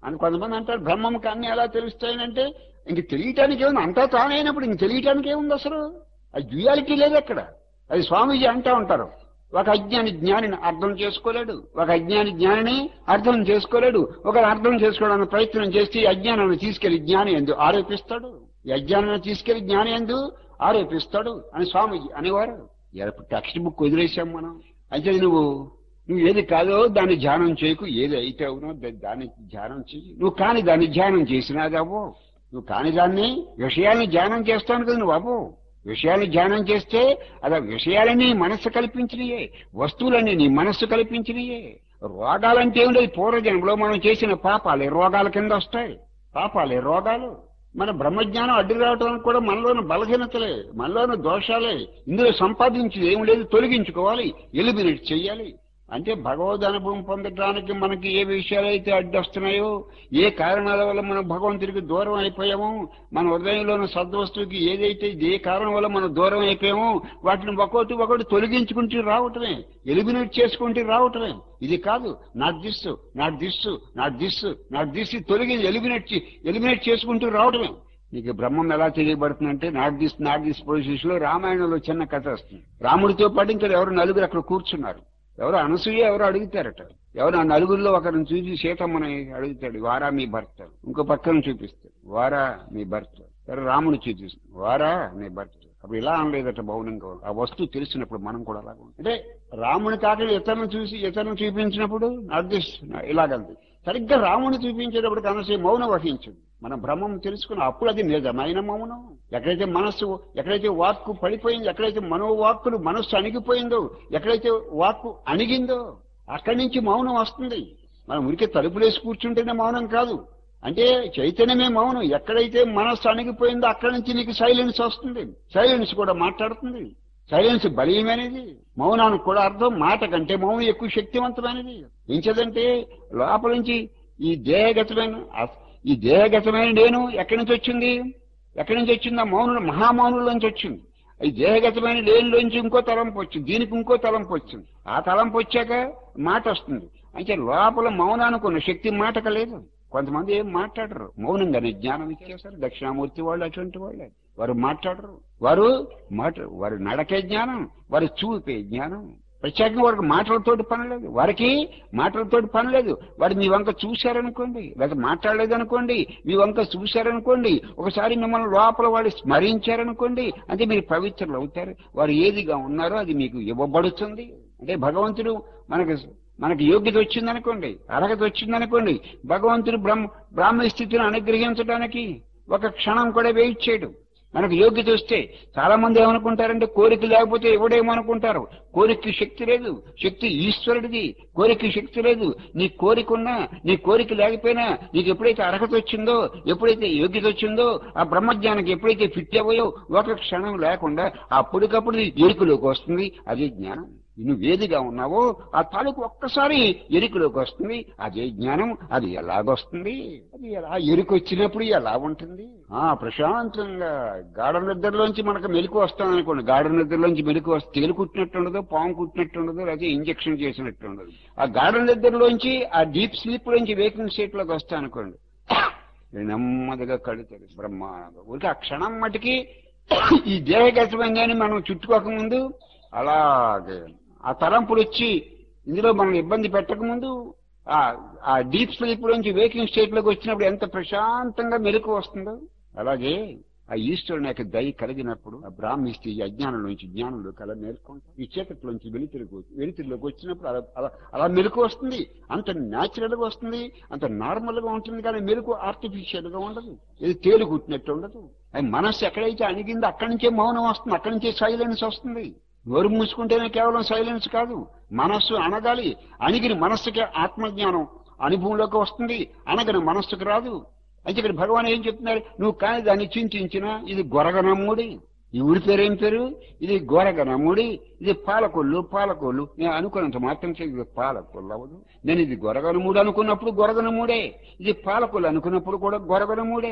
అని కొంతమంది అంటారు బ్రహ్మంకి అన్ని ఎలా తెలుస్తాయనంటే ఇంక తెలియటానికి ఏముంది అంతా తానైనప్పుడు ఇంక తెలియటానికి ఏముంది అసలు అది డ్యూయాలిటీ లేదు అక్కడ అది స్వామీజీ అంటా ఉంటారు ఒక అజ్ఞాని జ్ఞానిని అర్థం చేసుకోలేడు ఒక అజ్ఞాని జ్ఞానిని అర్థం చేసుకోలేడు ఒక అర్థం చేసుకోవడానికి ప్రయత్నం చేసి ఈ అజ్ఞానాన్ని తీసుకెళ్లి జ్ఞాని ఎందు ఆరోపిస్తాడు ఈ అజ్ఞానాన్ని తీసుకెళ్లి జ్ఞాని ఎందు ఆరోపిస్తాడు అని స్వామీజీ అనేవారు ఇప్పుడు టెక్స్ట్ బుక్ వదిలేసాం మనం అయితే నువ్వు నువ్వు ఏది కాదో దాన్ని ధ్యానం చేయకు ఏది అయితే అవునో దా- దాన్ని ధ్యానం చెయ్యి నువ్వు కాని దాన్ని ధ్యానం చేసినాది అవ్వు నువ్వు కాని దాన్ని విషయాల్ని ధ్యానం చేస్తాను కదా నువ్వు అవ్వు విషయాల్ని ధ్యానం చేస్తే అలా విషయాలన్నీ నీ మనస్సు కల్పించినయే వస్తువులన్నీ నీ మనస్సు కల్పించినయే రోగాలంటే ఏం లేదు పూర్వజన్మలో మనం చేసిన పాపాలే రోగాల కింద వస్తాయి పాపాలే రోగాలు మన బ్రహ్మజ్ఞానం అడ్డు రావడానికి కూడా మనలోని బలహీనతలే మనలోని దోషాలే ఇందులో సంపాదించేది ఏం లేదు తొలగించుకోవాలి ఎలిమినేట్ చెయ్యాలి అంటే భగవద్ అనుభవం పొందడానికి మనకి ఏ విషయాలైతే అడ్డొస్తున్నాయో ఏ కారణాల వల్ల మనం భగవంతుడికి దూరం అయిపోయామో మన హృదయంలోని సద్వస్తువుకి ఏదైతే ఏ కారణం వల్ల మనం దూరం అయిపోయామో వాటిని ఒకటి ఒకటి తొలగించుకుంటూ రావటమే ఎలిమినేట్ చేసుకుంటూ రావటమే ఇది కాదు not this not this not this not this తొలగి ఎలిమినేట్ చే- ఎలిమినేట్ చేసుకుంటూ రావటమే నీకు బ్రహ్మం ఎలా తెలియబడుతుందంటే not this not this position లో రామాయణంలో చిన్న కథ వస్తుంది రాముడితో పాటు ఇంకా ఎవరు నలుగురు అక్కడ కూర్చున్నారు ఎవరు అనసూయ ఎవరు అడుగుతారట ఎవరు ఆ నలుగురిలో ఒకరిని చూసి సీతమ్మని అడుగుతాడు వారా మీ భర్త ఇంకో పక్కన చూపిస్తాడు వారా మీ భర్త ఎవరు రాముని చూపిస్తాడు వారా మీ భర్త అప్పుడు ఇలా అనలేదట మౌనంగా ఆ వస్తువు తెలిసినప్పుడు మనం కూడా అలాగే ఉంటాం. అంటే రాముని కాకుండా ఇతరులను చూసి ఇతరులను చూపించినప్పుడు అర్థం ఇలాగంది సరిగ్గా రాముని చూపించేటప్పుడు కనసే మౌనం వహించదు మన బ్రహ్మం తెలుసుకున్న అప్పుడు అది నిజమైన మౌనం ఎక్కడైతే మనస్సు ఎక్కడైతే వాక్కు పడిపోయిందో ఎక్కడైతే మనోవాక్కులు మనస్సు అణిగిపోయిందో ఎక్కడైతే వాక్కు అణిగిందో అక్కడి నుంచి మౌనం వస్తుంది మనం ఉరికి తలుపులేసి కూర్చుంటేనే మౌనం కాదు అంటే చైతన్యమే మౌనం ఎక్కడైతే మనస్సు అణిగిపోయిందో అక్కడి నుంచి నీకు సైలెన్స్ వస్తుంది సైలెన్స్ కూడా మాట్లాడుతుంది సైలెన్స్ బలీయమైనది మౌనానికి కూడా అర్థం మాట కంటే మౌనం ఎక్కువ శక్తివంతమైనది ఎంచదంటే లోపల నుంచి ఈ దేహగతమైన ఈ దేహగతమైన నేను ఎక్కడి నుంచి వచ్చింది ఎక్కడి నుంచి వచ్చింది ఆ మౌనుడు మహామౌనుల నుంచి వచ్చింది ఈ దేహగతమైన లేనిలోంచి ఇంకో తలంపు వచ్చింది దీనికి ఇంకో తలంపు వచ్చింది ఆ తలంపు వచ్చాక మాట వస్తుంది అంటే లోపల మౌనానికి ఉన్న శక్తి మాటక లేదు కొంతమంది ఏం మాట్లాడరు మౌనంగానే జ్ఞానం ఇచ్చేస్తారు దక్షిణామూర్తి వాళ్ళు అటువంటి వాళ్ళే వారు మాట్లాడరు వారు మాట వారు నడకే జ్ఞానం వారు చూపే జ్ఞానం ప్రత్యేకంగా వారికి మాటలతోటి పని లేదు వారికి మాటలతోటి పని లేదు వారు మీ వంక చూశారనుకోండి లేదా మాట్లాడలేదు అనుకోండి మీ వంక చూశారనుకోండి ఒకసారి మిమ్మల్ని లోపల వాడు స్మరించారనుకోండి అంటే మీరు పవిత్రులు అవుతారు వారు ఏదిగా ఉన్నారో అది మీకు ఇవ్వబడుతుంది అంటే భగవంతుడు మనకు మనకి యోగ్యత వచ్చిందనుకోండి అర్హత వచ్చిందనుకోండి భగవంతుడు బ్రహ్మ బ్రాహ్మణ స్థితిని అనుగ్రహించడానికి ఒక క్షణం కూడా వెయిట్ చేయడు మనకు యోగ్యత వస్తే చాలా మంది ఏమనుకుంటారంటే కోరిక లేకపోతే ఎవడేమనుకుంటారు కోరికకి శక్తి లేదు శక్తి ఈశ్వరుడిది కోరిక శక్తి లేదు నీ కోరిక ఉన్నా నీ కోరిక లేకపోయినా నీకు ఎప్పుడైతే అర్హత వచ్చిందో ఎప్పుడైతే యోగ్యత వచ్చిందో ఆ బ్రహ్మజ్ఞానికి ఎప్పుడైతే ఫిట్ అవ్వయో ఒక క్షణం లేకుండా అప్పటికప్పుడు నీ ఎరుకలోకి వస్తుంది అదే జ్ఞానం నువ్వు ఏదిగా ఉన్నావో ఆ తాలూకు ఒక్కసారి ఎరుకలోకి వస్తుంది అదే జ్ఞానం అది ఎలాగొస్తుంది అది ఎలా ఎరుకు వచ్చినప్పుడు ఎలా ఉంటుంది ఆ ప్రశాంతంగా గాఢ నిద్రలోంచి మనకు మెలకు వస్తాం అనుకోండి గాఢ నిద్రలోంచి మెలకు వస్తే తేలు కుట్టినట్టు ఉండదు పాము కుట్టినట్టు ఉండదు లేకపోతే ఇంజక్షన్ చేసినట్టు ఉండదు ఆ గాఢ నిద్రలోంచి ఆ డీప్ స్లీప్ లోంచి వేకింగ్ స్టేట్ లోకి వస్తా అనుకోండి నెమ్మదిగా కళ్ళు తెరిచి బ్రహ్మాండంగా ఊరికి ఆ క్షణం మటుకి ఈ దేహగతమైందని మనం చుట్టుకోకముందు అలాగే ఆ తలంపులు వచ్చి ఇందులో మనం ఇబ్బంది పెట్టకముందు ఆ ఆ డీప్ స్లీప్ నుంచి వేకింగ్ స్టేట్ లోకి వచ్చినప్పుడు ఎంత ప్రశాంతంగా మెలకు వస్తుందో అలాగే ఆ ఈశ్వరుని యొక్క దయ కలిగినప్పుడు ఆ బ్రాహ్మిస్తే ఈ అజ్ఞానం నుంచి జ్ఞానంలో కల మేల్కొంటాం ఈ చీకటిలోంచి వెలుతురుకు వెలుతురులోకి వచ్చినప్పుడు అలా అలా అలా మెలకు వస్తుంది అంత న్యాచురల్ గా వస్తుంది అంత నార్మల్ గా ఉంటుంది కానీ మెలకు ఆర్టిఫిషియల్ గా ఉండదు ఇది తేలు కుట్టినట్టు ఉండదు అది మనస్సు ఎక్కడైతే అణిగిందో అక్కడి నుంచే మౌనం వస్తుంది అక్కడి నుంచే సైలెన్స్ వస్తుంది నోరు మూసుకుంటేనే కేవలం సైలెన్స్ కాదు మనస్సు అనగాలి అణిగిన మనస్సుకి ఆత్మజ్ఞానం అనుభవంలోకి వస్తుంది అనగని మనస్సుకు రాదు అయితే ఇక్కడ భగవాన్ ఏం చెప్తున్నారు నువ్వు కానీ దాన్ని చింతించినా ఇది గొరగనమ్ముడి ఈ ఊరి పేరు ఏం పేరు ఇది గొరగనమ్ముడి ఇది పాలకొల్లు పాలకొల్లు నేను అనుకున్నంత మాత్రం చేసి ఇది పాలకొల్లు అవ్వదు నేను ఇది గొరగనమూడు అనుకున్నప్పుడు గొరగనమూడే ఇది పాలకొల్లు అనుకున్నప్పుడు కూడా గొరగనమూడే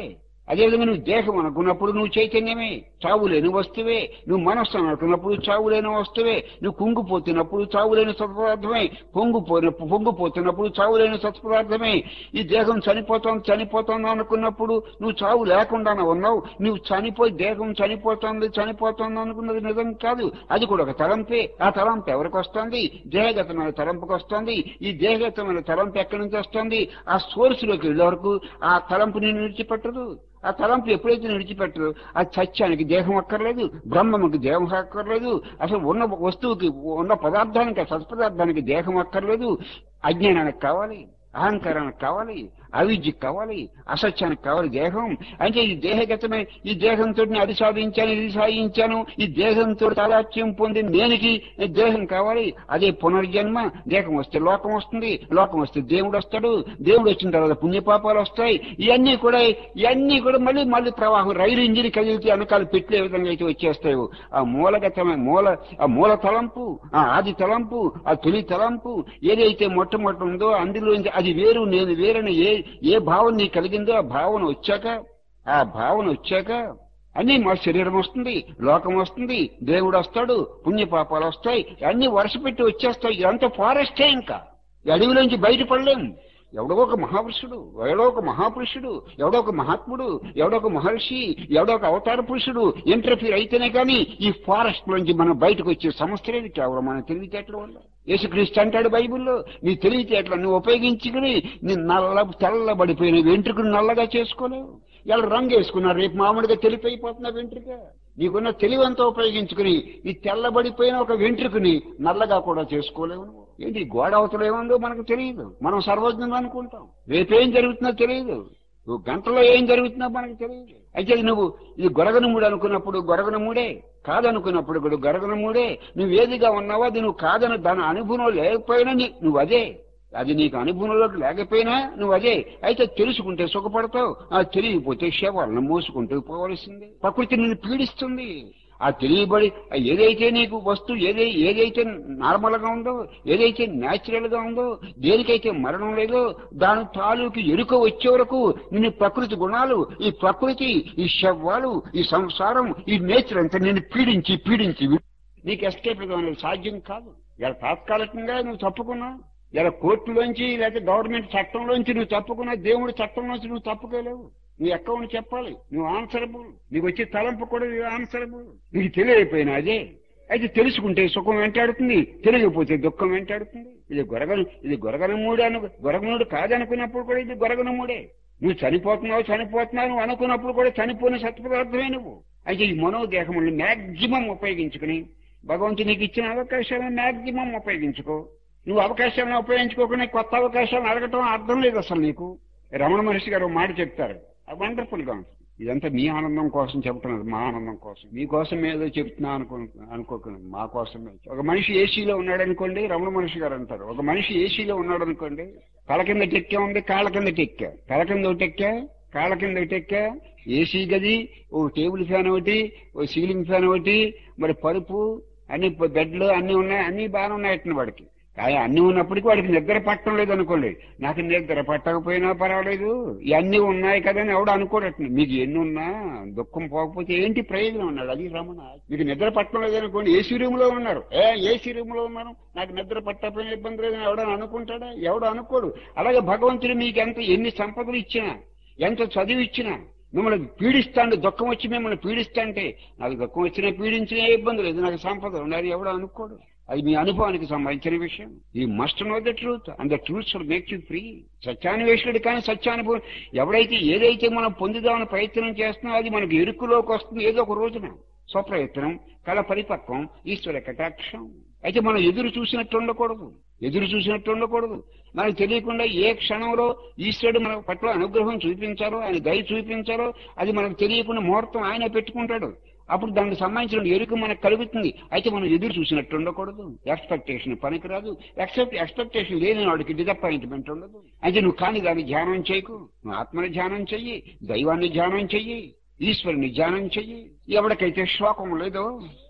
అదేవిధంగా నువ్వు దేహం అనుకున్నప్పుడు నువ్వు చైతన్యమే చావు లేని వస్తువే నువ్వు మనస్సు అనుకున్నప్పుడు చావు లేని వస్తువే నువ్వు కుంగిపోతున్నప్పుడు చావు లేని సత్పదార్థమే పొంగిపోయిన పొంగిపోతున్నప్పుడు చావు లేని సత్పదార్థమే ఈ దేహం చనిపోతోంది చనిపోతోంది అనుకున్నప్పుడు నువ్వు చావు లేకుండానే ఉన్నావు నువ్వు చనిపోయి దేహం చనిపోతోంది చనిపోతోంది అనుకున్నది నిజం కాదు అది కూడా ఒక తలంపే ఆ తలంపు ఎవరికి వస్తుంది దేహగతమైన తలంపుకి వస్తుంది ఈ దేహగతమైన తలంపు ఎక్కడి నుంచి వస్తుంది ఆ సోర్స్ లోకి వెళ్ళే వరకు ఆ తలంపు నేను విడిచిపెట్టదు ఆ తలంపు ఎప్పుడైతే విడిచిపెట్టదు ఆ సత్యానికి దేహం అక్కర్లేదు బ్రహ్మముకి దేహం అక్కర్లేదు అసలు ఉన్న వస్తువుకి ఉన్న పదార్థానికి ఆ సత్పదార్థానికి దేహం అక్కర్లేదు అజ్ఞానానికి కావాలి అహంకారానికి కావాలి అవిద్యకి కావాలి అసత్యానికి కావాలి దేహం అంటే ఈ దేహగతమే ఈ దేహంతో అది సాధించాను ఇది సాధించాను ఈ దేహంతో తాదాత్యం పొంది నేనికి దేహం కావాలి అదే పునర్జన్మ దేహం వస్తే లోకం వస్తుంది లోకం వస్తే దేవుడు వస్తాడు దేవుడు వచ్చిన తర్వాత పుణ్యపాపాలు వస్తాయి ఇవన్నీ కూడా ఇవన్నీ కూడా మళ్ళీ మళ్ళీ ప్రవాహం రైలు ఇంజిన్ కదిలితే వెనకాల పెట్టే విధంగా అయితే వచ్చేస్తాయో ఆ మూలగతమైన మూల ఆ మూల తలంపు ఆ ఆది తలంపు ఆ తొలి తలంపు ఏదైతే మొట్టమొదటి ఉందో అందులోంచి అది వేరు నేను వేరని ఏ ఏ భావన నీకు కలిగిందో ఆ భావన వచ్చాక ఆ భావన వచ్చాక అన్ని మా శరీరం వస్తుంది లోకం వస్తుంది దేవుడు వస్తాడు పుణ్యపాపాలు వస్తాయి అన్ని వరుస పెట్టి వచ్చేస్తాయి ఇదంతా ఫారెస్టే ఇంకా ఈ అడవిలోంచి బయటపడలేం ఎవడో ఒక మహాపురుషుడు ఎవడో ఒక మహాపురుషుడు ఎవడో ఒక మహాత్ముడు ఎవడో ఒక మహర్షి ఎవడో ఒక అవతార పురుషుడు ఇంటర్ఫీర్ అయితేనే కానీ ఈ ఫారెస్ట్ లోంచి మనం బయటకు వచ్చే సమస్య లేదు కేవలం మన తెలివితేటల వల్ల యేసుక్రీస్తు అంటాడు బైబిల్లో నీ తెలివితేటలను ఉపయోగించుకుని నీ నల్ల తెల్లబడిపోయిన వెంట్రుకను నల్లగా చేసుకోలేవు ఇలా రంగు వేసుకున్నారు రేపు మామూలుగా తెలిపైపోతున్న వెంట్రుక నీకున్న తెలివంతా ఉపయోగించుకుని ఈ తెల్లబడిపోయిన ఒక వెంట్రుకని నల్లగా కూడా చేసుకోలేవు నువ్వు. ఏంటి గోడ అవతల ఏముందో మనకు తెలియదు మనం సర్వజ్ఞం అనుకుంటాం రేపేం జరుగుతుందో తెలియదు నువ్వు గంటలో ఏం జరుగుతుందో మనకు తెలియదు అయితే నువ్వు ఇది గొరగనముడు అనుకున్నప్పుడు గొరగనముడే కాదనుకున్నప్పుడు కూడా గొరగనముడే నువ్వు ఏదిగా ఉన్నావో అది నువ్వు కాదని దాని అనుభవం లేకపోయినా నీ- నువ్వు అదే అది నీకు అనుభవంలోకి లేకపోయినా నువ్వు అదే అయితే తెలుసుకుంటే సుఖపడతావు ఆ తెలియకపోతే శవాలను మోసుకుంటూ పోవలసిందే ప్రకృతి నిన్ను పీడిస్తుంది ఆ తెలియబడి ఆ ఏదైతే నీకు వస్తువు ఏదై ఏదైతే నార్మల్ గా ఉందో ఏదైతే న్యాచురల్ గా ఉందో దేనికైతే మరణం లేదో దాని తాలూకు ఎరుక వచ్చే వరకు నిన్ను ప్రకృతి గుణాలు ఈ ప్రకృతి ఈ శవాలు ఈ సంసారం ఈ నేచర్ అంతా నిన్ను పీడించి పీడించి నీకు ఎస్కేప్ అనేది సాధ్యం కాదు ఇలా తాత్కాలికంగా నువ్వు తప్పుకున్నావు ఇలా కోర్టులోంచి లేకపోతే గవర్నమెంట్ చట్టంలోంచి నువ్వు తప్పుకున్నా దేవుడి చట్టంలోంచి నువ్వు తప్పుకోలేవు నువ్వు అకౌంట్ చెప్పాలి నువ్వు ఆన్సరబుల్ నీకు వచ్చే తలంపు కూడా నువ్వు ఆన్సరబుల్ నీకు తెలియకపోయినా అదే అయితే తెలుసుకుంటే సుఖం వెంటాడుతుంది తెలియకపోతే దుఃఖం వెంటాడుతుంది ఇది గొరగను ఇది గొరగనమూడు అను గొరగనుడు కాదనుకున్నప్పుడు కూడా ఇది గొరగనమూడే నువ్వు చనిపోతున్నావు చనిపోతున్నావు నువ్వు అనుకున్నప్పుడు కూడా చనిపోయిన సత్పదార్థమే నువ్వు అయితే ఈ మనోదేహములను మ్యాక్సిమం ఉపయోగించుకుని భగవంతుడు నీకు ఇచ్చిన అవకాశాలను మ్యాక్సిమం ఉపయోగించుకో నువ్వు అవకాశాలను ఉపయోగించుకోకుండా కొత్త అవకాశాలను అడగటం అర్థం లేదు అసలు నీకు రమణ మహర్షి గారు ఒక మాట చెప్తారు వండర్ఫుల్ గా ఉంటుంది ఇదంతా మీ ఆనందం కోసం చెప్తున్నది మా ఆనందం కోసం మీకోసం ఏదో చెప్తున్నా అనుకో అనుకోకండి మా కోసమే ఒక మనిషి ఏసీలో ఉన్నాడు అనుకోండి రమణ మహర్షి గారు అంటారు ఒక మనిషి ఏసీలో ఉన్నాడు అనుకోండి తల కింద టెక్కే ఉంది కాళ్ళ కింద టెక్కా తల కింద ఒకటి ఎక్కా కాళ్ళ కింద ఒకటి ఎక్కా ఏసీ గది ఓ టేబుల్ ఫ్యాన్ ఒకటి ఓ సీలింగ్ ఫ్యాన్ ఒకటి మరి పరుపు అన్ని బెడ్లు అన్ని ఉన్నాయి అన్ని బాగానే ఉన్నాయి వాడికి కానీ అన్ని ఉన్నప్పటికీ వాడికి నిద్ర పట్టడం లేదు అనుకోండి నాకు నిద్ర పట్టకపోయినా పర్వాలేదు ఇవన్నీ ఉన్నాయి కదా అని ఎవడు అనుకోడట మీకు ఎన్ని ఉన్నా దుఃఖం పోకపోతే ఏంటి ప్రయోజనం అన్నాడు అది రమణ మీకు నిద్ర పట్టడం లేదు అనుకోండి ఏసీ రూమ్ లో ఉన్నారు ఏ ఏసీ రూమ్ లో ఉన్నారు నాకు నిద్ర పట్టకపోయినా ఇబ్బంది లేదని ఎవడని అనుకుంటాడా ఎవడు అనుకోడు అలాగే భగవంతుడు మీకు ఎంత ఎన్ని సంపదలు ఇచ్చినా ఎంత చదివి ఇచ్చినా మిమ్మల్ని పీడిస్తాండి దుఃఖం వచ్చి మిమ్మల్ని పీడిస్తాంటే నాకు దుఃఖం వచ్చినా పీడించినా ఏ ఇబ్బంది లేదు నాకు సంపద ఉండాలి ఎవడో అనుకోడు అది మీ అనుభవానికి సంబంధించిన విషయం ఈ must know the truth and the truth should make you free సత్యాన్వేషుడు కానీ సత్యానుభవం ఎవడైతే ఏదైతే మనం పొందుదామని ప్రయత్నం చేస్తున్నామో అది మనకి ఎరుకులోకి వస్తుంది ఏదో ఒక రోజున స్వప్రయత్నం కళ పరిపక్వం ఈశ్వర కటాక్షం అయితే మనం ఎదురు చూసినట్టు ఉండకూడదు ఎదురు చూసినట్టు ఉండకూడదు మనకు తెలియకుండా ఏ క్షణంలో ఈశ్వరుడు మన పట్ల అనుగ్రహం చూపించారో ఆయన దయ చూపించారో అది మనకు తెలియకుండా ముహూర్తం ఆయన పెట్టుకుంటాడు అప్పుడు దానికి సంబంధించిన ఎరుక మనకు కలుగుతుంది అయితే మనం ఎదురు చూసినట్టు ఉండకూడదు ఎక్స్పెక్టేషన్ పనికిరాదు ఎక్సెప్ట్ ఎక్స్పెక్టేషన్ లేని వాడికి డిసప్పాయింట్మెంట్ ఉండదు అయితే నువ్వు కాని దాన్ని ధ్యానం చేయకు నువ్వు ఆత్మని ధ్యానం చెయ్యి దైవాన్ని ధ్యానం చెయ్యి ఈశ్వరుని ధ్యానం చెయ్యి ఎవరికైతే శోకం లేదో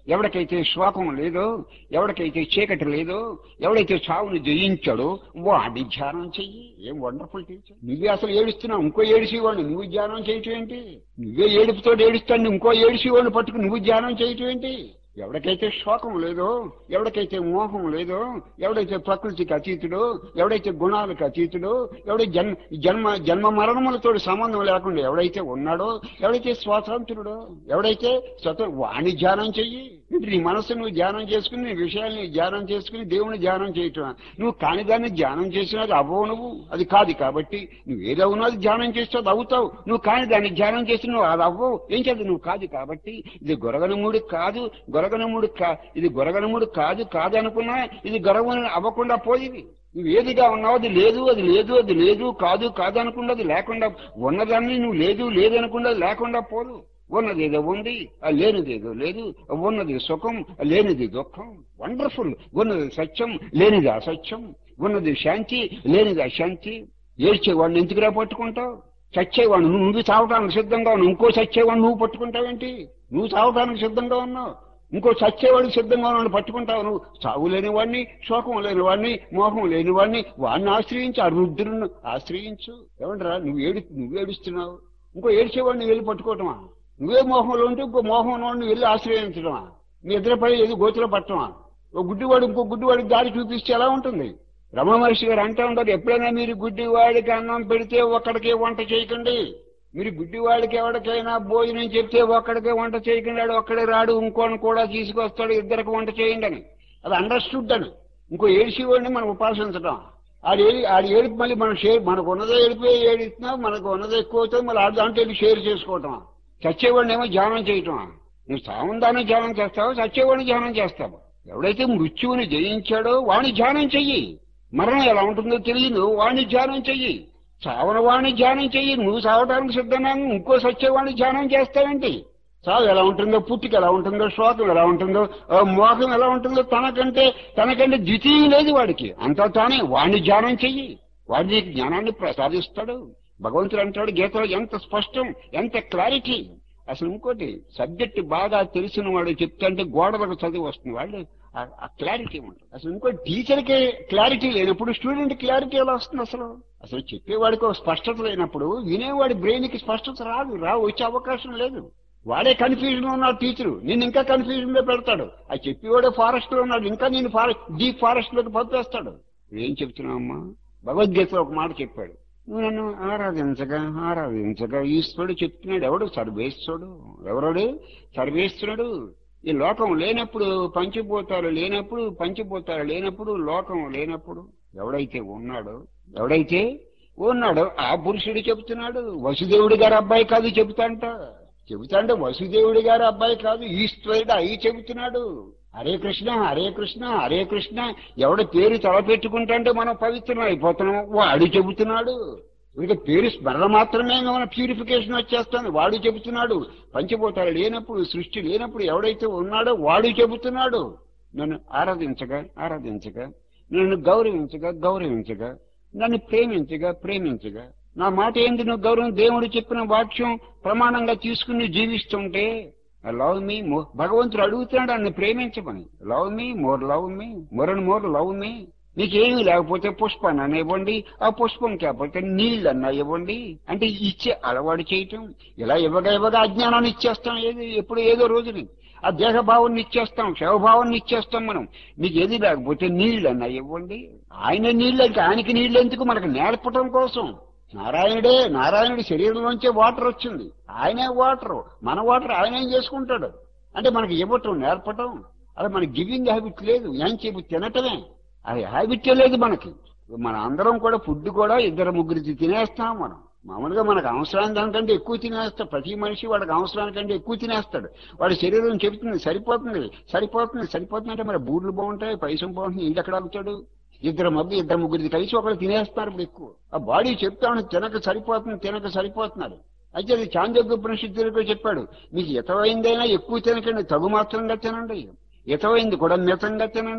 ఎవరికైతే శోకం లేదో ఎవరికైతే చీకటి లేదో ఎవడైతే చావుని జయించాడో వాడి ధ్యానం చెయ్యి ఏం వండర్ఫుల్ టీచర్ నువ్వే అసలు ఏడుస్తున్నావు ఇంకో ఏడిసేవాడిని నువ్వు ధ్యానం చేయటం ఏంటి నువ్వే ఏడుపుతో ఏడుస్తాను ఇంకో ఏడిసేవాడిని పట్టుకుని నువ్వు ధ్యానం చేయటం ఏంటి ఎవరికైతే శోకం లేదో ఎవరికైతే మోహం లేదో ఎవడైతే ప్రకృతికి అతీతుడో ఎవడైతే గుణాలకు అతీతుడో ఎవడై జన్మ జన్మ జన్మ మరణములతో సంబంధం లేకుండా ఎవడైతే ఉన్నాడో ఎవడైతే స్వాతంత్రుడో ఎవడైతే స్వత వాణి ధ్యానం చెయ్యి నీ మనసు నువ్వు ధ్యానం చేసుకుని నీ విషయాల్ని ధ్యానం చేసుకుని దేవుని ధ్యానం చేయటం నువ్వు కాని దాన్ని ధ్యానం చేసినా అది అవ్వవు నువ్వు అది కాదు కాబట్టి నువ్వు ఏదో ఉన్నది ధ్యానం చేస్తే అది అవుతావు నువ్వు కాని దాన్ని ధ్యానం చేసి నువ్వు అది అవ్వవు ఏం చేద్దు నువ్వు కాదు కాబట్టి ఇది గొరగనముడు కాదు గొరగనముడు కా ఇది గొరగనముడు కాదు కాదు అనుకున్నా ఇది గొరగను అవ్వకుండా పోయింది నువ్వు ఏదిగా ఉన్నావు అది లేదు అది లేదు అది లేదు కాదు కాదు అనుకుండా అది లేకుండా ఉన్నదాన్ని నువ్వు లేదు లేదు అనుకుండా అది లేకుండా పోదు ఉన్నదేదో ఉంది ఆ లేనిదేదో లేదు ఉన్నది సుఖం ఆ లేనిది దుఃఖం వండర్ఫుల్ ఉన్నది సత్యం లేనిది అసత్యం ఉన్నది శాంతి లేనిది అశాంతి ఏడ్చేవాడిని ఎందుకురా పట్టుకుంటావు చచ్చేవాడిని నువ్వు చావటానికి సిద్ధంగా ఉన్నావు ఇంకో చచ్చేవాడిని నువ్వు పట్టుకుంటావేంటి నువ్వు చావటానికి సిద్ధంగా ఉన్నావు ఇంకో చచ్చేవాడికి సిద్ధంగా ఉన్నాడు పట్టుకుంటావు నువ్వు చావు లేని వాడిని శోకం లేని వాడిని మోహం లేని వాడిని వాడిని ఆశ్రయించు ఆ రుద్రుని ఆశ్రయించు ఏమంటారా నువ్వు ఏడు నువ్వు ఏడుస్తున్నావు ఇంకో ఏడ్చేవాడిని వెళ్ళి పట్టుకోవటమా నువ్వే మోహంలో ఉంటే ఇంకో మోహంలో ఉండి వెళ్ళి ఆశ్రయించడమా మీ ఇద్దరిపై ఏది గోతులో పట్టమా ఓ గుడ్డివాడు ఇంకో గుడ్డివాడికి దారి చూపిస్తే ఎలా ఉంటుంది రమణ మహర్షి గారు అంటూ ఉంటారు ఎప్పుడైనా మీరు గుడ్డివాడికి అన్నం పెడితే ఒక్కడికే వంట చేయకండి మీరు గుడ్డివాడికి ఎవరికైనా భోజనం చెప్తే ఒక్కడికే వంట చేయకండి వాడు ఒక్కడే రాడు ఇంకోని కూడా తీసుకొస్తాడు ఇద్దరికి వంట చేయండి అని అది అండర్స్టూడ్ అని ఇంకో ఏడిసేవాడిని మనం ఉపాసించడం ఆడు ఏడి ఆడు ఏడుపు మళ్ళీ మనం షేర్ మనకు ఉన్నదే ఏడిపోయి ఏడిస్తున్నా మనకు ఉన్నదే ఎక్కువ అవుతుంది మళ్ళీ ఆడు దాంట్లో వెళ్ళి షేర్ చేసుకోవటం చచ్చేవాడిని ఏమో ధ్యానం చేయటం నువ్వు సామందాన్ని ధ్యానం చేస్తావు చచ్చేవాడిని ధ్యానం చేస్తావు ఎవడైతే మృత్యువుని జయించాడో వాణ్ణి ధ్యానం చెయ్యి మరణం ఎలా ఉంటుందో తెలియదు వాణ్ణి ధ్యానం చెయ్యి చావన వాణ్ణి ధ్యానం చెయ్యి నువ్వు చావడానికి సిద్ధంగా ఇంకో సత్యవాణ్ణి ధ్యానం చేస్తావేంటి చావు ఎలా ఉంటుందో పుట్టుక ఎలా ఉంటుందో శోకం ఎలా ఉంటుందో ఆ మోహం ఎలా ఉంటుందో తనకంటే తనకంటే ద్వితీయం లేదు వాడికి అంతా తానే వాణ్ణి ధ్యానం చెయ్యి వాడి నీకు జ్ఞానాన్ని ప్రసాదిస్తాడు భగవంతుడు అంటాడు గీతలో ఎంత స్పష్టం ఎంత క్లారిటీ అసలు ఇంకోటి సబ్జెక్ట్ బాగా తెలిసిన వాడు చెప్తుంటే గోడలకు చదివి వస్తుంది వాళ్ళు ఆ- ఆ క్లారిటీ ఉంటుంది అసలు ఇంకో టీచర్కి క్లారిటీ లేనప్పుడు స్టూడెంట్ క్లారిటీ ఎలా వస్తుంది అసలు అసలు చెప్పేవాడికి ఒక స్పష్టత లేనప్పుడు వినేవాడి బ్రెయిన్ కి స్పష్టత రాదు రా వచ్చే అవకాశం లేదు వాడే కన్ఫ్యూజన్ లో ఉన్నాడు టీచరు నేను ఇంకా కన్ఫ్యూజన్ లో పెడతాడు ఆ చెప్పేవాడే ఫారెస్ట్ లో ఉన్నాడు ఇంకా నేను ఫారెస్ట్ డీప్ ఫారెస్ట్ లోకి పంపేస్తాడు ఏం చెప్తున్నావమ్మా భగవద్గీతలో ఒక మాట చెప్పాడు నువ్వు నన్ను ఆరాధించగా ఆరాధించగా ఈశ్వరుడు చెప్తున్నాడు ఎవడు సర్వేశ్వరుడు ఎవరుడు సర్వేశ్వరుడు ఈ లోకం లేనప్పుడు పంచభూతాలు లేనప్పుడు పంచభూతాలు లేనప్పుడు లోకం లేనప్పుడు ఎవడైతే ఉన్నాడో ఎవడైతే ఉన్నాడో ఆ పురుషుడు చెబుతున్నాడు వసుదేవుడి గారి అబ్బాయి కాదు చెబుతాంట చెబుతాంటే వసుదేవుడి గారి అబ్బాయి కాదు ఈశ్వరుడు అయి చెబుతున్నాడు హరే కృష్ణ హరే కృష్ణ హరే కృష్ణ ఎవడ పేరు తలపెట్టుకుంటాంటే మనం పవిత్రం అయిపోతున్నాం వాడు చెబుతున్నాడు ఇక పేరు స్మరణ మాత్రమే మన ప్యూరిఫికేషన్ వచ్చేస్తుంది వాడు చెబుతున్నాడు పంచభూతాలు లేనప్పుడు సృష్టి లేనప్పుడు ఎవడైతే ఉన్నాడో వాడు చెబుతున్నాడు నన్ను ఆరాధించగా ఆరాధించగా నన్ను గౌరవించగా గౌరవించగా నన్ను ప్రేమించగా ప్రేమించగా నా మాట ఏంది నువ్వు గౌరవం దేవుడు చెప్పిన వాక్యం ప్రమాణంగా తీసుకుని జీవిస్తుంటే లవ్ మీ మోర్ భగవంతుడు అడుగుతున్నాడు నన్ను ప్రేమించమని love me more love me more and more love me నీకేమీ లేకపోతే పుష్పాన్ని అన్న ఇవ్వండి ఆ పుష్పం కాకపోతే నీళ్ళు అన్న ఇవ్వండి అంటే ఇచ్చే అలవాటు చేయటం ఇలా ఇవ్వగా ఇవ్వగా అజ్ఞానాన్ని ఇచ్చేస్తాం ఏది ఎప్పుడు ఏదో రోజుని ఆ దేహభావాన్ని ఇచ్చేస్తాం శవభావాన్ని ఇచ్చేస్తాం మనం మీకు ఏది లేకపోతే నీళ్ళు అన్న ఇవ్వండి ఆయన నీళ్ళు అంటే ఆయనకి నీళ్ళు ఎందుకు మనకు నేర్పటం కోసం నారాయణుడే నారాయణుడి శరీరంలోంచే వాటర్ వచ్చింది ఆయనే వాటర్ మన వాటర్ ఆయన ఏం చేసుకుంటాడు అంటే మనకి ఇవ్వటం నేర్పటం అలా మన గివింగ్ హ్యాబిట్ లేదు ఏం చెప్పి తినటమే అది హ్యాబిటే లేదు మనకి మన అందరం కూడా ఫుడ్ కూడా ఇద్దరు ముగ్గురికి తినేస్తాం మనం మామూలుగా మనకు అవసరానికి దానికంటే ఎక్కువ తినేస్తాం ప్రతి మనిషి వాడికి అవసరానికంటే ఎక్కువ తినేస్తాడు వాడి శరీరం చెబుతుంది సరిపోతుంది సరిపోతుంది సరిపోతుంది అంటే మరి బూర్లు బాగుంటాయి పైసం బాగుంటుంది ఇంటి ఎక్కడ అడుగుతాడు ఇద్దరు మధ్య ఇద్దరు ముగ్గురికి కలిసి ఒకరు తినేస్తున్నారు ఇప్పుడు ఎక్కువ ఆ బాడీ చెప్తాను తినక సరిపోతుంది తినక సరిపోతున్నారు అయితే అది చాంద్రోగ్య ఉపనిషత్తులకు చెప్పాడు మీకు ఎతవైందైనా ఎక్కువ తినకండి తగు మాత్రంగా తినండి ఎతవైంది కూడా మితంగా తినండి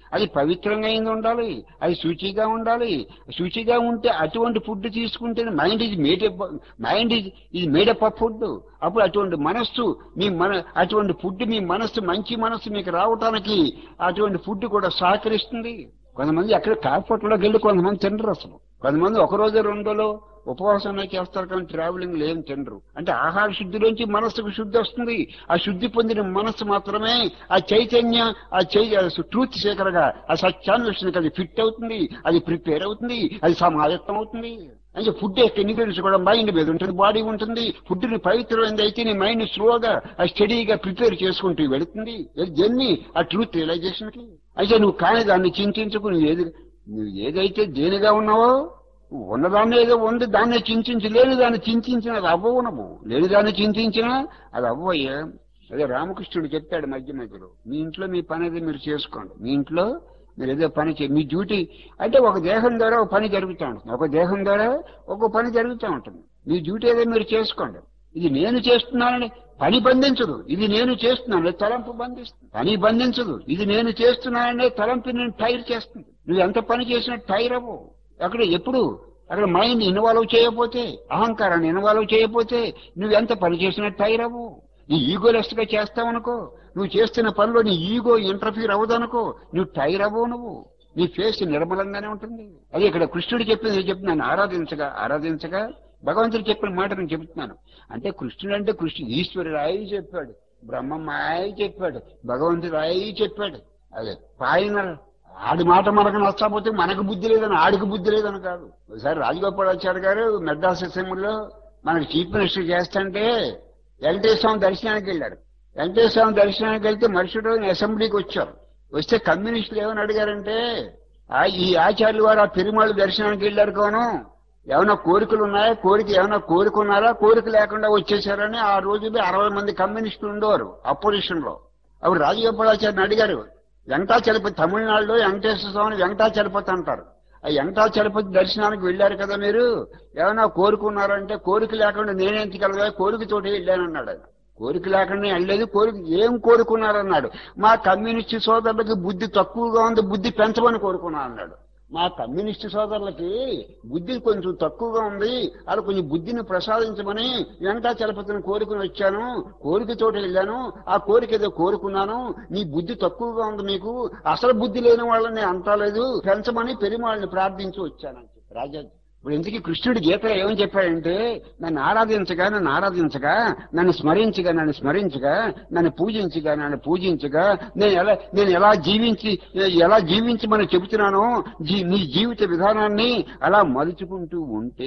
అది పవిత్రంగా అయింది ఉండాలి అది శుచిగా ఉండాలి శుచిగా ఉంటే అటువంటి ఫుడ్ తీసుకుంటే మైండ్ ఇది మేడప్ మైండ్ ఇది ఇది మేడప్ ఆఫ్ ఫుడ్ అప్పుడు అటువంటి మనస్సు మీ మన అటువంటి ఫుడ్ మీ మనస్సు మంచి మనస్సు మీకు రావటానికి అటువంటి ఫుడ్ కూడా సహకరిస్తుంది కొంతమంది అక్కడ కార్పొరేట్లోకి వెళ్ళి కొంతమంది తినరు అసలు కొంతమంది ఒక రోజు రెండోలో ఉపవాసంలో చేస్తారు కానీ ట్రావెలింగ్ ఏం తినరు అంటే ఆహార శుద్ధిలోంచి మనస్సుకు శుద్ధి వస్తుంది ఆ శుద్ధి పొందిన మనస్సు మాత్రమే ఆ చైతన్య ఆ చై ట్రూత్ శేఖరగా ఆ సత్యాన్వేషణకి అది ఫిట్ అవుతుంది అది ప్రిపేర్ అవుతుంది అది సమాయత్తం అవుతుంది అంటే ఫుడ్ యొక్క ఇన్ఫ్లుయెన్స్ కూడా మైండ్ మీద ఉంటుంది బాడీ ఉంటుంది ఫుడ్ ని పవిత్రమైంది అయితే నీ మైండ్ స్లోగా ఆ స్టడీగా ప్రిపేర్ చేసుకుంటూ వెళుతుంది జర్నీ ఆ ట్రూత్ రియలైజేషన్ కి అయితే నువ్వు కాని దాన్ని చింతించుకు నువ్వు ఏది నువ్వు ఏదైతే దేనిగా ఉన్నావో ఉన్నదాన్ని ఏదో ఉంది దాన్ని చింతించి లేని దాన్ని చింతించిన అది అవ్వవు నువ్వు లేని దాన్ని చింతించినా అది అవ్వయ్యా అదే రామకృష్ణుడు చెప్తాడు మధ్య మధ్యలో మీ ఇంట్లో మీ పని అది మీరు చేసుకోండి మీ ఇంట్లో మీరు ఏదో పని చే మీ డ్యూటీ అంటే ఒక దేహం ద్వారా ఒక పని జరుగుతూ ఉంటుంది ఒక దేహం ద్వారా ఒక పని జరుగుతూ ఉంటుంది మీ డ్యూటీ ఏదో మీరు చేసుకోండి ఇది నేను చేస్తున్నానని పని బంధించదు ఇది నేను చేస్తున్నాను తలంపు బంధిస్తుంది పని బంధించదు ఇది నేను చేస్తున్నాననే తలంపు నేను టైర్ చేస్తుంది నువ్వు ఎంత పని చేసినా టైర్ అవ్వవు అక్కడ ఎప్పుడు అక్కడ మైండ్ ఇన్వాల్వ్ చేయకపోతే అహంకారాన్ని ఇన్వాల్వ్ చేయకపోతే నువ్వు ఎంత పని చేసినా టైర్ అవ్వవు నీ ఈగోలెస్ గా చేస్తావనుకో నువ్వు చేస్తున్న పనిలో నీ ఈగో ఇంటర్ఫీర్ అవ్వదనుకో నువ్వు టైర్ అవ్వవు నువ్వు నీ ఫేస్ నిర్మలంగానే ఉంటుంది అది ఇక్కడ కృష్ణుడు చెప్పింది నేను చెప్తున్నాను ఆరాధించగా ఆరాధించగా భగవంతుడు చెప్పిన మాట నేను చెప్తున్నాను అంటే కృష్ణుడు అంటే కృష్ణుడు ఈశ్వరుడు అయి చెప్పాడు బ్రహ్మమ్మ అయి చెప్పాడు భగవంతుడు అయి చెప్పాడు అదే ఫైనల్ ఆడి మాట మనకు నచ్చకపోతే మనకు బుద్ధి లేదని ఆడికి బుద్ధి లేదని కాదు ఒకసారి రాజగోపాలాచార్య గారు మెడ్రాస్ అసెంబ్లీలో మనకు చీఫ్ మినిస్టర్ చేస్తుంటే వెంకటేశ్వర స్వామి దర్శనానికి వెళ్ళాడు వెంకటేశ్వర స్వామి దర్శనానికి వెళ్తే మరుసటి రోజు అసెంబ్లీకి వచ్చారు వస్తే కమ్యూనిస్టులు ఏమని అడిగారంటే ఆ ఈ ఆచార్యులు వారు ఆ పెరుమాళ్ళు దర్శనానికి వెళ్ళారు కాను ఏమైనా కోరికలు ఉన్నాయా కోరిక ఏమైనా కోరుకున్నారా కోరిక లేకుండా వచ్చేసారని ఆ రోజుల్లో అరవై మంది కమ్యూనిస్టులు ఉండేవారు అపోజిషన్ లో అప్పుడు రాజగోపాలాచార్యని అడిగారు వెంకటాచలపతి తమిళనాడులో వెంకటేశ్వర స్వామిని వెంకటాచలపతి అంటారు ఆ వెంకటాచలపతి దర్శనానికి వెళ్ళారు కదా మీరు ఏమైనా కోరుకున్నారంటే కోరిక లేకుండా నేనేందుకు వెళ్ళగా కోరికతోటి వెళ్ళానన్నాడు ఆయన కోరిక లేకుండా వెళ్ళలేదు కోరిక ఏం కోరుకున్నారన్నాడు మా కమ్యూనిస్ట్ సోదరులకి బుద్ధి తక్కువగా ఉంది బుద్ధి పెంచమని కోరుకున్నా అన్నాడు మా కమ్యూనిస్ట్ సోదరులకి బుద్ధి కొంచెం తక్కువగా ఉంది వాళ్ళు కొంచెం బుద్ధిని ప్రసాదించమని వెంకటాచలపతిని కోరుకుని వచ్చాను కోరికతోటి వెళ్ళాను ఆ కోరిక ఏదో కోరుకున్నాను నీ బుద్ధి తక్కువగా ఉంది మీకు అసలు బుద్ధి లేని వాళ్ళని అంటలేదు పెంచమని పెరిమాళ్ళని ప్రార్థించి వచ్చాను రాజా ఇప్పుడు ఇంతకీ కృష్ణుడు గీతలో ఏమని చెప్పాడంటే నన్ను ఆరాధించగా నన్ను ఆరాధించగా నన్ను స్మరించగా నన్ను స్మరించగా నన్ను పూజించగా నన్ను పూజించగా నేను ఎలా నేను ఎలా జీవించి ఎలా జీవించమని చెబుతున్నానో జీ నీ జీవిత విధానాన్ని అలా మలుచుకుంటూ ఉంటే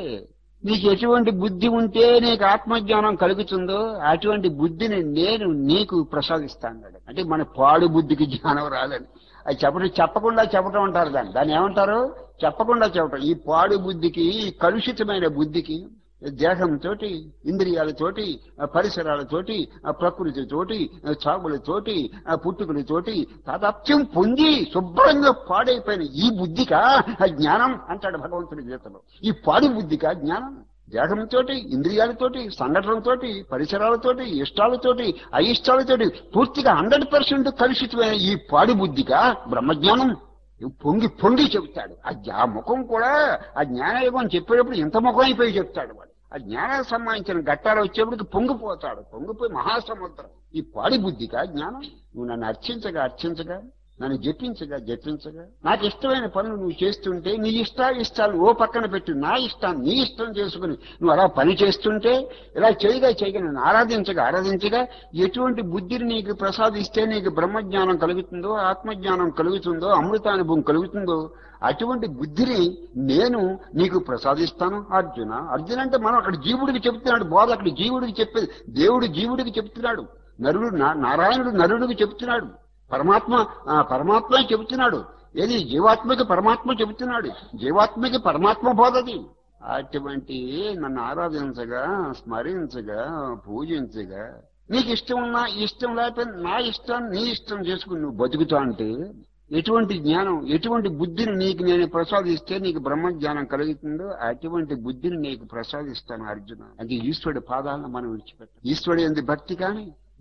నీకు ఎటువంటి బుద్ధి ఉంటే నీకు ఆత్మజ్ఞానం కలుగుతుందో అటువంటి బుద్ధిని నేను నీకు ప్రసాదిస్తాను అంటే మన పాడు బుద్ధికి జ్ఞానం రాదని అది చెప్పడం చెప్పకుండా చెప్పడం అంటారు దాన్ని దాన్ని ఏమంటారు చెప్పకుండా చెప్పడం ఈ పాడు బుద్ధికి ఈ కలుషితమైన బుద్ధికి దేహంతోటి ఇంద్రియాలతోటి పరిసరాలతోటి ప్రకృతితోటి చావులతోటి పుట్టుకలతోటి తాదాప్యం పొంది శుభ్రంగా పాడైపోయిన ఈ బుద్ధికా ఆ జ్ఞానం అంటాడు భగవంతుడి గీతలో ఈ పాడు బుద్ధికా జ్ఞానం దేహంతోటి ఇంద్రియాలతోటి సంఘటనలతోటి పరిసరాలతోటి ఇష్టాలతోటి అయిష్టాలతోటి పూర్తిగా హండ్రెడ్ పర్సెంట్ కలుషితమైన ఈ పాడి బుద్ధిగా బ్రహ్మజ్ఞానం పొంగి పొంగి చెబుతాడు ఆ ముఖం కూడా ఆ జ్ఞానయోగం చెప్పేటప్పుడు ఇంత ముఖం అయిపోయి చెప్తాడు వాడు ఆ జ్ఞానానికి సంబంధించిన ఘట్టాలు వచ్చేప్పటికి పొంగిపోతాడు పొంగిపోయి మహాసముద్రం ఈ పాడి బుద్ధిగా జ్ఞానం నువ్వు నన్ను అర్చించగా అర్చించగా నన్ను జపించగా జపించగా నాకు ఇష్టమైన పనులు నువ్వు చేస్తుంటే నీ ఇష్టా ఇష్టాలు ఓ పక్కన పెట్టి నా ఇష్టాన్ని నీ ఇష్టం చేసుకుని నువ్వు అలా పని చేస్తుంటే ఇలా చేయగా చేయగా నన్ను ఆరాధించగా ఆరాధించగా ఎటువంటి బుద్ధిని నీకు ప్రసాదిస్తే నీకు బ్రహ్మజ్ఞానం కలుగుతుందో ఆత్మజ్ఞానం కలుగుతుందో అమృతానుభవం కలుగుతుందో అటువంటి బుద్ధిని నేను నీకు ప్రసాదిస్తాను అర్జున అర్జున అంటే మనం అక్కడ జీవుడికి చెప్తున్నాడు బోధ అక్కడ జీవుడికి చెప్పేది దేవుడు జీవుడికి చెప్తున్నాడు నరుడు నారాయణుడు నరుడికి చెప్తున్నాడు పరమాత్మ పరమాత్మ చెబుతున్నాడు ఏది జీవాత్మకి పరమాత్మ చెబుతున్నాడు జీవాత్మకి పరమాత్మ బోధది అటువంటి నన్ను ఆరాధించగా స్మరించగా పూజించగా నీకు ఇష్టం ఉన్నా ఇష్టం లేకపోయినా నా ఇష్టం నీ ఇష్టం చేసుకుని నువ్వు బతుకుతా అంటే ఎటువంటి జ్ఞానం ఎటువంటి బుద్ధిని నీకు నేను ప్రసాదిస్తే నీకు బ్రహ్మ జ్ఞానం కలుగుతుందో అటువంటి బుద్ధిని నీకు ప్రసాదిస్తాను అర్జున అది ఈశ్వరుడి పాదాలను మనం విడిచిపెట్టాం ఈశ్వరుడు ఎందు భక్తి కానీ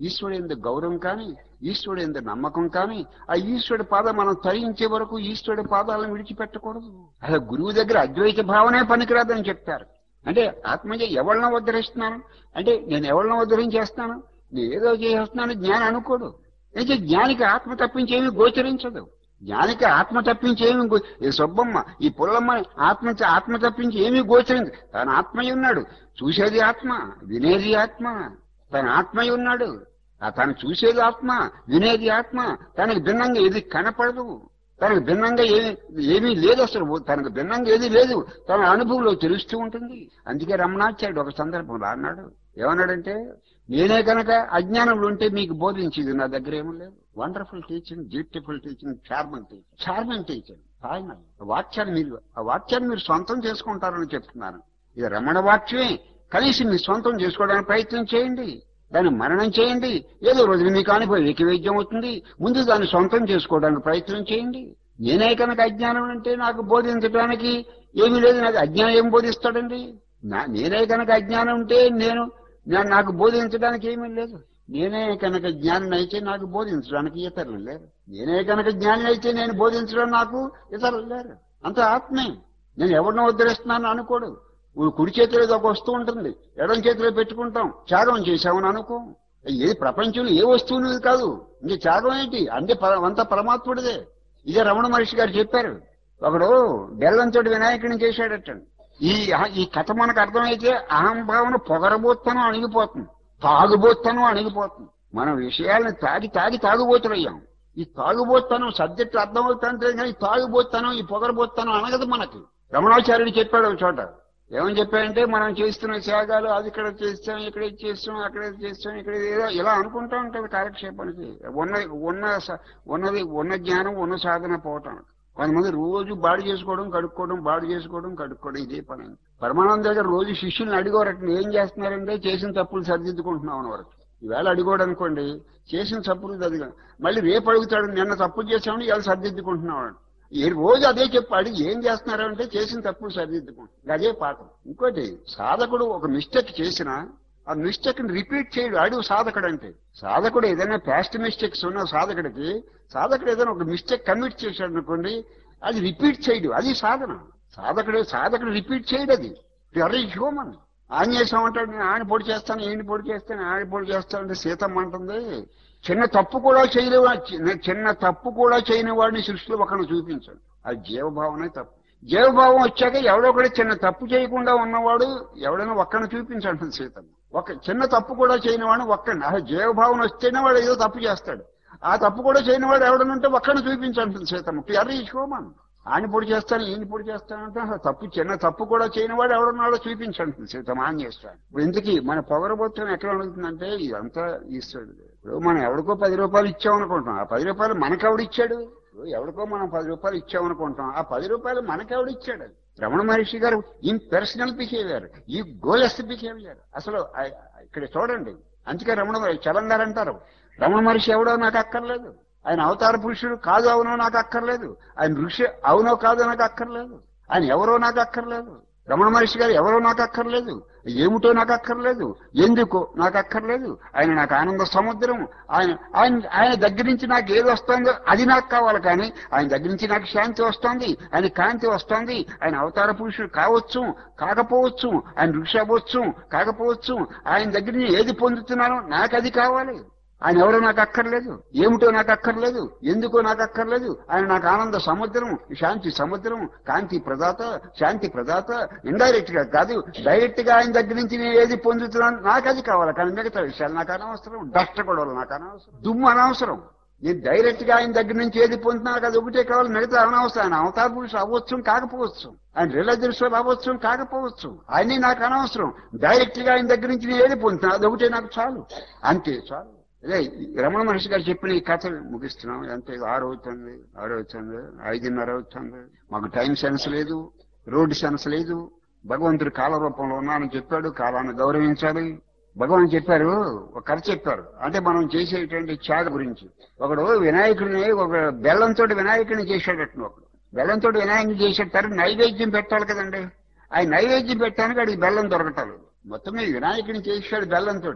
ఈశ్వరుడు ఎందు గౌరవం కానీ ఈశ్వరుడు ఎందు నమ్మకం కానీ ఆ ఈశ్వరుడి పాదం మనం తరించే వరకు ఈశ్వరుడి పాదాలను విడిచిపెట్టకూడదు అసలు గురువు దగ్గర అద్వైత భావనే పనికిరాదని చెప్తారు అంటే ఆత్మజ ఎవరినో ఉద్ధరిస్తున్నాను అంటే నేను ఎవరినో ఉద్ధరించేస్తాను నేను ఏదో చేస్తున్నాను జ్ఞానం అనుకోడు అయితే జ్ఞానికి ఆత్మ తప్పించేమీ గోచరించదు జ్ఞానికి ఆత్మ తప్పించి ఏమి గో- ఈ సుబ్బమ్మ ఈ పుల్లమ్మ ఆత్మ ఆత్మ తప్పించి ఏమీ గోచరింది తన ఆత్మయ్య ఉన్నాడు చూసేది ఆత్మ వినేది ఆత్మ తన ఆత్మయ్య ఉన్నాడు ఆ తను చూసేది ఆత్మ వినేది ఆత్మ తనకు భిన్నంగా ఏది కనపడదు తనకు భిన్నంగా ఏమి ఏమీ లేదు అసలు తనకు భిన్నంగా ఏది లేదు తన అనుభవంలో తెలుస్తూ ఉంటుంది అందుకే రమణాచార్యుడు ఒక సందర్భంలో అన్నాడు ఏమన్నాడంటే నేనే కనుక అజ్ఞానంలో ఉంటే మీకు బోధించేది నా దగ్గర ఏమీ లేదు wonderful teaching beautiful teaching charming teaching charming teaching final వాక్యాన్ని మీరు ఆ వాక్యాన్ని మీరు సొంతం చేసుకుంటారని చెప్తున్నాను ఇది రమణ వాక్యమే కనీసం మీరు సొంతం చేసుకోవడానికి ప్రయత్నం చేయండి దాన్ని మరణం చేయండి ఏదో రోజున మీకు అనుభవం ఏకవేద్యం అవుతుంది ముందు దాన్ని సొంతం చేసుకోవడానికి ప్రయత్నం చేయండి నేనే కనుక అజ్ఞానం అంటే నాకు బోధించడానికి ఏమీ లేదు నాకు అజ్ఞానం ఏం బోధిస్తాడండి నా- నేనే కనుక అజ్ఞానం ఉంటే నేను నా- నాకు బోధించడానికి ఏమీ లేదు నేనే కనుక జ్ఞానం అయితే నాకు బోధించడానికి ఇతరులు లేరు నేనే కనుక జ్ఞాని అయితే నేను బోధించడం నాకు ఇతరులు లేరు అంత ఆత్మే నేను ఎవరినో ఉద్ధరిస్తున్నాను అనుకోడు ఇప్పుడు కుడి చేతిలో ఏదో ఒక వస్తువు ఉంటుంది ఎడం చేతిలో పెట్టుకుంటాం త్యాగం చేశామని అనుకో ఏది ప్రపంచంలో ఏ వస్తువుని కాదు ఇంక త్యాగం ఏంటి అంటే పర- అంతా పరమాత్ముడిదే ఇదే రమణ మహర్షి గారు చెప్పారు ఒకడు బెల్లంతో వినాయకుడిని చేశాడటండి ఈ ఈ కథ మనకు అర్థమైతే అహంభావన పొగరబోత్తనం అణిగిపోతుంది తాగుబోత్తనం అణిగిపోతుంది మన విషయాలను తాగి తాగి తాగుబోతులయ్యాం ఈ తాగుబోత్తనం సబ్జెక్ట్ అర్థమవుతుంటే కానీ ఈ తాగుబోత్తనం ఈ పొగరబోత్తనం అనగదు మనకి రమణాచార్యుడు చెప్పాడు ఒక చోట ఏమని చెప్పాడంటే మనం చేస్తున్న త్యాగాలు అది ఇక్కడ చేస్తాం ఇక్కడ ఇది చేస్తాం అక్కడ ఇది చేస్తాం ఇక్కడ ఇది ఏదో ఇలా అనుకుంటా ఉంటుంది కాలక్షేపానికి ఉన్న ఉన్న స- ఉన్నది ఉన్న జ్ఞానం ఉన్న సాధన పోవటం కొంతమంది రోజు బాడీ చేసుకోవడం కడుక్కోవడం బాడీ చేసుకోవడం కడుక్కోవడం ఇదే పని పరమానంద దగ్గర రోజు శిష్యుల్ని అడిగోరట ఏం చేస్తున్నారంటే చేసిన తప్పులు సరిదిద్దుకుంటున్నాం అని వరకు ఈవేళ అడిగోడు అనుకోండి చేసిన తప్పులు సరిదిగా మళ్ళీ రేపు అడుగుతాడు నిన్న తప్పులు చేసామని ఇవాళ సరిదిద్దుకుంటున్నాడు ఈ రోజు అదే చెప్పు అడిగి ఏం చేస్తున్నారు అంటే చేసిన తప్పులు సరిదిద్దుకుంటాం అదే పాఠం ఇంకోటి సాధకుడు ఒక మిస్టేక్ చేసినా ఆ మిస్టేక్ ని రిపీట్ చేయడు అడుగు సాధకుడు అంటే సాధకుడు ఏదైనా పాస్ట్ మిస్టేక్స్ ఉన్న సాధకుడికి సాధకుడు ఏదైనా ఒక మిస్టేక్ కమిట్ చేశాడు అనుకోండి అది రిపీట్ చేయడు అది సాధన సాధకుడు సాధకుడు రిపీట్ చేయడు అది వెరీ హ్యూమన్ ఆంజనేయ స్వామి అంటాడు నేను ఆయన పొడి చేస్తాను ఈయన పొడి చేస్తాను ఆయన పొడి చేస్తాను అంటే సీతమ్మ అంటుంది చిన్న తప్పు కూడా చేయలేవు చిన్న- చిన్న తప్పు కూడా చేయని వాడిని సృష్టిలో ఒకరిని చూపించాడు అది జీవభావనే తప్పు జీవభావం వచ్చాక ఎవడో ఒకటి చిన్న తప్పు చేయకుండా ఉన్నవాడు ఎవడైనా ఒక్కడిని చూపించాడు సీతమ్మ ఒక చిన్న తప్పు కూడా చేయని వాడిని ఒక్కడిని అసలు జీవభావం వస్తేనే వాడు ఏదో తప్పు చేస్తాడు ఆ తప్పు కూడా చేయని వాడు ఎవడైనా ఉంటే ఒక్కడిని చూపించాడు సీతమ్మ ఎర్ర ఈశ్వమన్ ఆయన పొడి చేస్తాను ఈయన పొడి చేస్తాను అంటే అసలు తప్పు చిన్న తప్పు కూడా చేయని వాడు ఎవడున్నాడో చూపించండి సీతమ్మ ఆన్ చేస్తాడు ఇప్పుడు ఇంతకీ మన పొగరబోత్తం ఎక్కడ ఉంటుందంటే ఇదంతా ఈశ్వరుడు ఇప్పుడు మనం ఎవడికో పది రూపాయలు ఇచ్చామనుకుంటాం ఆ పది రూపాయలు మనకెవడు ఇచ్చాడు ఇప్పుడు ఎవడికో మనం పది రూపాయలు ఇచ్చామనుకుంటాం ఆ పది రూపాయలు మనకెవడు ఇచ్చాడు రమణ మహర్షి గారు ఇంపర్సనల్ బిహేవియర్ ఈ గోలెస్ బిహేవియర్ అసలు ఆ- ఇక్కడ చూడండి అందుకే రమణ మహర్షి చలంగారు అంటారు రమణ మహర్షి ఎవడో నాకు అక్కర్లేదు ఆయన అవతార పురుషుడు కాదు అవునో నాకు అక్కర్లేదు ఆయన ఋషి అవునో కాదో నాకు అక్కర్లేదు ఆయన ఎవరో నాకు అక్కర్లేదు రమణ మహర్షి గారు ఎవరో నాకు అక్కర్లేదు ఏమిటో నాకు అక్కర్లేదు ఎందుకో నాకు అక్కర్లేదు ఆయన నాకు ఆనంద సముద్రం ఆయన ఆయన ఆయన దగ్గర నుంచి నాకు ఏది వస్తుందో అది నాకు కావాలి కానీ ఆయన దగ్గర నుంచి నాకు శాంతి వస్తుంది ఆయన కాంతి వస్తుంది ఆయన అవతార పురుషుడు కావచ్చు కాకపోవచ్చు ఆయన ఋషి అవ్వచ్చు కాకపోవచ్చు ఆయన దగ్గర నుంచి ఏది పొందుతున్నానో నాకు అది కావాలి ఆయన ఎవరో నాకు అక్కర్లేదు ఏమిటో నాకు అక్కర్లేదు ఎందుకో నాకు అక్కర్లేదు ఆయన నాకు ఆనంద సముద్రం శాంతి సముద్రం కాంతి ప్రదాత శాంతి ప్రదాత ఇండైరెక్ట్ గా కాదు డైరెక్ట్ గా ఆయన దగ్గర నుంచి నేను ఏది పొందుతున్నాను నాకు అది కావాలి కానీ మిగతా విషయాలు నాకు అనవసరం డస్ట్ గొడవలు నాకు అనవసరం దుమ్ము అనవసరం నేను డైరెక్ట్ గా ఆయన దగ్గర నుంచి ఏది పొందుతున్నా అది ఒకటే కావాలి మిగతా అనవసరం ఆయన అవతార పురుషుడు అవ్వచ్చు కాకపోవచ్చు ఆయన రిలయన్స్ అవ్వచ్చు కాకపోవచ్చు ఆయనే నాకు అనవసరం డైరెక్ట్ గా ఆయన దగ్గర నుంచి నేను ఏది పొందుతున్నా అది ఒకటే నాకు చాలు అంతే చాలు అదే రమణ మహర్షి గారు చెప్పిన ఈ కథ ముగిస్తున్నాం అంతే ఆరు అవుతుంది ఆరు అవుతుంది ఐదున్నర అవుతుంది మాకు టైం సెన్స్ లేదు రోడ్డు సెన్స్ లేదు భగవంతుడు కాల రూపంలో ఉన్నానని చెప్పాడు కాలాన్ని గౌరవించాలి భగవాన్ చెప్పారు ఒక కథ చెప్పారు అంటే మనం చేసేటువంటి త్యాగ గురించి ఒకడు వినాయకుడిని ఒక బెల్లంతో వినాయకుడిని చేసేటట్టు ఒకడు బెల్లంతో వినాయకుడిని చేసేటారు నైవేద్యం పెట్టాలి కదండి ఆ నైవేద్యం పెట్టడానికి అడిగి బెల్లం దొరకటాలు మొత్తం మీద వినాయకుడిని చేసాడు బెల్లంతో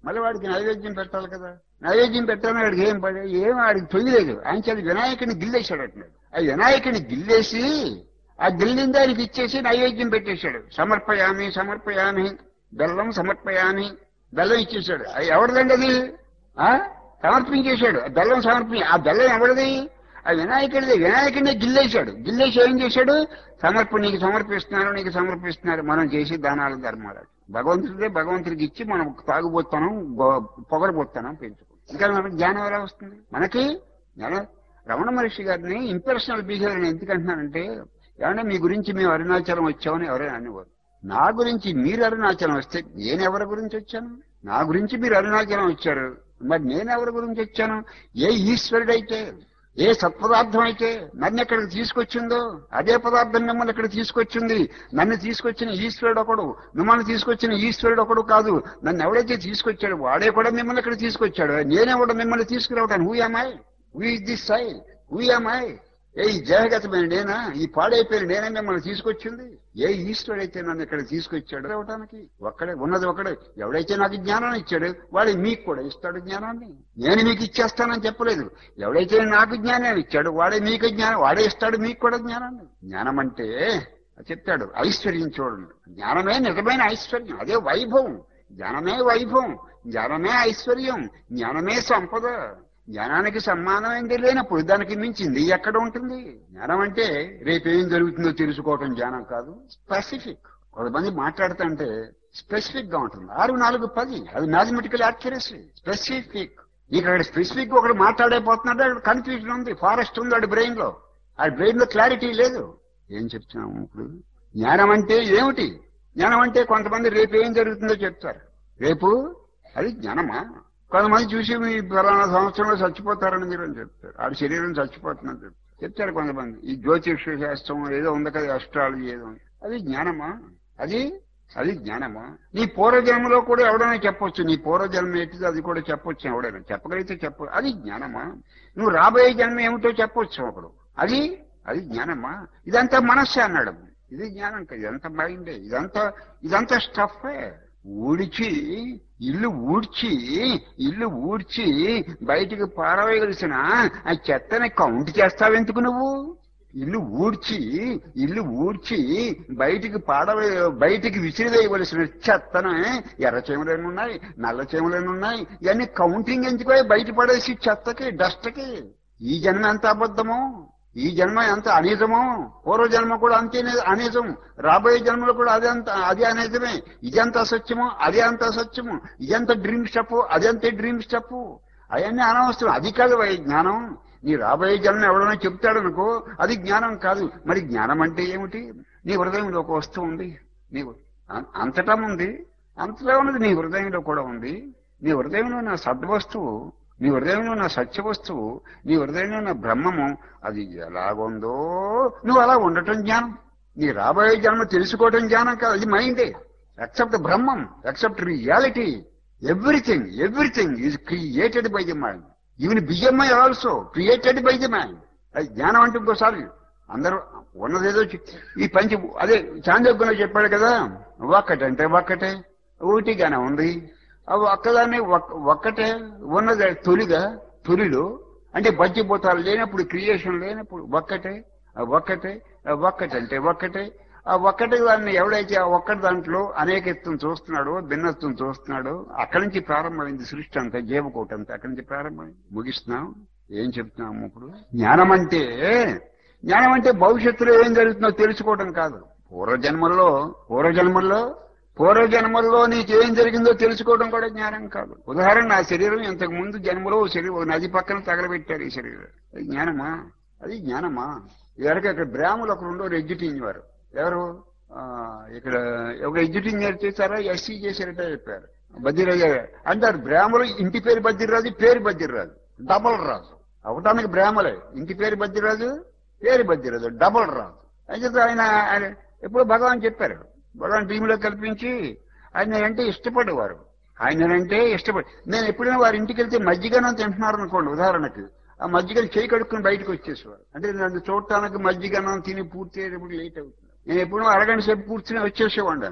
మళ్ళీ వాడికి నైవేద్యం పెట్టాలి కదా నైవేద్యం పెట్టాలని వాడికి ఏం పడి ఏం వాడికి తొయ్యలేదు ఆయన చేత వినాయకుడిని గిల్లేశాడు అంటున్నాడు ఆ వినాయకుడిని గిల్లేసి ఆ గిల్లింది ఆయనకి ఇచ్చేసి నైవేద్యం పెట్టేశాడు సమర్పయామి సమర్పయామి బెల్లం సమర్పయామి బెల్లం ఇచ్చేశాడు అది ఎవరిదండి అది ఆ సమర్పించేశాడు ఆ బెల్లం సమర్పి ఆ బెల్లం ఎవరిది ఆ వినాయకుడిది వినాయకుడిని గిల్లేశాడు గిల్లేసి ఏం చేశాడు సమర్పణ నీకు సమర్పిస్తున్నారు నీకు సమర్పిస్తున్నారు మనం చేసి దానాలు ధర్మాలు భగవంతుడిదే భగవంతుడికి ఇచ్చి మనం తాగుబోతానం పొగరబోతానం పెంచుకుంటాం ఇంకా మనకి జ్ఞానం ఎలా వస్తుంది మనకి జ్ఞానం రమణ మహర్షి గారిని ఇంపర్సనల్ బిహేవియర్ ఎందుకు అంటున్నానంటే ఏమన్నా మీ గురించి మేము అరుణాచలం వచ్చామని ఎవరైనా అనేవారు నా గురించి మీరు అరుణాచలం వస్తే నేను ఎవరి గురించి వచ్చాను నా గురించి మీరు అరుణాచలం వచ్చారు మరి నేను ఎవరి గురించి వచ్చాను ఏ ఈశ్వరుడైతే ఏ సత్పదార్థం అయితే నన్ను ఎక్కడికి తీసుకొచ్చిందో అదే పదార్థం మిమ్మల్ని ఇక్కడ తీసుకొచ్చింది నన్ను తీసుకొచ్చిన ఈశ్వరుడు ఒకడు మిమ్మల్ని తీసుకొచ్చిన ఈశ్వరుడు ఒకడు కాదు నన్ను ఎవడైతే తీసుకొచ్చాడు వాడే కూడా మిమ్మల్ని ఇక్కడ తీసుకొచ్చాడు నేనెవడు మిమ్మల్ని తీసుకురావటాను who am I who is this I who am I ఏ ఈ దేహగతమైన నేనా ఈ పాడైపోయిన నేనే మిమ్మల్ని తీసుకొచ్చింది ఏ ఈశ్వరుడైతే నన్ను ఇక్కడ తీసుకొచ్చాడు అవటానికి ఒక్కడే ఉన్నది ఒకడే ఎవడైతే నాకు జ్ఞానాన్ని ఇచ్చాడు వాడు మీకు కూడా ఇస్తాడు జ్ఞానాన్ని నేను మీకు ఇచ్చేస్తానని చెప్పలేదు ఎవడైతే నాకు జ్ఞానాన్ని ఇచ్చాడు వాడే మీకు జ్ఞానం వాడే ఇస్తాడు మీకు కూడా జ్ఞానాన్ని జ్ఞానం అంటే చెప్తాడు ఐశ్వర్యం చూడండి జ్ఞానమే నిజమైన ఐశ్వర్యం అదే వైభవం జ్ఞానమే వైభవం జ్ఞానమే ఐశ్వర్యం జ్ఞానమే సంపద జ్ఞానానికి సమానమైంది లేనప్పుడు దానికి మించింది ఎక్కడ ఉంటుంది జ్ఞానం అంటే రేపేం జరుగుతుందో తెలుసుకోవటం జ్ఞానం కాదు స్పెసిఫిక్ కొంతమంది మాట్లాడుతుంటే స్పెసిఫిక్ గా ఉంటుంది ఆరు నాలుగు పది అది మ్యాథమెటికల్ యాక్యురసీ స్పెసిఫిక్ నీకు అక్కడ స్పెసిఫిక్ ఒకటి మాట్లాడైపోతున్నాడు అక్కడ కన్ఫ్యూజన్ ఉంది ఫారెస్ట్ ఉంది వాడి బ్రెయిన్ లో ఆ బ్రెయిన్ లో క్లారిటీ లేదు ఏం చెప్తున్నాము ఇప్పుడు జ్ఞానం అంటే ఏమిటి జ్ఞానం అంటే కొంతమంది రేపు ఏం జరుగుతుందో చెప్తారు రేపు అది జ్ఞానమా కొంతమంది చూసి మీ పలానా సంవత్సరంలో చచ్చిపోతారని మీరు అని చెప్తారు ఆడి శరీరం చచ్చిపోతుందని చెప్తారు చెప్తారు కొంతమంది ఈ జ్యోతిష శాస్త్రం ఏదో ఉంది కదా అస్ట్రాలజీ ఏదో ఉంది. అది జ్ఞానమా అది అది జ్ఞానమా నీ పూర్వజన్మలో కూడా ఎవడైనా చెప్పొచ్చు నీ పూర్వజన్మ ఏంటిది అది కూడా చెప్పొచ్చు ఎవడైనా చెప్పగలిగితే చెప్ప అది జ్ఞానమా నువ్వు రాబోయే జన్మ ఏమిటో చెప్పొచ్చు ఒకడు అది అది జ్ఞానమా ఇదంతా మనస్సే అన్నాడు ఇది జ్ఞానం కాదు ఇదంతా మైండే ఇదంతా ఇదంతా స్టఫే ఊడిచి ఇల్లు ఊడ్చి ఇల్లు ఊడ్చి బయటికి పారవేయగలిసిన ఆ చెత్తని కౌంట్ చేస్తావెందుకు నువ్వు ఇల్లు ఊడ్చి ఇల్లు ఊడ్చి బయటికి పాడవే బయటికి విసిరివేయవలసిన చెత్తన ఎర్ర చేమలేని ఉన్నాయి నల్ల చేమలేని ఉన్నాయి ఇవన్నీ కౌంటింగ్ ఎందుకు బయట పడేసి చెత్తకి డస్ట్కి ఈ జన్మ ఎంత అబద్ధమో ఈ జన్మ ఎంత అనిజమో పూర్వ జన్మ కూడా అంతే అనిజం రాబోయే జన్మలో కూడా అదే అంత అదే అనిజమే ఇదెంత అసత్యమో అదే అంత అసత్యము ఇదెంత డ్రీమ్ స్టెప్ అదంతే డ్రీమ్ స్టెప్ అవన్నీ అనవసరం అది కాదు వై జ్ఞానం నీ రాబోయే జన్మ ఎవడైనా చెప్తాడనుకో అది జ్ఞానం కాదు మరి జ్ఞానం అంటే ఏమిటి నీ హృదయంలో ఒక వస్తువు ఉంది నీ అం- అంతటా ఉంది అంతటా ఉన్నది నీ హృదయంలో కూడా ఉంది నీ హృదయంలో నా సద్వస్తువు నీ హృదయంలో ఉన్న సత్య వస్తువు నీ హృదయంలో ఉన్న బ్రహ్మము అది ఎలాగుందో నువ్వు అలా ఉండటం జ్ఞానం నీ రాబోయే జన్మ తెలుసుకోవటం జ్ఞానం కాదు అది మైండే except Brahmam except reality everything everything is created by the mind even BMI also created by the mind అది జ్ఞానం అంటే ఇంకోసారి అందరూ ఉన్నదేదో చెప్- ఈ పంచి అదే చాందోగ్యంలో చెప్పాడు కదా ఒక్కటంటే ఒక్కటే ఒకటిగానే ఉంది అవి ఒక్కదాన్ని ఒక్క- ఒక్కటే ఉన్నది తొలిగా తొలిలో అంటే బజ్జిపోతాలు లేనప్పుడు క్రియేషన్ లేనప్పుడు ఒక్కటే ఆ ఒక్కటే ఆ ఒక్కటంటే ఒక్కటే ఆ ఒక్కటి దాన్ని ఎవడైతే ఆ ఒక్కటి దాంట్లో అనేకత్వం చూస్తున్నాడో భిన్నత్వం చూస్తున్నాడో అక్కడి నుంచి ప్రారంభమైంది సృష్టి అంతా జీవకోటి అంతా అక్కడి నుంచి ప్రారంభమైంది ముగిస్తున్నాం ఏం చెప్తున్నాము ఇప్పుడు జ్ఞానం అంటే జ్ఞానం అంటే భవిష్యత్తులో ఏం జరుగుతుందో తెలుసుకోవడం కాదు పూర్వజన్మల్లో పూర్వజన్మల్లో పూర్వజన్మల్లో నీకేం జరిగిందో తెలుసుకోవడం కూడా జ్ఞానం కాదు ఉదాహరణ నా శరీరం ఇంతకు ముందు జన్మలో ఓ శరీరం ఒక నది పక్కన తగలబెట్టారు ఈ శరీరం అది జ్ఞానమా అది జ్ఞానమా ఇదివరకు ఇక్కడ బ్రాహ్మణులు ఒకరు ఉండో ఎగ్జిటింగ్ వారు ఎవరు ఆ, ఇక్కడ ఒక ఎగ్జిటింగ్ చేశారా ఎస్సీ చేశారట చెప్పారు బద్దిరాజు గారు. అంటారు బ్రాహ్మణులు ఇంటి పేరు బద్దిరాజు పేరు బద్దిరాజు డబల్ రాజు అవటానికి బ్రాహ్మలే ఇంటి పేరు బద్దిరాజు పేరు బద్దిరాజు డబల్ రాజు అయితే ఆయన ఆయన ఎప్పుడు భగవాన్ చెప్పారు భగవాన్ టీంలో కల్పించి ఆయన అంటే ఇష్టపడేవారు ఆయన అంటే ఇష్టపడి నేను ఎప్పుడైనా వారి ఇంటికి వెళ్తే మజ్జిగనం తింటున్నారు అనుకోండి ఉదాహరణకి ఆ మజ్జిగను చేయి కడుక్కుని బయటకు వచ్చేసేవారు అంటే నన్ను చూడటానికి మజ్జిగనం తిని పూర్తి అయ్యేటప్పుడు లేట్ అవుతుంది నేను ఎప్పుడూ అరగంట సేపు కూర్చుని వచ్చేసేవాడిని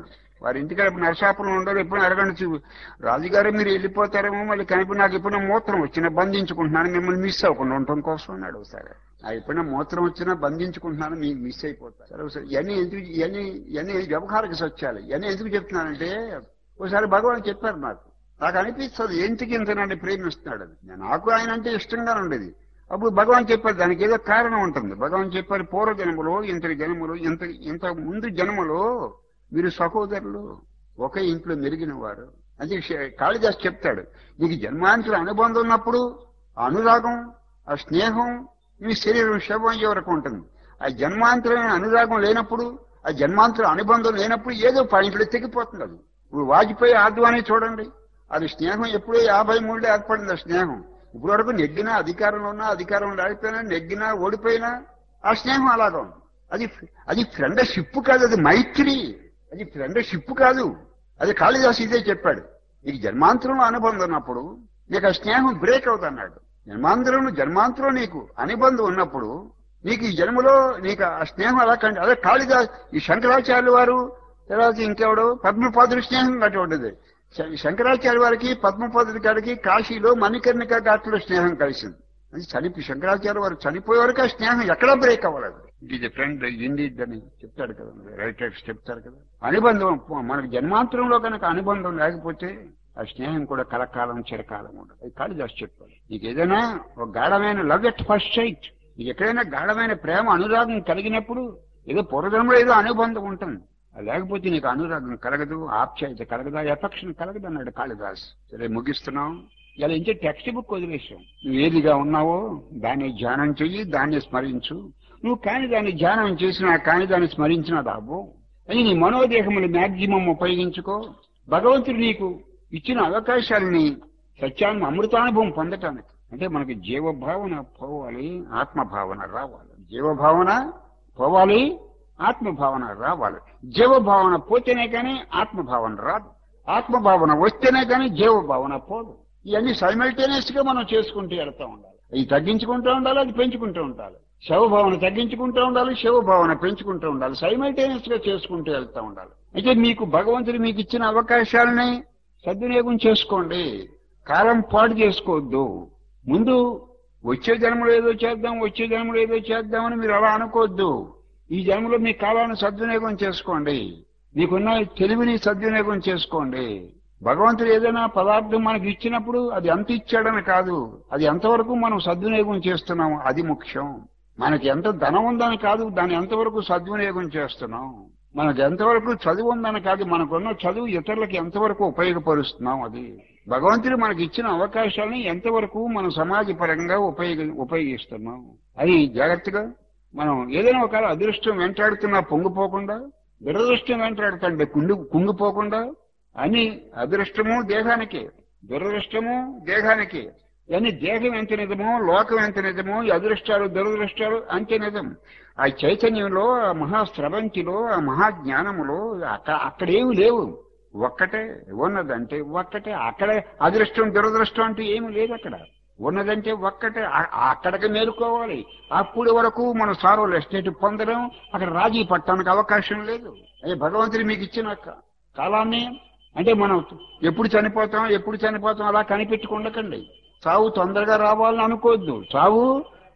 వారి ఇంటికాడ ఇప్పుడు నరసాపురం ఉండరు ఎప్పుడు అరగంట చూ రాజుగారు మీరు వెళ్ళిపోతారేమో మళ్ళీ కనిపి నాకు ఎప్పుడైనా మూత్రం వచ్చినా బంధించుకుంటున్నాను మిమ్మల్ని మిస్ అవ్వకుండా ఉండటం కోసం అన్నాడు ఒకసారి ఆ ఎప్పుడైనా మూత్రం వచ్చినా బంధించుకుంటున్నాను మీకు మిస్ అయిపోతారు సరే ఒకసారి ఇవన్నీ ఎందుకు ఇవన్నీ ఇవన్నీ వ్యవహారిక సత్యాలు ఇవన్నీ ఎందుకు చెప్తున్నానంటే ఒకసారి భగవాన్ చెప్పారు నాకు నాకు అనిపిస్తుంది ఎందుకు ఇంత నన్ను ప్రేమిస్తున్నాడు అని నేను నాకు ఆయన అంటే ఇష్టంగా ఉండేది అప్పుడు భగవాన్ చెప్పారు దానికి ఏదో కారణం ఉంటుంది భగవాన్ చెప్పారు పూర్వ జన్మలో ఇంతటి జన్మలో ఇంత ఇంత ముందు జన్మలో మీరు సహోదరులు ఒకే ఇంట్లో మెరిగిన వారు అది శ- కాళిదాస్ చెప్తాడు నీకు జన్మాంతర అనుబంధం ఉన్నప్పుడు ఆ అనురాగం ఆ స్నేహం మీ శరీరం శవం అయ్యే వరకు ఉంటుంది ఆ జన్మాంతరమైన అనురాగం లేనప్పుడు ఆ జన్మాంతర అనుబంధం లేనప్పుడు ఏదో పాయింట్లో తెగిపోతుంది అది ఇప్పుడు వాజ్పేయి ఆద్వాని చూడండి అది స్నేహం ఎప్పుడో యాభై మూడులో ఏర్పడింది ఆ స్నేహం ఇప్పుడు వరకు నెగ్గినా అధికారంలో ఉన్నా అధికారం లేకపోయినా నెగ్గినా ఓడిపోయినా ఆ స్నేహం అలాగా ఉంది అది అది ఫ్రెండ్షిప్ కాదు అది మైత్రి అది ఫ్రెండ్షిప్ కాదు అది కాళిదాస్ ఇదే చెప్పాడు నీకు జన్మాంతరంలో అనుబంధం ఉన్నప్పుడు నీకు ఆ స్నేహం బ్రేక్ అవుతున్నాడు జన్మాంతరం జన్మాంతరం నీకు అనుబంధం ఉన్నప్పుడు నీకు ఈ జన్మలో నీకు ఆ స్నేహం అలా కండి అదే కాళిదాస్ ఈ శంకరాచార్యుల వారు తర్వాత ఇంకెవడు పద్మపాదుడి స్నేహం గట్టి ఉండేది శ- శంకరాచార్య వారికి పద్మపాదుడి గారికి కాశీలో మణికర్ణిక ఘాట్లో స్నేహం కలిసింది అది చనిపి శంకరాచార్య వారు చనిపోయే వరకు ఆ స్నేహం ఎక్కడ బ్రేక్ అవ్వలేదు ఇట్ ఈజ్ ఫ్రెండ్ ఇండిడ్ అని చెప్తాడు కదా రైటర్స్ చెప్తారు కదా అనుబంధం మనకు జన్మాంతరంలో కనుక అనుబంధం లేకపోతే ఆ స్నేహం కూడా కలకాలం చిరకాలం ఉండదు అది కాళిదాస్ చెప్పాడు నీకు ఏదైనా ఒక గాఢమైన లవ్ ఎట్ ఫస్ట్ సైట్ నీకు ఎక్కడైనా గాఢమైన ప్రేమ అనురాగం కలిగినప్పుడు ఏదో పూర్వజన్మలో ఏదో అనుబంధం ఉంటుంది అది లేకపోతే నీకు అనురాగం కలగదు ఆప్యాయత కలగదు ఎఫెక్షన్ కలగదు అన్నాడు కాళిదాస్ సరే ముగిస్తున్నాం ఇలా ఇంకే టెక్స్ట్ బుక్ వదిలేసాం నువ్వు ఏదిగా ఉన్నావో దాన్ని ధ్యానం చెయ్యి దాన్ని స్మరించు నువ్వు కాని దాన్ని ధ్యానం చేసినా కాని దాన్ని స్మరించినా దాబో అని నీ మనోదేహములు మాక్సిమం ఉపయోగించుకో భగవంతుడు నీకు ఇచ్చిన అవకాశాలని సత్యాన్ని అమృతానుభవం పొందటానికి అంటే మనకి జీవభావన పోవాలి ఆత్మభావన రావాలి జీవభావన పోవాలి ఆత్మభావన రావాలి జీవభావన పోతేనే కానీ ఆత్మభావన రాదు ఆత్మభావన వస్తేనే కానీ జీవభావన పోదు ఇవన్నీ సైమల్టేనియస్ గా మనం చేసుకుంటూ వెళ్తా ఉండాలి ఇది తగ్గించుకుంటూ ఉండాలి అది పెంచుకుంటూ ఉండాలి శవభావన తగ్గించుకుంటూ ఉండాలి శివభావన పెంచుకుంటూ ఉండాలి సైమల్టేనియస్ గా చేసుకుంటూ వెళ్తా ఉండాలి అయితే మీకు భగవంతుడు మీకు ఇచ్చిన అవకాశాలని సద్వినియోగం చేసుకోండి కాలం పాడు చేసుకోవద్దు ముందు వచ్చే జన్మలో ఏదో చేద్దాం వచ్చే జన్మలో ఏదో చేద్దామని మీరు అలా అనుకోవద్దు ఈ జన్మలో మీ కాలాన్ని సద్వినియోగం చేసుకోండి మీకున్న తెలివిని సద్వినియోగం చేసుకోండి భగవంతుడు ఏదైనా పదార్థం మనకి ఇచ్చినప్పుడు అది ఎంత ఇచ్చాడని కాదు అది ఎంతవరకు మనం సద్వినియోగం చేస్తున్నాం అది ముఖ్యం మనకి ఎంత ధనం ఉందని కాదు దాన్ని ఎంతవరకు సద్వినియోగం చేస్తున్నాం మనకు ఎంతవరకు చదువు ఉందని కాదు మనకున్న చదువు ఇతరులకు ఎంతవరకు ఉపయోగపరుస్తున్నాం అది భగవంతుడు మనకి ఇచ్చిన అవకాశాలని ఎంతవరకు మనం సమాజపరంగా ఉపయోగ ఉపయోగిస్తున్నాం అది జాగ్రత్తగా మనం ఏదైనా ఒక అదృష్టం వెంటాడుతున్నా పొంగిపోకుండా దురదృష్టం వెంటాడుతుంటే కుండు కుంగిపోకుండా అని అదృష్టము దేహానికి దురదృష్టము దేహానికి అని దేహం ఎంత నిజమో లోకం ఎంత నిజమో ఈ అదృష్టాలు దురదృష్టాలు అంతే నిజం ఆ చైతన్యంలో ఆ మహాస్రవంతిలో ఆ మహాజ్ఞానములో అక్కడ అక్కడేమి లేవు ఒక్కటే ఉన్నదంటే ఒక్కటే అక్కడ అదృష్టం దురదృష్టం అంటే ఏమి లేదు అక్కడ ఉన్నదంటే ఒక్కటే ఆ- అక్కడికి మేలుకోవాలి అప్పుడు వరకు మన సారోలు ఎస్టేట్ పొందడం అక్కడ రాజీ పట్టడానికి అవకాశం లేదు అదే భగవంతుడు మీకు ఇచ్చిన క- కాలాన్ని అంటే మనం ఎప్పుడు చనిపోతాం ఎప్పుడు చనిపోతాం అలా కనిపెట్టుకుండకండి చావు తొందరగా రావాలని అనుకోవద్దు చావు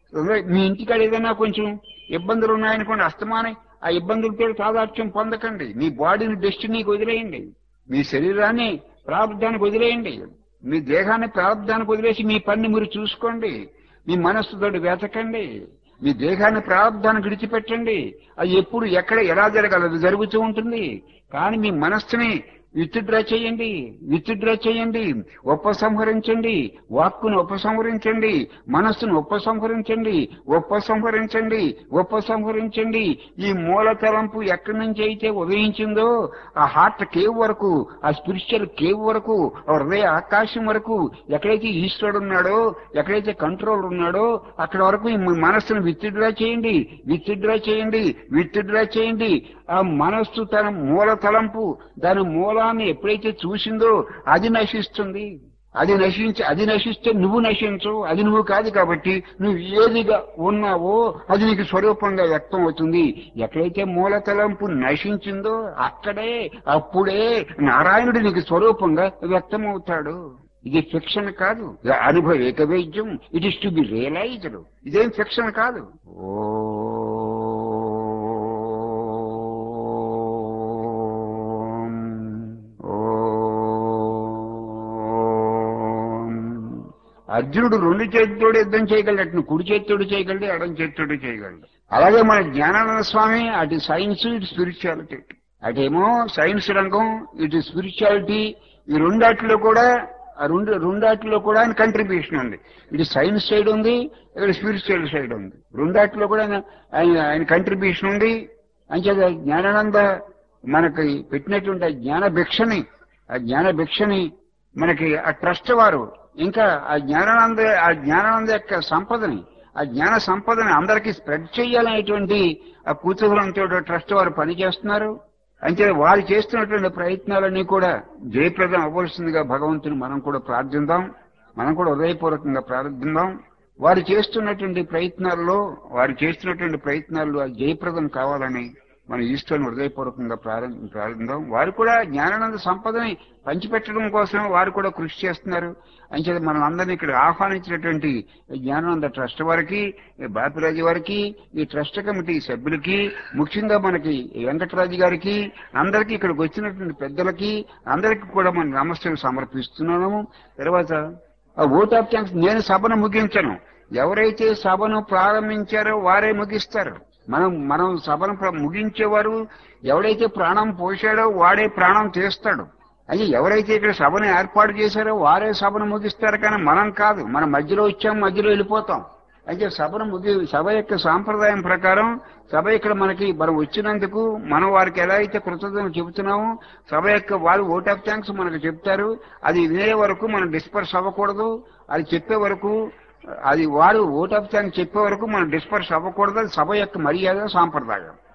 మీ ఇంటికాడ ఏదైనా కొంచెం ఇబ్బందులు ఉన్నాయనుకోండి అస్తమానే ఆ ఇబ్బందులతో తాదాత్యం పొందకండి మీ బాడీని డెస్టినీకి వదిలేయండి మీ శరీరాన్ని ప్రారంధానికి వదిలేయండి మీ దేహాన్ని ప్రారంధానికి వదిలేసి మీ పని మీరు చూసుకోండి మీ మనస్సుతో వెతకండి మీ దేహాన్ని ప్రారంధాన్ని విడిచిపెట్టండి అది ఎప్పుడు ఎక్కడ ఎలా జరగాలి జరుగుతూ ఉంటుంది కానీ మీ మనస్సుని విత్డ్రా చేయండి విత్డ్రా చేయండి ఉపసంహరించండి వాక్కును ఉపసంహరించండి మనస్సును ఉపసంహరించండి ఉపసంహరించండి ఉపసంహరించండి ఈ మూల తలంపు ఎక్కడి నుంచి అయితే ఉదయించిందో ఆ హార్ట్ కేవ్ వరకు ఆ స్పిరిచువల్ కేవ్ వరకు ఆ హృదయ ఆకాశం వరకు ఎక్కడైతే ఈశ్వరుడు ఉన్నాడో ఎక్కడైతే కంట్రోల్ ఉన్నాడో అక్కడ వరకు ఈ మనస్సును విత్డ్రా చేయండి విత్డ్రా చేయండి విత్డ్రా చేయండి ఆ మనస్సు తన మూల తలంపు దాని మూలాన్ని ఎప్పుడైతే చూసిందో అది నశిస్తుంది అది నశించి అది నశిస్తే నువ్వు నశించు అది నువ్వు కాదు కాబట్టి నువ్వు ఏదిగా ఉన్నావో అది నీకు స్వరూపంగా వ్యక్తం అవుతుంది ఎక్కడైతే మూల తలంపు నశించిందో అక్కడే అప్పుడే నారాయణుడు నీకు స్వరూపంగా వ్యక్తం అవుతాడు ఇది ఫిక్షన్ కాదు అనుభవేక వైద్యం it is to be realized ఇదేం ఫిక్షన్ కాదు ఓం ఓం. అర్జునుడు రెండు చేతితోడు యుద్ధం చేయగలడు అటు కుడి చేతితోడు చేయగలడు ఎడం చేతితోడు చేయగలడు అలాగే మన జ్ఞానానంద స్వామి అటు సైన్స్ ఇటు స్పిరిచువాలిటీ అటేమో సైన్స్ రంగం ఇటు స్పిరిచువాలిటీ ఈ రెండాటిలో కూడా ఆ రెండు రెండాటిలో కూడా ఆయన కంట్రిబ్యూషన్ ఉంది ఇటు సైన్స్ సైడ్ ఉంది ఇక్కడ స్పిరిచువల్ సైడ్ ఉంది రెండాటిలో కూడా ఆయన ఆయన- ఆయన కంట్రిబ్యూషన్ ఉంది అంచేత జ్ఞానానంద మనకి పెట్టినటువంటి ఆ జ్ఞాన భిక్షని ఆ జ్ఞాన భిక్షని మనకి ఆ ట్రస్ట్ వారు ఇంకా ఆ జ్ఞానానంద ఆ జ్ఞానానంద యొక్క సంపదని ఆ జ్ఞాన సంపదని అందరికీ స్ప్రెడ్ చేయాలనేటువంటి ఆ కుతూహలంతో ట్రస్ట్ వారు పనిచేస్తున్నారు అంటే వారు చేస్తున్నటువంటి ప్రయత్నాలన్నీ కూడా జయప్రదం అవ్వాల్సిందిగా భగవంతుని మనం కూడా ప్రార్థిద్దాం మనం కూడా హృదయపూర్వకంగా ప్రార్థిద్దాం వారు చేస్తున్నటువంటి ప్రయత్నాల్లో వారు చేస్తున్నటువంటి ప్రయత్నాల్లో అది జయప్రదం కావాలని మన ఈశ్వరుని హృదయపూర్వకంగా ప్రారంభ ప్రారంభిద్దాం వారు కూడా జ్ఞానానంద సంపదని పంచిపెట్టడం కోసం వారు కూడా కృషి చేస్తున్నారు అంచేత మనం అందరినీ ఇక్కడ ఆహ్వానించినటువంటి జ్ఞానానంద ట్రస్ట్ వారికి ఈ బాపిరాజు వారికి ఈ ట్రస్ట్ కమిటీ సభ్యులకి ముఖ్యంగా మనకి ఈ వెంకటరాజు గారికి అందరికీ ఇక్కడికి వచ్చినటువంటి పెద్దలకి అందరికీ కూడా మన నమస్కారం సమర్పిస్తున్నాము తర్వాత ఆ ఓట్ ఆఫ్ థ్యాంక్స్ నేను సభను ముగించను ఎవరైతే సభను ప్రారంభించారో వారే ముగిస్తారు మనం మనం సభను ప్ర- ముగించేవారు ఎవడైతే ప్రాణం పోసాడో వాడే ప్రాణం తీస్తాడు అది ఎవరైతే ఇక్కడ సభను ఏర్పాటు చేశారో వారే సభను ముగిస్తారు కానీ మనం కాదు మనం మధ్యలో వచ్చాం మధ్యలో వెళ్ళిపోతాం అయితే సభను ముగి సభ యొక్క సాంప్రదాయం ప్రకారం సభ ఇక్కడ మనకి మనం వచ్చినందుకు మనం వారికి ఎలా అయితే కృతజ్ఞతలు చెబుతున్నామో సభ యొక్క వాళ్ళు ఓట్ ఆఫ్ థ్యాంక్స్ మనకు చెప్తారు అది వినే వరకు మనం డిస్పర్స్ అవ్వకూడదు అది చెప్పే వరకు అది వారు ఓట్ ఆఫ్ థ్యాంక్స్ చెప్పే వరకు మనం డిస్పర్స్ అవ్వకూడదు అది సభ యొక్క మర్యాద సాంప్రదాయం